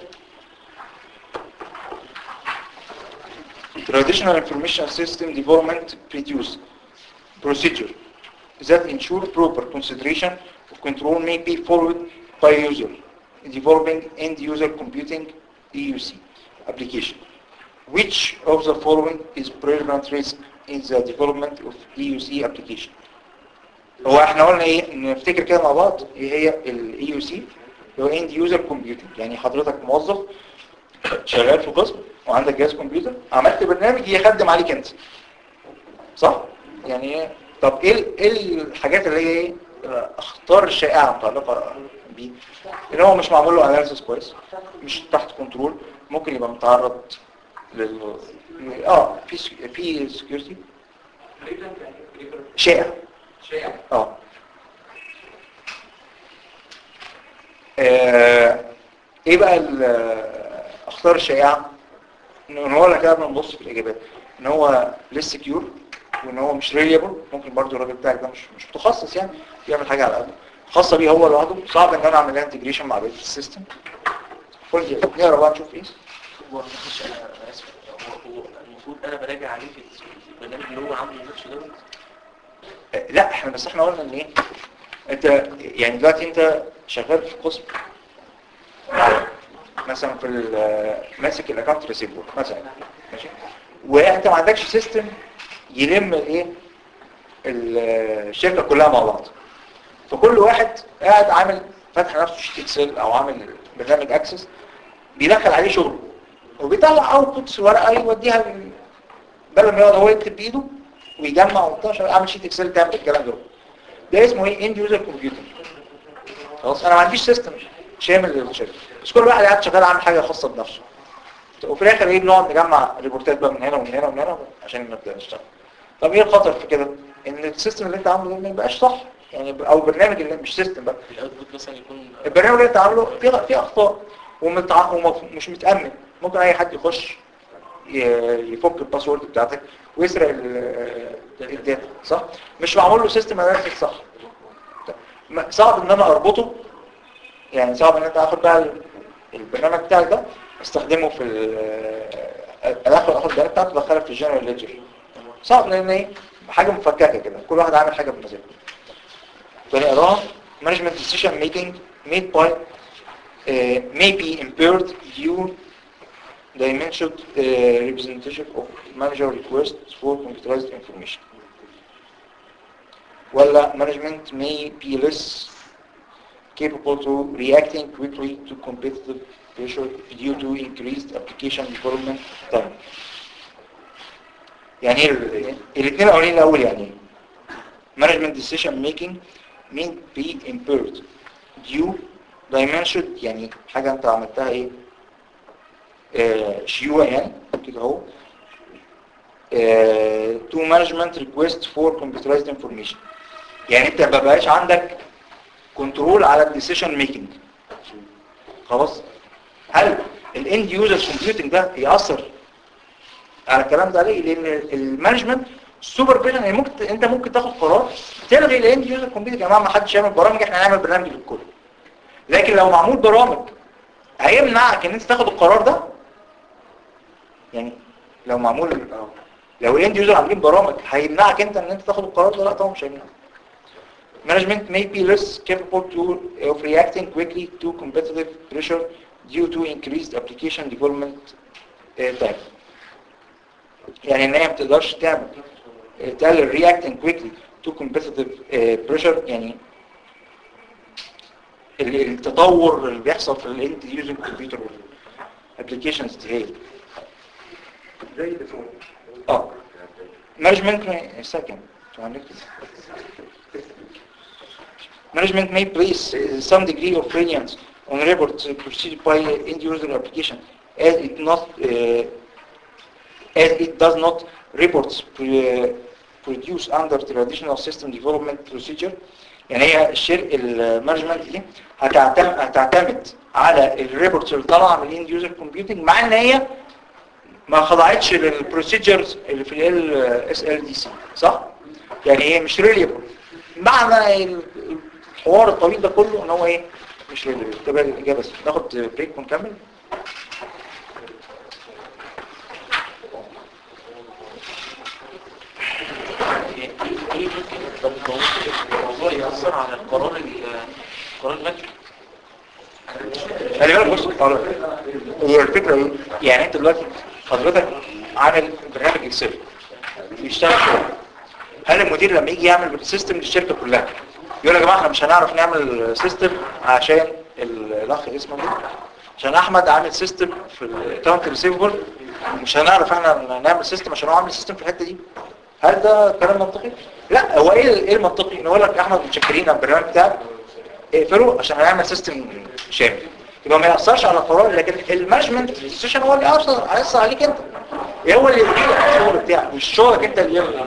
traditional information system development produce procedure that ensure proper consideration of control may be followed by user developing end user computing EUC application. Which of the following is prevalent risk in the development of EUC application? هو احنا قلنا ايه نفتكر كده مع بعض ايه هي ال EUC اللي هو end user computing يعني حضرتك موظف شغال في قسم وعندك جهاز كمبيوتر عملت برنامج يخدم عليك انت صح يعني ايه طب ايه ال- ايه الحاجات اللي هي ايه اخطار الشائعه متعلقه بيه ان هو مش معمول له اناليسيس كويس مش تحت كنترول ممكن يبقى متعرض لل اه في سك- في سكيورتي شائع اه آه، ايه بقى الاخطار الشائعه ان هو لك قبل ما نبص في الاجابات ان هو لسه سكيور وان هو مش ريليبل ممكن برضو الراجل بتاعك ده مش مش متخصص يعني يعمل حاجه على قده خاصه بيه هو لوحده صعب ان انا اعمل لها انتجريشن مع بقيه السيستم قول نقرا بقى نشوف ايه هو معلش انا أنا اسف هو هو المفروض انا براجع عليه في البرنامج اللي هو عامله نفسه دوت آه، لا احنا بس احنا قلنا ان ايه انت يعني دلوقتي انت شغال في قسم مثلا في ال- ماسك الاكونت ريسيفور مثلا ماشي وانت ما عندكش سيستم يلم الايه ال- الشركه كلها مع بعض فكل واحد قاعد عامل فاتح نفسه شيت اكسل او عامل برنامج اكسس بيدخل عليه شغله وبيطلع اوتبوتس ورقه يوديها لل- بدل ما يقعد هو يكتب بايده ويجمع وبتاع عشان اعمل شيت اكسل تعمل الكلام ده ده اسمه ايه اند يوزر كمبيوتر خلاص انا ما عنديش سيستم شامل للشركه بس كل واحد قاعد شغال عامل حاجه خاصه بنفسه وفي الاخر ايه بنقعد نجمع ريبورتات بقى من هنا ومن هنا ومن هنا عشان نبدا نشتغل طب ايه الخطر في كده ان السيستم اللي انت عامله ده ما يبقاش صح يعني او البرنامج اللي مش سيستم بقى الاوتبوت مثلا يكون البرنامج اللي انت عامله فيه فيه اخطاء ومتع... ومش متامن ممكن اي حد يخش ي- يفك الباسورد بتاعتك ويسرق ال- الداتا صح مش معمول له سيستم اناليسيس صح ما- صعب ان انا اربطه يعني صعب ان انت اخد بقى ال- البرنامج بتاعك ده استخدمه في ال- اخد اخد الداتا بتاعته ادخلها في الجنرال ليدجر صعب لان ايه حاجه مفككه كده كل واحد عامل حاجه بمزاجه تاني اقراها management decision making made by uh, may be impaired due dimensioned uh, representation of manager requests for computerized information ولا management may be less capable to reacting quickly to competitive pressure due to increased application development time يعني ايه ال- الاثنين الاولين الاول يعني ايه management decision making may be impaired due dimension يعني حاجة انت عملتها ايه آه شيوع يعني كده اهو آه to management request for computerized information يعني انت ما بقاش عندك كنترول على الديسيشن ميكنج خلاص هل الاند يوزر كومبيوتنج ده يأثر على الكلام ده ليه لان المانجمنت السوبر فيجن يعني ممكن انت ممكن تاخد قرار تلغي الاند يوزر كومبيوتنج يا جماعه ما حدش يعمل برامج احنا هنعمل برنامج للكل لكن لو معمول برامج هيمنعك ان انت تاخد القرار ده يعني لو معمول لو الاند يوزر عاملين برامج هيمنعك انت ان انت تاخد القرار ده لا طبعا مش هيمنعك Management may be less capable to, of reacting quickly to competitive pressure due to increased application development uh, time. يعني ان هي ما بتقدرش تعمل آه، تقلل reacting quickly to competitive uh, pressure يعني ال- التطور اللي بيحصل في الاند يوزنج كمبيوتر والابلكيشنز دي هي زي التليفون اه management may second management may place uh, some degree of reliance on reports proceeded by end user application as it not uh, as it does not reports pre- produce under traditional system development procedure يعني هي الشرق المانجمنت دي هتعتمد هتعتمد على الريبورتس اللي طالعه من الاند يوزر كومبيوتنج مع ان هي ما خضعتش للبروسيجرز اللي في ال اس ال دي سي صح يعني هي مش ريليبل معنى ال- الحوار الطويل ده كله ان هو ايه مش ريليبل تبقى الاجابه بس ناخد بريك ونكمل ايه ايه ممكن الموضوع يأثر على القرار ال- القرار المدني خلي بالك بص أقول لك. هي الفكره ايه يعني انت دلوقتي حضرتك عامل برنامج اكسل بيشتغل شغل هل المدير لما يجي يعمل سيستم للشركه كلها يقول يا جماعه احنا مش هنعرف نعمل سيستم عشان ال- الاخ اسمه ده عشان احمد عامل سيستم في الاكونت ريسيفبل مش هنعرف احنا نعمل سيستم عشان هو عامل سيستم في الحته دي هل ده كلام منطقي؟ لا هو ايه ايه المنطقي؟ ان اقول لك يا احمد متشكرين على البرنامج بتاعك اقفله عشان هنعمل سيستم شامل يبقى ما يأثرش على القرار لكن المانجمنت ديسيشن هو اللي يأثر هيأثر عليك انت ايه هو اللي يديك الشغل بتاعك مش شغلك انت اللي يعمل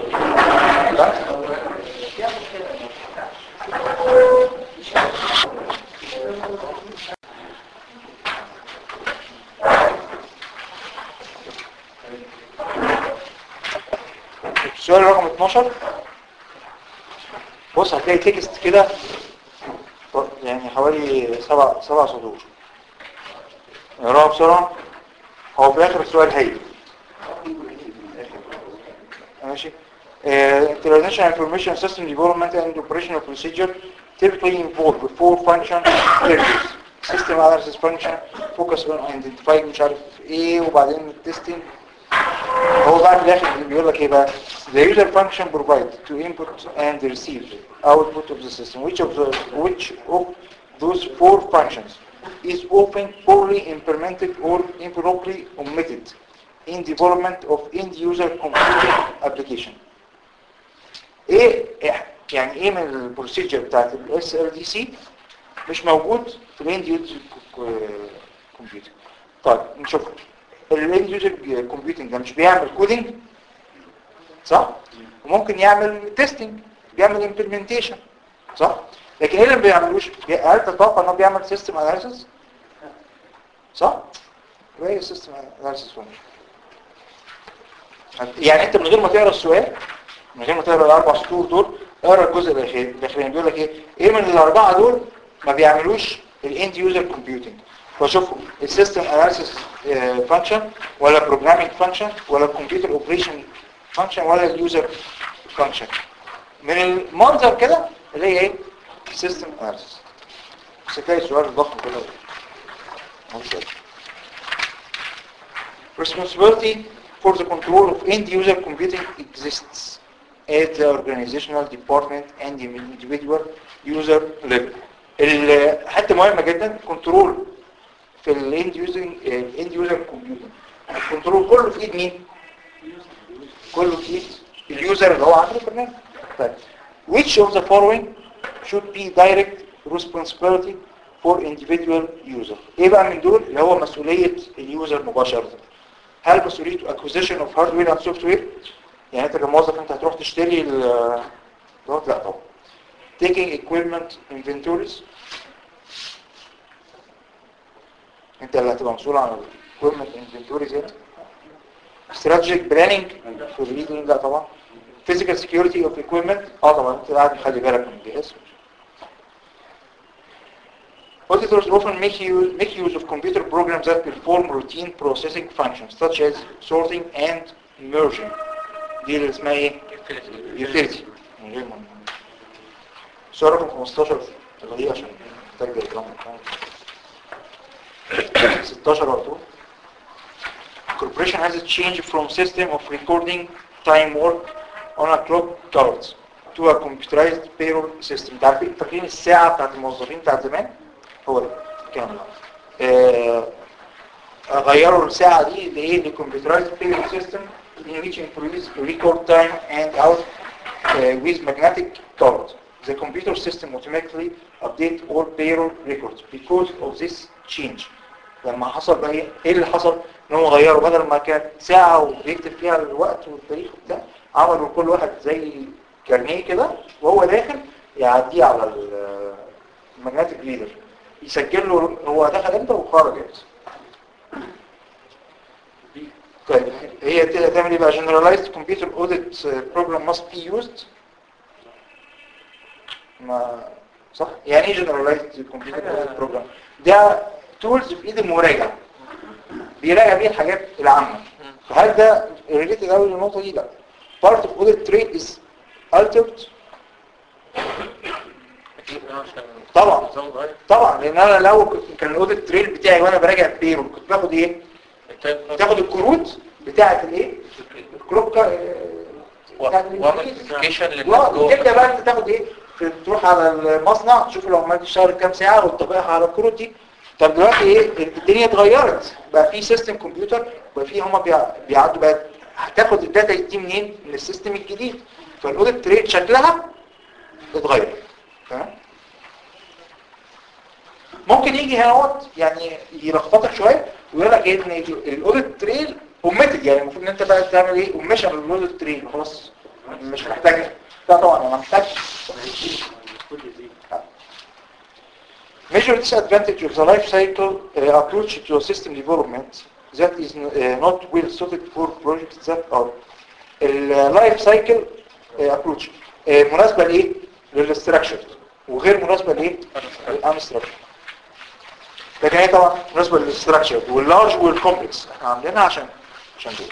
السؤال رقم 12 بص هتلاقي تكست كده يعني حوالي سبع سبع سطور نقراها بسرعة هو في آخر السؤال هي ماشي Uh, International Information System Development and Operational Procedure typically involve four function areas. System analysis function, focus on identifying مش عارف ايه وبعدين testing هو بقى في الاخر بيقول لك ايه بقى the user function provide to input and receive output of the system which of the which of those four functions is often poorly implemented or improperly omitted in development of end user computing application ايه إيه- يعني ايه من البروسيجر بتاعت الاس ال دي سي مش موجود في الاند يوزر كمبيوتر طيب نشوف الاند يوزر كومبيوتنج ده مش بيعمل كودينج صح وممكن يعمل تيستنج بيعمل امبلمنتيشن صح لكن ايه اللي ما بيعملوش بي- هل تتوقع انه بيعمل سيستم اناليسيس صح يبقى ايه سيستم اناليسيس فانكشن يعني انت من غير ما تقرا السؤال من غير ما تقرا الاربع سطور دول اقرا الجزء الاخير الاخراني بيقول لك ايه ايه من الاربعه دول ما بيعملوش الاند يوزر كومبيوتنج فشوفوا السيستم اناليسيس فانكشن ولا بروجرامينج فانكشن ولا الكمبيوتر اوبريشن فانكشن ولا اليوزر فانكشن من المنظر كده اللي هي ايه سيستم اناليسيس بس تلاقي السؤال الضخم كده مش عارف. Responsibility for the control of end-user computing exists at the organizational department and the individual user level. ال- حتة مهمة جدا كنترول في الاند يوزنج الاند يوزر كومبيوتنج الكنترول كله في ايد مين؟ كله في ايد اليوزر اللي هو عامل البرنامج طيب which of the following should be direct responsibility for individual user ايه بقى من دول اللي هو مسؤولية اليوزر مباشرة هل مسؤوليته acquisition of hardware and software يعني انت كموظف انت هتروح تشتري ال دوت؟ لا طبعا taking equipment inventories انت اللي هتبقى مسؤول عن ال equipment inventories هنا strategic planning في الريدنج لا طبعا physical security of equipment اه طبعا انت قاعد مخلي بالك من الجهاز Auditors often make use, make use of computer programs that perform routine processing functions such as sorting and merging. دي اللي اسمها ايه؟ utility. من غير ما سؤال رقم 15 تغيير عشان محتاج الكلام 16 برضه. Corporation has a change from system of recording time work on a clock card to a computerized payroll system. انت عارفين فاكرين الساعة بتاعت الموظفين بتاعت زمان؟ هو ده كامل آه غيروا الساعة دي لإيه؟ لكمبيوترايزد payroll system in which employees record time and out uh, with magnetic card. The computer system automatically update all payroll records because of this change. لما حصل بقى ايه ايه اللي حصل ان هم غيروا بدل ما كان ساعة وبيكتب فيها الوقت والتاريخ وبتاع عملوا كل واحد زي كارنيه كده وهو داخل يعديه على المagnetic ريدر يسجل له هو دخل امتى وخرج امتى طيب هي ت- تعمل ايه بقى generalized computer audit program must be used ما صح يعني ايه generalized computer audit program ده تولز في ايد المراجع بيراجع بيه الحاجات العامة فهل ده related قوي للنقطة دي لا part of audit trail is altered طبعا طبعا لان انا لو كنت- كان الاوديت تريل بتاعي وانا براجع البيرول كنت باخد ايه تاخد الكروت بتاعه الايه الكروك واعمل نوتيفيكيشن للناس جوه تبدا بقى انت تاخد ايه في- تروح على المصنع تشوف لو عملت تشتغل كام ساعه وتطبقها على الكروت دي طب دلوقتي ايه الدنيا اتغيرت بقى في سيستم كمبيوتر بقى في هما بيع- بيعدوا بقى هتاخد الداتا دي منين من السيستم الجديد فالاوديت تريل شكلها اتغير تمام ممكن يجي هنا وقت يعني يلخبطك شويه ويقول لك ايه ان الاوديت تريل اوميتد يعني المفروض ان انت بقى تعمل ايه اوميشن للاوديت تريل خلاص مش محتاج لا طبعا انا محتاج Measure disadvantage of the life cycle uh, approach to system development that is uh, not well suited for projects that are اللايف سايكل ابروتش مناسبه لايه للستراكشر وغير مناسبه لايه للانستراكشر لكن هي طبعا مناسبه للستراكشر واللارج والكومبلكس احنا عاملينها عشان عشان دول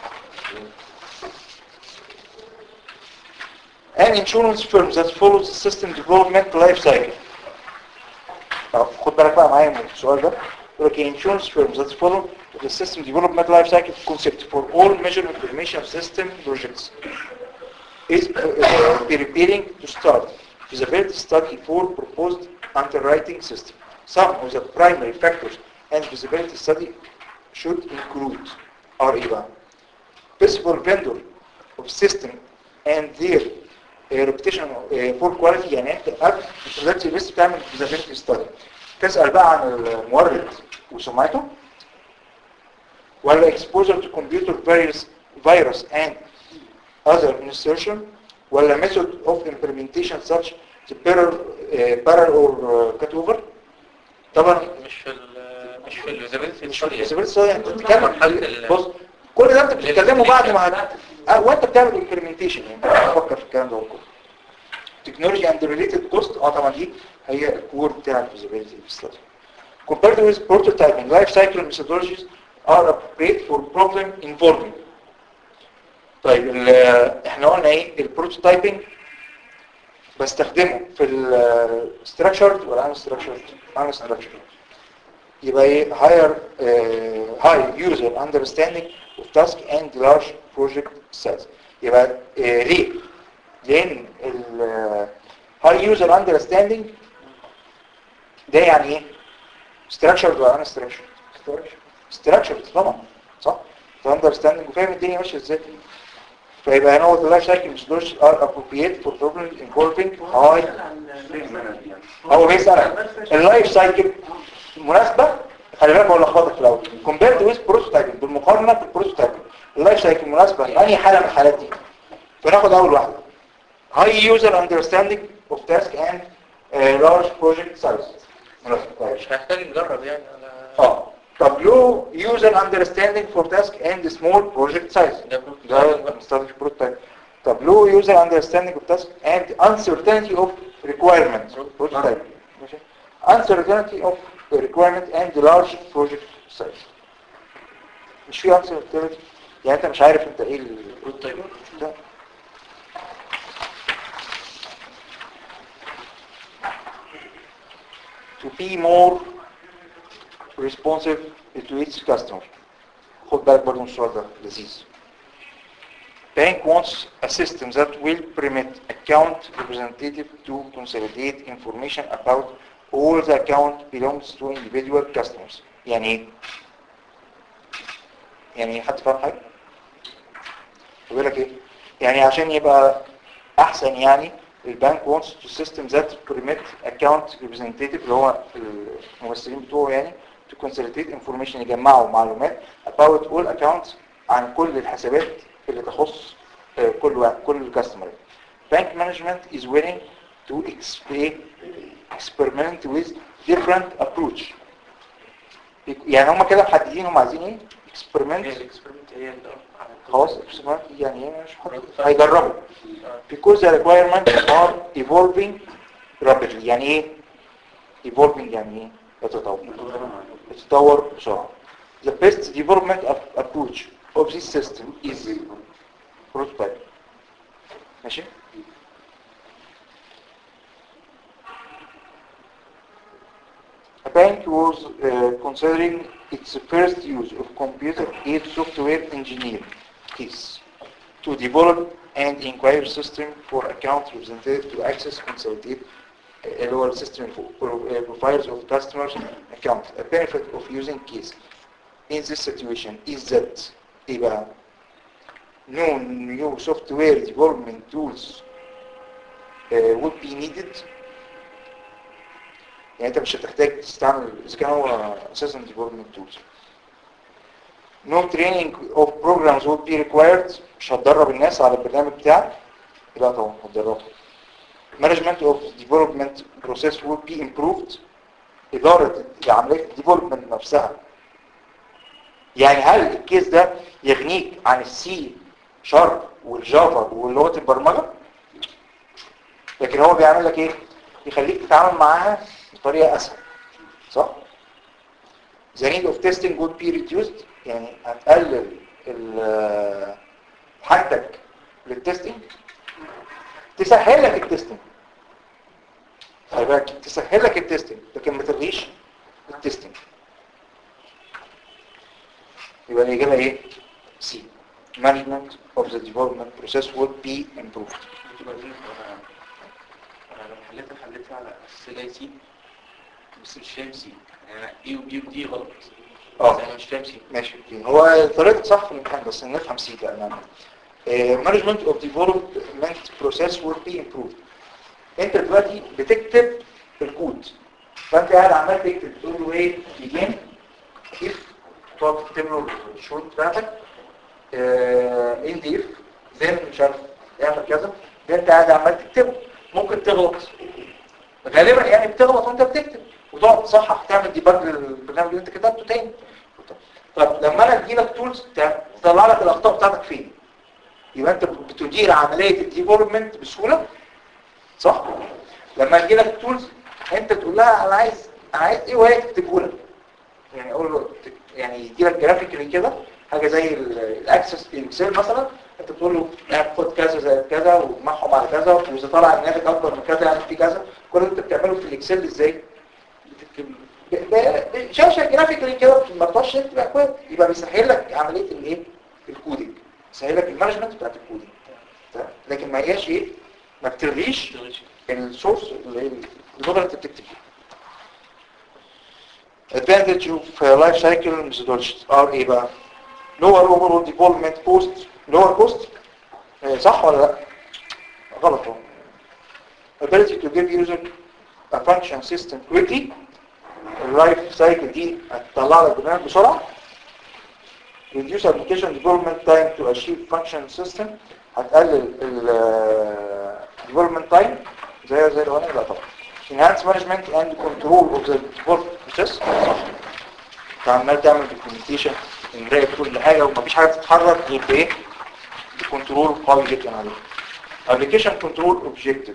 An insurance firm that follows the system development life cycle. طب خد بالك بقى معايا من السؤال ده. يقول لك insurance firms that follow the system development life cycle concept for all major information system projects is uh, preparing to start feasibility study for proposed underwriting system. Some of the primary factors and feasibility study should include are ايه بقى؟ Principal vendor of system and their uh, reputation uh, for quality يعني انت قبل دلوقتي لسه بتعمل feasibility study تسأل بقى عن المورد وسمعته ولا exposure to computer virus, virus and other insertion ولا method of implementation such the barrel, uh, barrel or uh, cut over طبعا مش في ال مش في اليوزابيلتي مش في الفيزيبيلتي ستادي انت بتتكلم بص كل ده انت بتتكلمه بعد ما هت... اه وانت بتعمل امبلمنتيشن يعني انت بتفكر في الكلام ده كله تكنولوجي اند ريليتد كوست اه طبعا دي هي الكور بتاع الفيزيبيليتي ستادي compared with prototyping life cycle methodologies are appropriate for problem involving طيب ال- احنا قلنا ايه البروتوتايبنج بستخدمه في الستراكشرد ولا unstructured unstructured يبقى ايه higher uh, high user understanding of task and large project size يبقى uh, ليه؟ لان ال uh, high user understanding ده يعني ايه؟ structured ولا unstructured؟ structured طبعا صح؟ understanding وفاهم الدنيا ماشيه ازاي فيبقى هنا هو the life cycle methodologies are appropriate for problems involving high هو بيسأل اللايف سايكل مناسبة خلي بالك هو لخبطك في الاول compared with prototyping بالمقارنة بالبروتوتايبنج اللايف سايكل مناسبة لأي حالة من الحالات دي فناخد أول واحدة high user understanding of task and uh, large project size مناسبة طيب. مش هيحتاج نجرب يعني على اه طب low user understanding for task and small project size ده ده بروتوتايب بقى. بنستخدم بروتوتايب طب low user understanding of task and uncertainty of requirements بروتوتايب ماشي uncertainty of requirement and large project size مش في uncertainty يعني انت مش عارف انت ايه البروتوتايب ده to be more responsive to its customer خد بالك برضه من السؤال ده لذيذ Bank wants a system that will permit account representative to consolidate information about all the account belongs to individual customers. يعني ايه؟ يعني ايه؟ حد فاهم حاجة؟ بيقول لك ايه؟ يعني عشان يبقى احسن يعني البنك wants to system that permit account representative اللي هو الممثلين بتوعه يعني to consolidate information يجمعوا معلومات about all accounts عن كل الحسابات اللي تخص آه، كل واحد كل كاستمر bank management is willing to exp- experiment with different approach يعني هم كده محددين هم عايزين ايه experiment الاكسبيرمنت هي اللي خلاص experiment يعني ايه مش محدد هيجربوا because the requirements are evolving rapidly يعني ايه evolving يعني ايه يتطور يتطور بسرعة the best development of approach of this system is prototype ماشي A bank was uh, considering its first use of computer-aided software engineering case to develop and inquire system for account representative to access consolidate uh, اللي هو system for- for- uh, profiles of customers account. A benefit of using case in this situation is that ايه بقى no new software development tools uh, would be needed يعني انت مش هتحتاج تستعمل اذا كان هو اساسا development tools no training of programs would be required مش هتدرب الناس على البرنامج بتاعك لا طبعا هتدربهم management of development process would be improved إدارة عملية development نفسها يعني هل الكيس ده يغنيك عن السي شارب والجافا ولغة البرمجة لكن هو بيعمل لك ايه يخليك تتعامل معاها بطريقة اسهل صح the need of testing would be reduced يعني هتقلل ال- حاجتك للتستنج تسهل لك التستنج خلي بالك تسهل لك التستنج لكن ما تلغيش التستنج يبقى الإجابة إيه؟ C. Management of the development process would be improved. انا لو حليتها حليتها على اساس سي بس مش فاهم سي يعني اي وبي ودي غلط اه. بس انا مش فاهم سي ماشي هو طريقة صح في الامتحان بس نفهم سي لأن management of development process would be improved. انت دلوقتي بتكتب الكود فانت قاعد عمال تكتب تقول له ايه begin if تقعد تكتب له الشروط بتاعتك ان دي if then مش عارف اعمل كذا ده انت قاعد عمال تكتبه ممكن تغلط غالبا يعني بتغلط وانت بتكتب وتقعد تصحح تعمل ديباج للبرنامج اللي انت كتبته تاني طب لما انا ادي لك تولز تطلع لك الاخطاء بتاعتك فين يبقى انت بتدير عمليه الديفلوبمنت بسهوله صح لما ادي لك تولز انت تقول لها انا عايز انا عايز ايه وهي تكتبه لك يعني اقول له يعني يدي لك جرافيكلي كده حاجه زي الاكسس اكسل مثلا انت تقول له يعني خد كذا زي كذا ومعهم على كذا واذا طلع الناتج اكبر من كذا يعني في كذا كل اللي انت بتعمله في الاكسل ازاي بتكتب ب- ب- شاشه جرافيكلي كده ما بتقعدش تكتب اكواد يبقى بيسهل لك عمليه الايه الكودينج بيسهل لك المانجمنت بتاعت الكودينج تمام؟ لكن ما هياش ايه ما بتلغيش السورس اللي هي اللغه اللي انت بتكتب فيها advantage of uh, life cycle methodologies are ايه بقى lower overall development cost lower cost آه، صح ولا لا غلط هو ability to give user a function system quickly اللايف سايكل دي هتطلع لك برنامج بسرعه reduce application development time to achieve function system هتقلل ال development time زي زي الاولاني لا طبعا enhance management and control of the development process صح انت عمال تعمل documentation نراقب كل حاجه ومفيش حاجه تتحرك غير بايه بكنترول قوي جدا عليه application control objective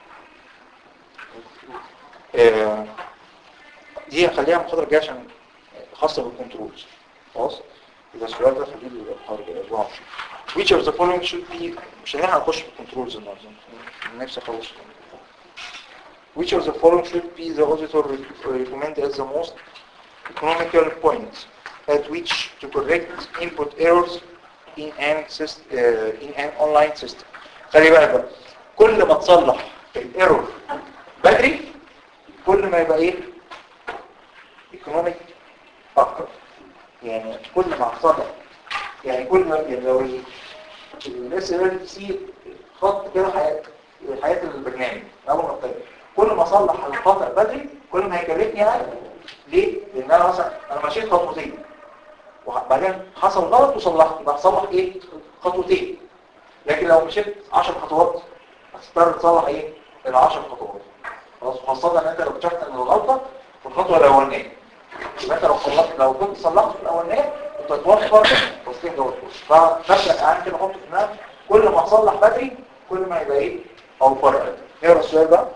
آه، دي هخليها المحاضرة الجاية عشان خاصة بالكنترولز خلاص يبقى السؤال ده خليه للمحاضرة الجاية 24 which of the following should be مش هنلحق نخش في الكنترولز النهارده نفسي اخلص which of the following should be the auditor recommend as the most economical point at which to correct input errors in an system, uh, in an online system خلي بالك بقى كل ما تصلح الايرور بدري كل ما يبقى ايه ايكونوميك اكتر يعني كل ما تصلح يعني كل ما يعني لو الاس ال سي خط كده حياه حياه البرنامج اول ما ابتدى كل ما اصلح الخطا بدري كل ما هيكلفني اقل ليه؟ لان انا مثلا انا مشيت خطوتين وبعدين حصل غلط وصلحت يبقى هصلح ايه؟ خطوتين لكن لو مشيت 10 خطوات هتضطر تصلح ايه؟ ال 10 خطوات خلاص خاصة ان انت لو اكتشفت ان الغلطة في الخطوة الاولانية يبقى انت لو صلحت لو كنت صلحت في الاولانية كنت هتوفر تصليح جوه الكورس فنبدأ عن كده احط في دماغك كل ما اصلح بدري كل ما يبقى ايه اوفر اقرا السؤال ده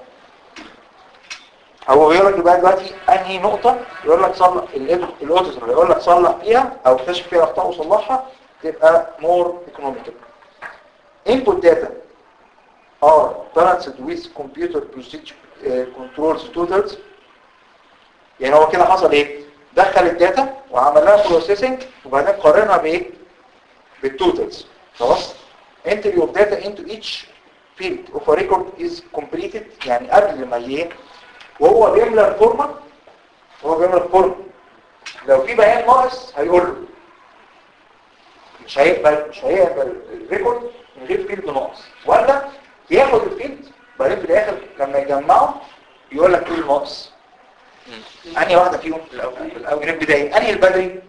هو بيقول لك بقى دلوقتي انهي نقطة يقول لك صلح الاوتوتر يقول لك صلح فيها او اكتشف فيها اخطاء وصلحها تبقى مور ايكونوميكال input data are balanced with computer procedure uh, controls totals يعني هو كده حصل ايه دخل الداتا وعمل لها بروسيسنج وبعدين قارنها بايه بالتوتالز خلاص entry of data into each field of a record is completed يعني قبل ما ايه وهو بيملى الفورمه وهو بيملى الفورمه لو في بيان ناقص هيقول له مش هيقبل مش هيقبل الريكورد من غير فيلد ناقص ولا ياخد الفيلد بعدين في الاخر لما يجمعه يقول لك ايه الناقص انهي واحده فيهم الاول الاول البدايه انهي البدري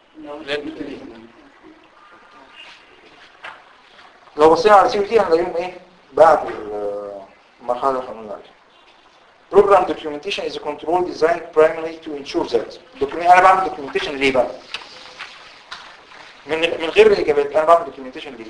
لو بصينا على سي تي هنلاقيهم ايه بعد المرحله اللي احنا قلنا عليها program documentation is a control designed primarily to ensure that document انا بعمل documentation ليه بقى من من غير الاجابات انا بعمل documentation ليه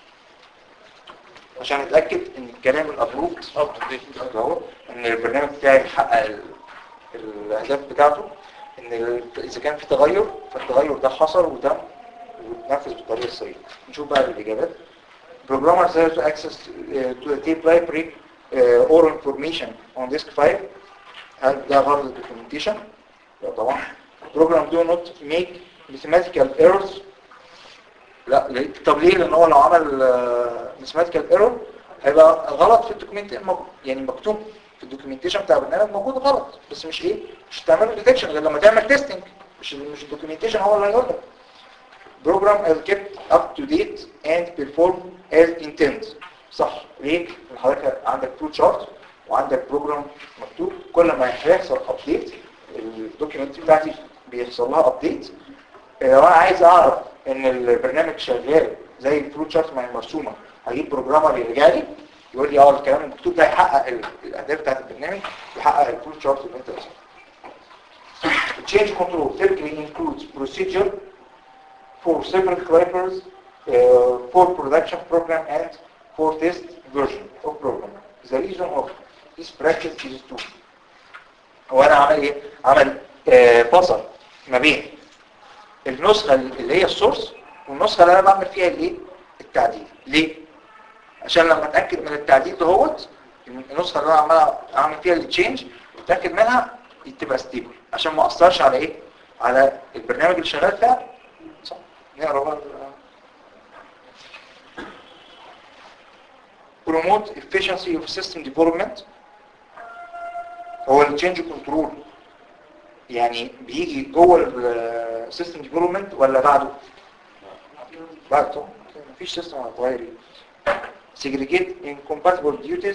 عشان اتاكد ان الكلام الابروفد اهو ان البرنامج بتاعي بيحقق ال- الاهداف بتاعته ان ال- اذا كان في تغير فالتغير ده حصل وتم واتنفذ بالطريقه الصحيحه نشوف بقى الاجابات programmers have access uh, to a tape library uh, or information on disk file هل ده غرض الدوكيومنتيشن؟ لا طبعا program do not make mathematical errors لا ليه؟ طب ليه لان هو لو عمل ماثيماتيكال ايرور هيبقى غلط في الدوكيومنت يعني مكتوب في الدوكيومنتيشن بتاع البرنامج موجود غلط بس مش ايه مش هتعمل ديتكشن غير لما تعمل تيستنج مش مش الدوكيومنتيشن هو اللي هيقول لك program is kept up to date and perform as intended صح ليه؟ لأن حضرتك عندك فلو شارت وعندك بروجرام مكتوب كل ما هيحصل ابديت الدوكيومنت بتاعتي بيحصل لها ابديت لو انا عايز اعرف ان البرنامج شغال زي الفلو شارت ما هي مرسومه هجيب بروجرامر يرجع لي يقول لي اه الكلام المكتوب ده يحقق ال- الاهداف بتاعت البرنامج يحقق الفلو شارت اللي انت رسمه. Change control typically includes procedure for several clippers uh, for production program and for test version of program. The reason of this practice is to هو انا عمل ايه؟ عمل آه، فصل ما بين النسخة اللي هي السورس والنسخة اللي انا بعمل فيها الايه؟ التعديل ليه؟ عشان لما اتاكد من التعديل دهوت النسخة اللي انا عمال اعمل فيها التشينج اتاكد منها تبقى ستيبل عشان ما اثرش على ايه؟ على البرنامج اللي شغال فيها صح نقرا بقى promote efficiency of system development هو التشينج كنترول يعني بيجي جوه السيستم ديفلوبمنت ولا بعده بعده طبعا مفيش سيستم هتغير segregate incompatible duties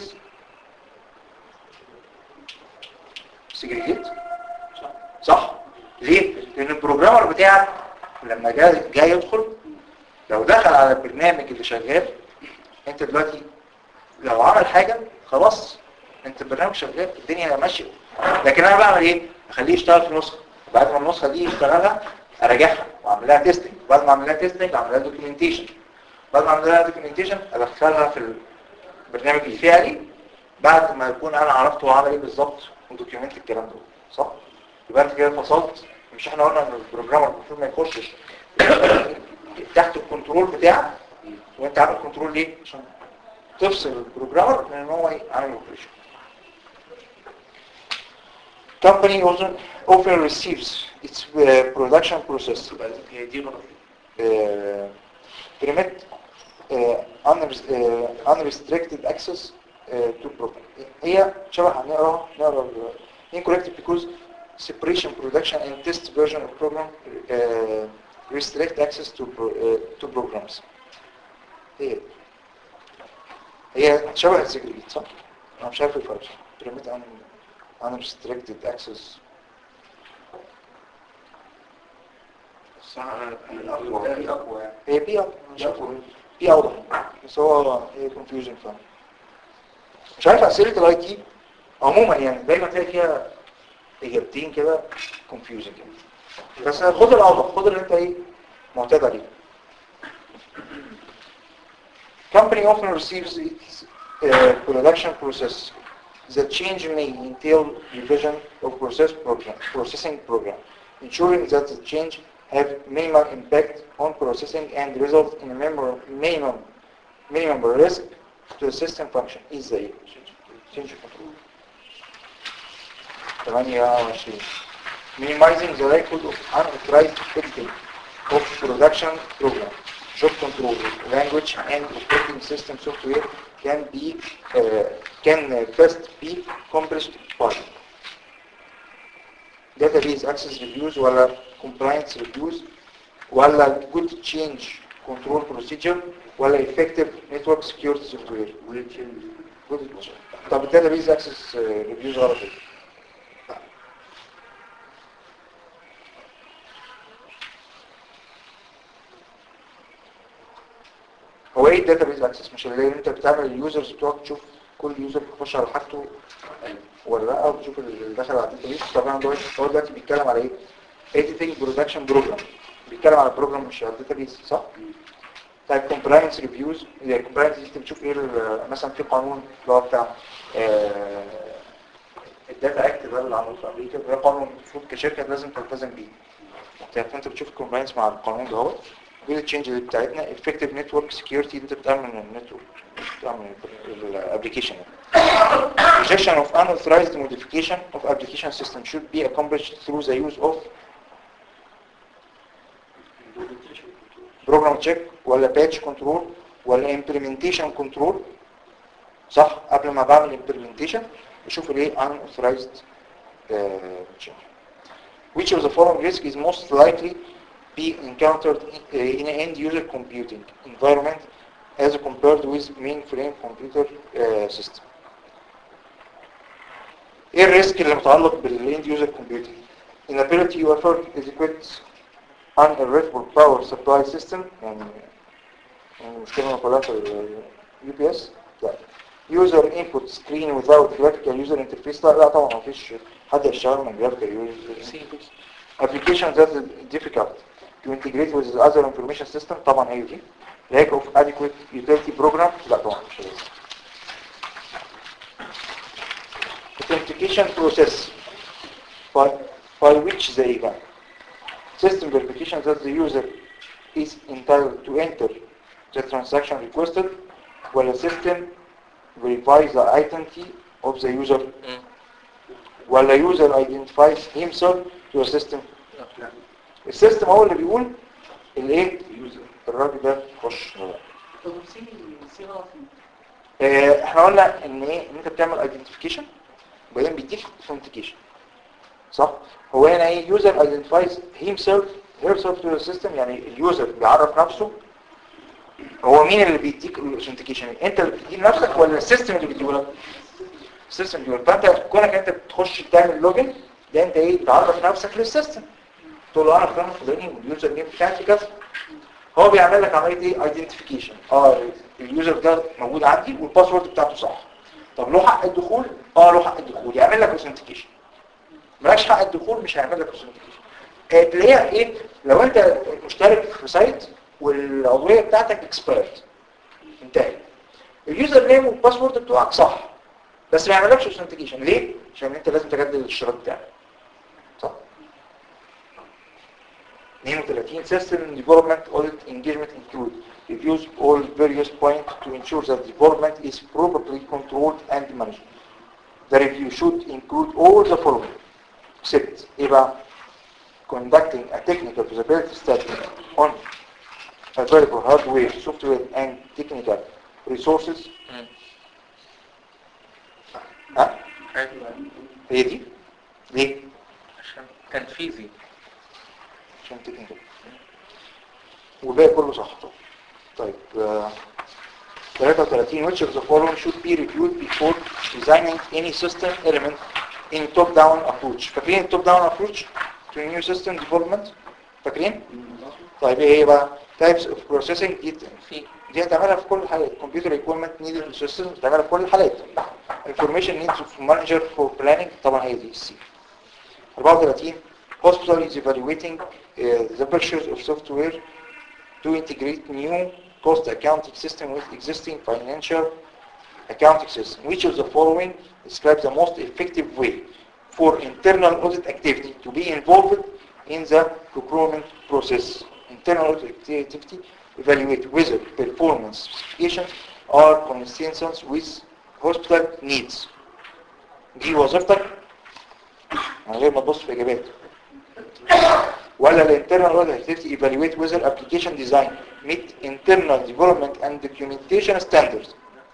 segregate صح ليه لان البروجرامر بتاعك لما جاي جاي يدخل لو دخل على البرنامج اللي شغال انت دلوقتي لو عمل حاجة خلاص انت البرنامج شغال الدنيا ماشية لكن انا بعمل ايه اخليه يشتغل في نسخة بعد ما النسخة دي يشتغلها اراجعها واعمل لها تيستنج بعد ما اعمل لها تيستنج اعمل لها دوكيومنتيشن بعد ما اعمل لها دوكيومنتيشن ادخلها في البرنامج الفعلي بعد ما يكون انا عرفت هو عمل ايه بالظبط ودوكيومنت الكلام ده صح يبقى انت كده فصلت مش احنا قلنا ان البروجرامر المفروض ما يخشش تحت الكنترول بتاعك وانت عامل كنترول ليه عشان تفصل البروجرامر من ان هو يعمل اوبريشن company also often receives its uh, production process هي دي غلط uh, permit uh, unres- uh, unrestricted access uh, to program هي شبه هنقرا نقرا ال- incorrect because separation production and test version of program uh, restrict access to pro, uh, to programs هي هي شبه السجليت صح؟ انا مش عارف الفرق permit un, unrestricted access صح انا الأقوى في أقوى يعني. هي بي مش عارف بي اوضح بس هو هي كونفيوجن فاهم مش عارف اسئله الاي تي عموما يعني دايما تلاقي فيها اجابتين كده كونفيوجن كده بس خد الاوضح خد اللي انت ايه معتاد عليه company often receives its uh, production process the change may entail revision of process program processing program ensuring that the change have minimal impact on processing and result in a minimum minimum minimum risk to the system function ازاي change control 28 minimizing the likelihood of unauthorized editing of production program job control language and operating system software can be uh, can uh, best be accomplished by database access reviews ولا compliance reviews ولا good change control procedure ولا effective network security software good change طب الداتابيز access uh, reviews غلط ايه؟ هو ايه الداتابيز اكسس مش اللي انت بتعمل اليوزرز بتوعك تشوف كل يوزر بيخش على حاجته ولا لا او تشوف اللي دخل على الداتابيز طبعا دلوقتي هو دلوقتي بيتكلم على ايه editing production program بيتكلم على البروجرام مش على الداتابيز صح طيب compliance reviews هي compliance دي انت بتشوف ايه ال- مثلا في قانون اللي هو بتاع الداتا اكت ده اللي عملوه في امريكا ده قانون المفروض كشركه لازم تلتزم بيه طيب فانت بتشوف الكومبلاينس مع القانون ده هو ويل تشينج اللي بتاعتنا effective network security انت بتعمل من النتورك بتعمل الابلكيشن rejection of unauthorized modification of application system should be accomplished through the use of program check ولا patch control ولا implementation control صح قبل ما بعمل implementation بشوف الايه unauthorized uh, change which of the following risk is most likely be encountered in, in an end-user computing environment as compared with mainframe computer uh, system. ايه الريسك اللي متعلق بالاند يوزر كومبيوتنج inability to afford adequate unavailable power supply system يعني يعني المشكلة كلها في اليو بي اس لا user input screen without graphical user interface لا لا طبعا مفيش حد يشتغل من graphical user interface application that is difficult to integrate with the other information system طبعا هي دي lack of adequate utility program لا طبعا مش هي authentication process by, by which the event system verification that the user is entitled to enter the transaction requested while the system verifies the identity of the user مم. while the user identifies himself to the system السيستم هو اللي بيقول الايه الراجل ده خش ولا لا. طب سيبي صيغه في آه، احنا قلنا ان ايه ان انت بتعمل ايدنتيفيكيشن وبعدين بيديك authentication صح هو هنا ايه user identifies himself herself to the system يعني اليوزر بيعرف نفسه هو مين اللي بيديك الاوثنتيكيشن انت اللي بتديه لنفسك ولا السيستم اللي بيديه لك السيستم بيقول فانت كونك انت بتخش تعمل لوجن ده انت ايه بتعرف نفسك للسيستم تقول له انا فلان فلاني واليوزر نيم بتاعتي كذا هو بيعمل لك عمليه ايه ايدنتيفيكيشن اه اليوزر ده موجود عندي والباسورد بتاعته صح طب له حق الدخول اه له حق الدخول يعمل لك اوثنتيكيشن مالكش حق الدخول مش هيعمل لك اوثنتيكيشن اللي هي ايه لو انت مشترك في سايت والعضويه بتاعتك اكسبيرت انتهى اليوزر نيم والباسورد بتوعك صح بس ما يعملكش اوثنتيكيشن ليه عشان انت لازم تجدد الاشتراك بتاعك صح 32 system development audit engagement include reviews all various points to ensure that development is properly controlled and managed. The review should include all the following except ايه بقى conducting a technical feasibility study on available hardware, software and technical resources مم. ها أيوة. هي دي ليه عشان تنفيذي عشان تكنيكال والباقي كله صح طبعا. طيب آه، 33 which of the following should be reviewed before designing any system element in top-down approach فاكرين التوب داون approach to new system development فاكرين؟ طيب ايه هي بقى types of processing دي في دي هتعملها في كل الحالات computer equipment needed in system هتعملها في كل الحالات information needs of manager for planning طبعا هي دي السي 34 hospital is evaluating uh, the purchase of software to integrate new cost accounting system with existing financial accounting system. Which of the following describes the most effective way for internal audit activity to be involved in the procurement process? Internal audit activity evaluate whether performance specifications are consistent with hospital needs. دي وظيفتك من غير ما تبص في اجابات ولا الانترنال audit activity evaluate whether application design meet internal development and documentation standards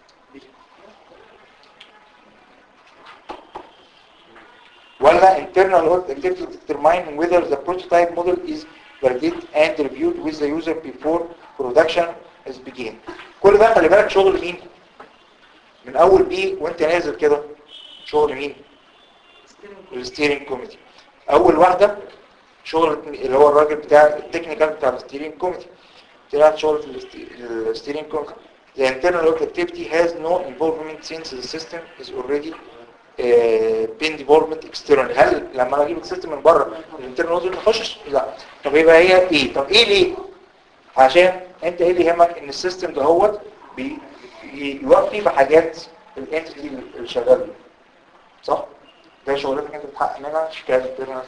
ولا internal audit activity determine whether the prototype model is validated and reviewed with the user before production is begin كل ده خلي بالك شغل مين من اول بي وانت نازل كده شغل مين الستيرنج كوميتي اول واحده شغل اللي هو الراجل بتاع التكنيكال بتاع الستيرنج كوميتي طلعت شغل في الستيرنج كوميتي The internal audit activity has no involvement since the system is already uh, been development external هل لما انا اجيب السيستم من بره الانترنال اوديت ما يخشش لا طب يبقى هي ايه طب ايه ليه عشان انت ايه اللي يهمك ان السيستم ده هو بي- يوفي بحاجات الانتيتي اللي شغال بيه صح ده شغلتك انت بتحقق منها شكايه الانترنال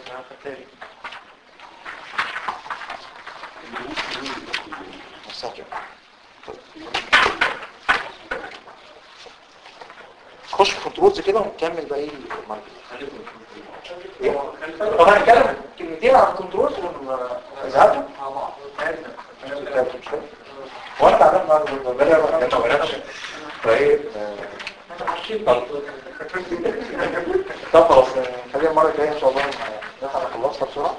نفسها كده خش في كنترولز كده ونكمل بقى ايه المرة ايه؟ طب هنتكلم كلمتين عن الكنترولز ونذهبوا هو انت عارف النهارده بلا طيب طب خلاص خلينا المره الجايه ان شاء الله نلحق نخلصها بسرعه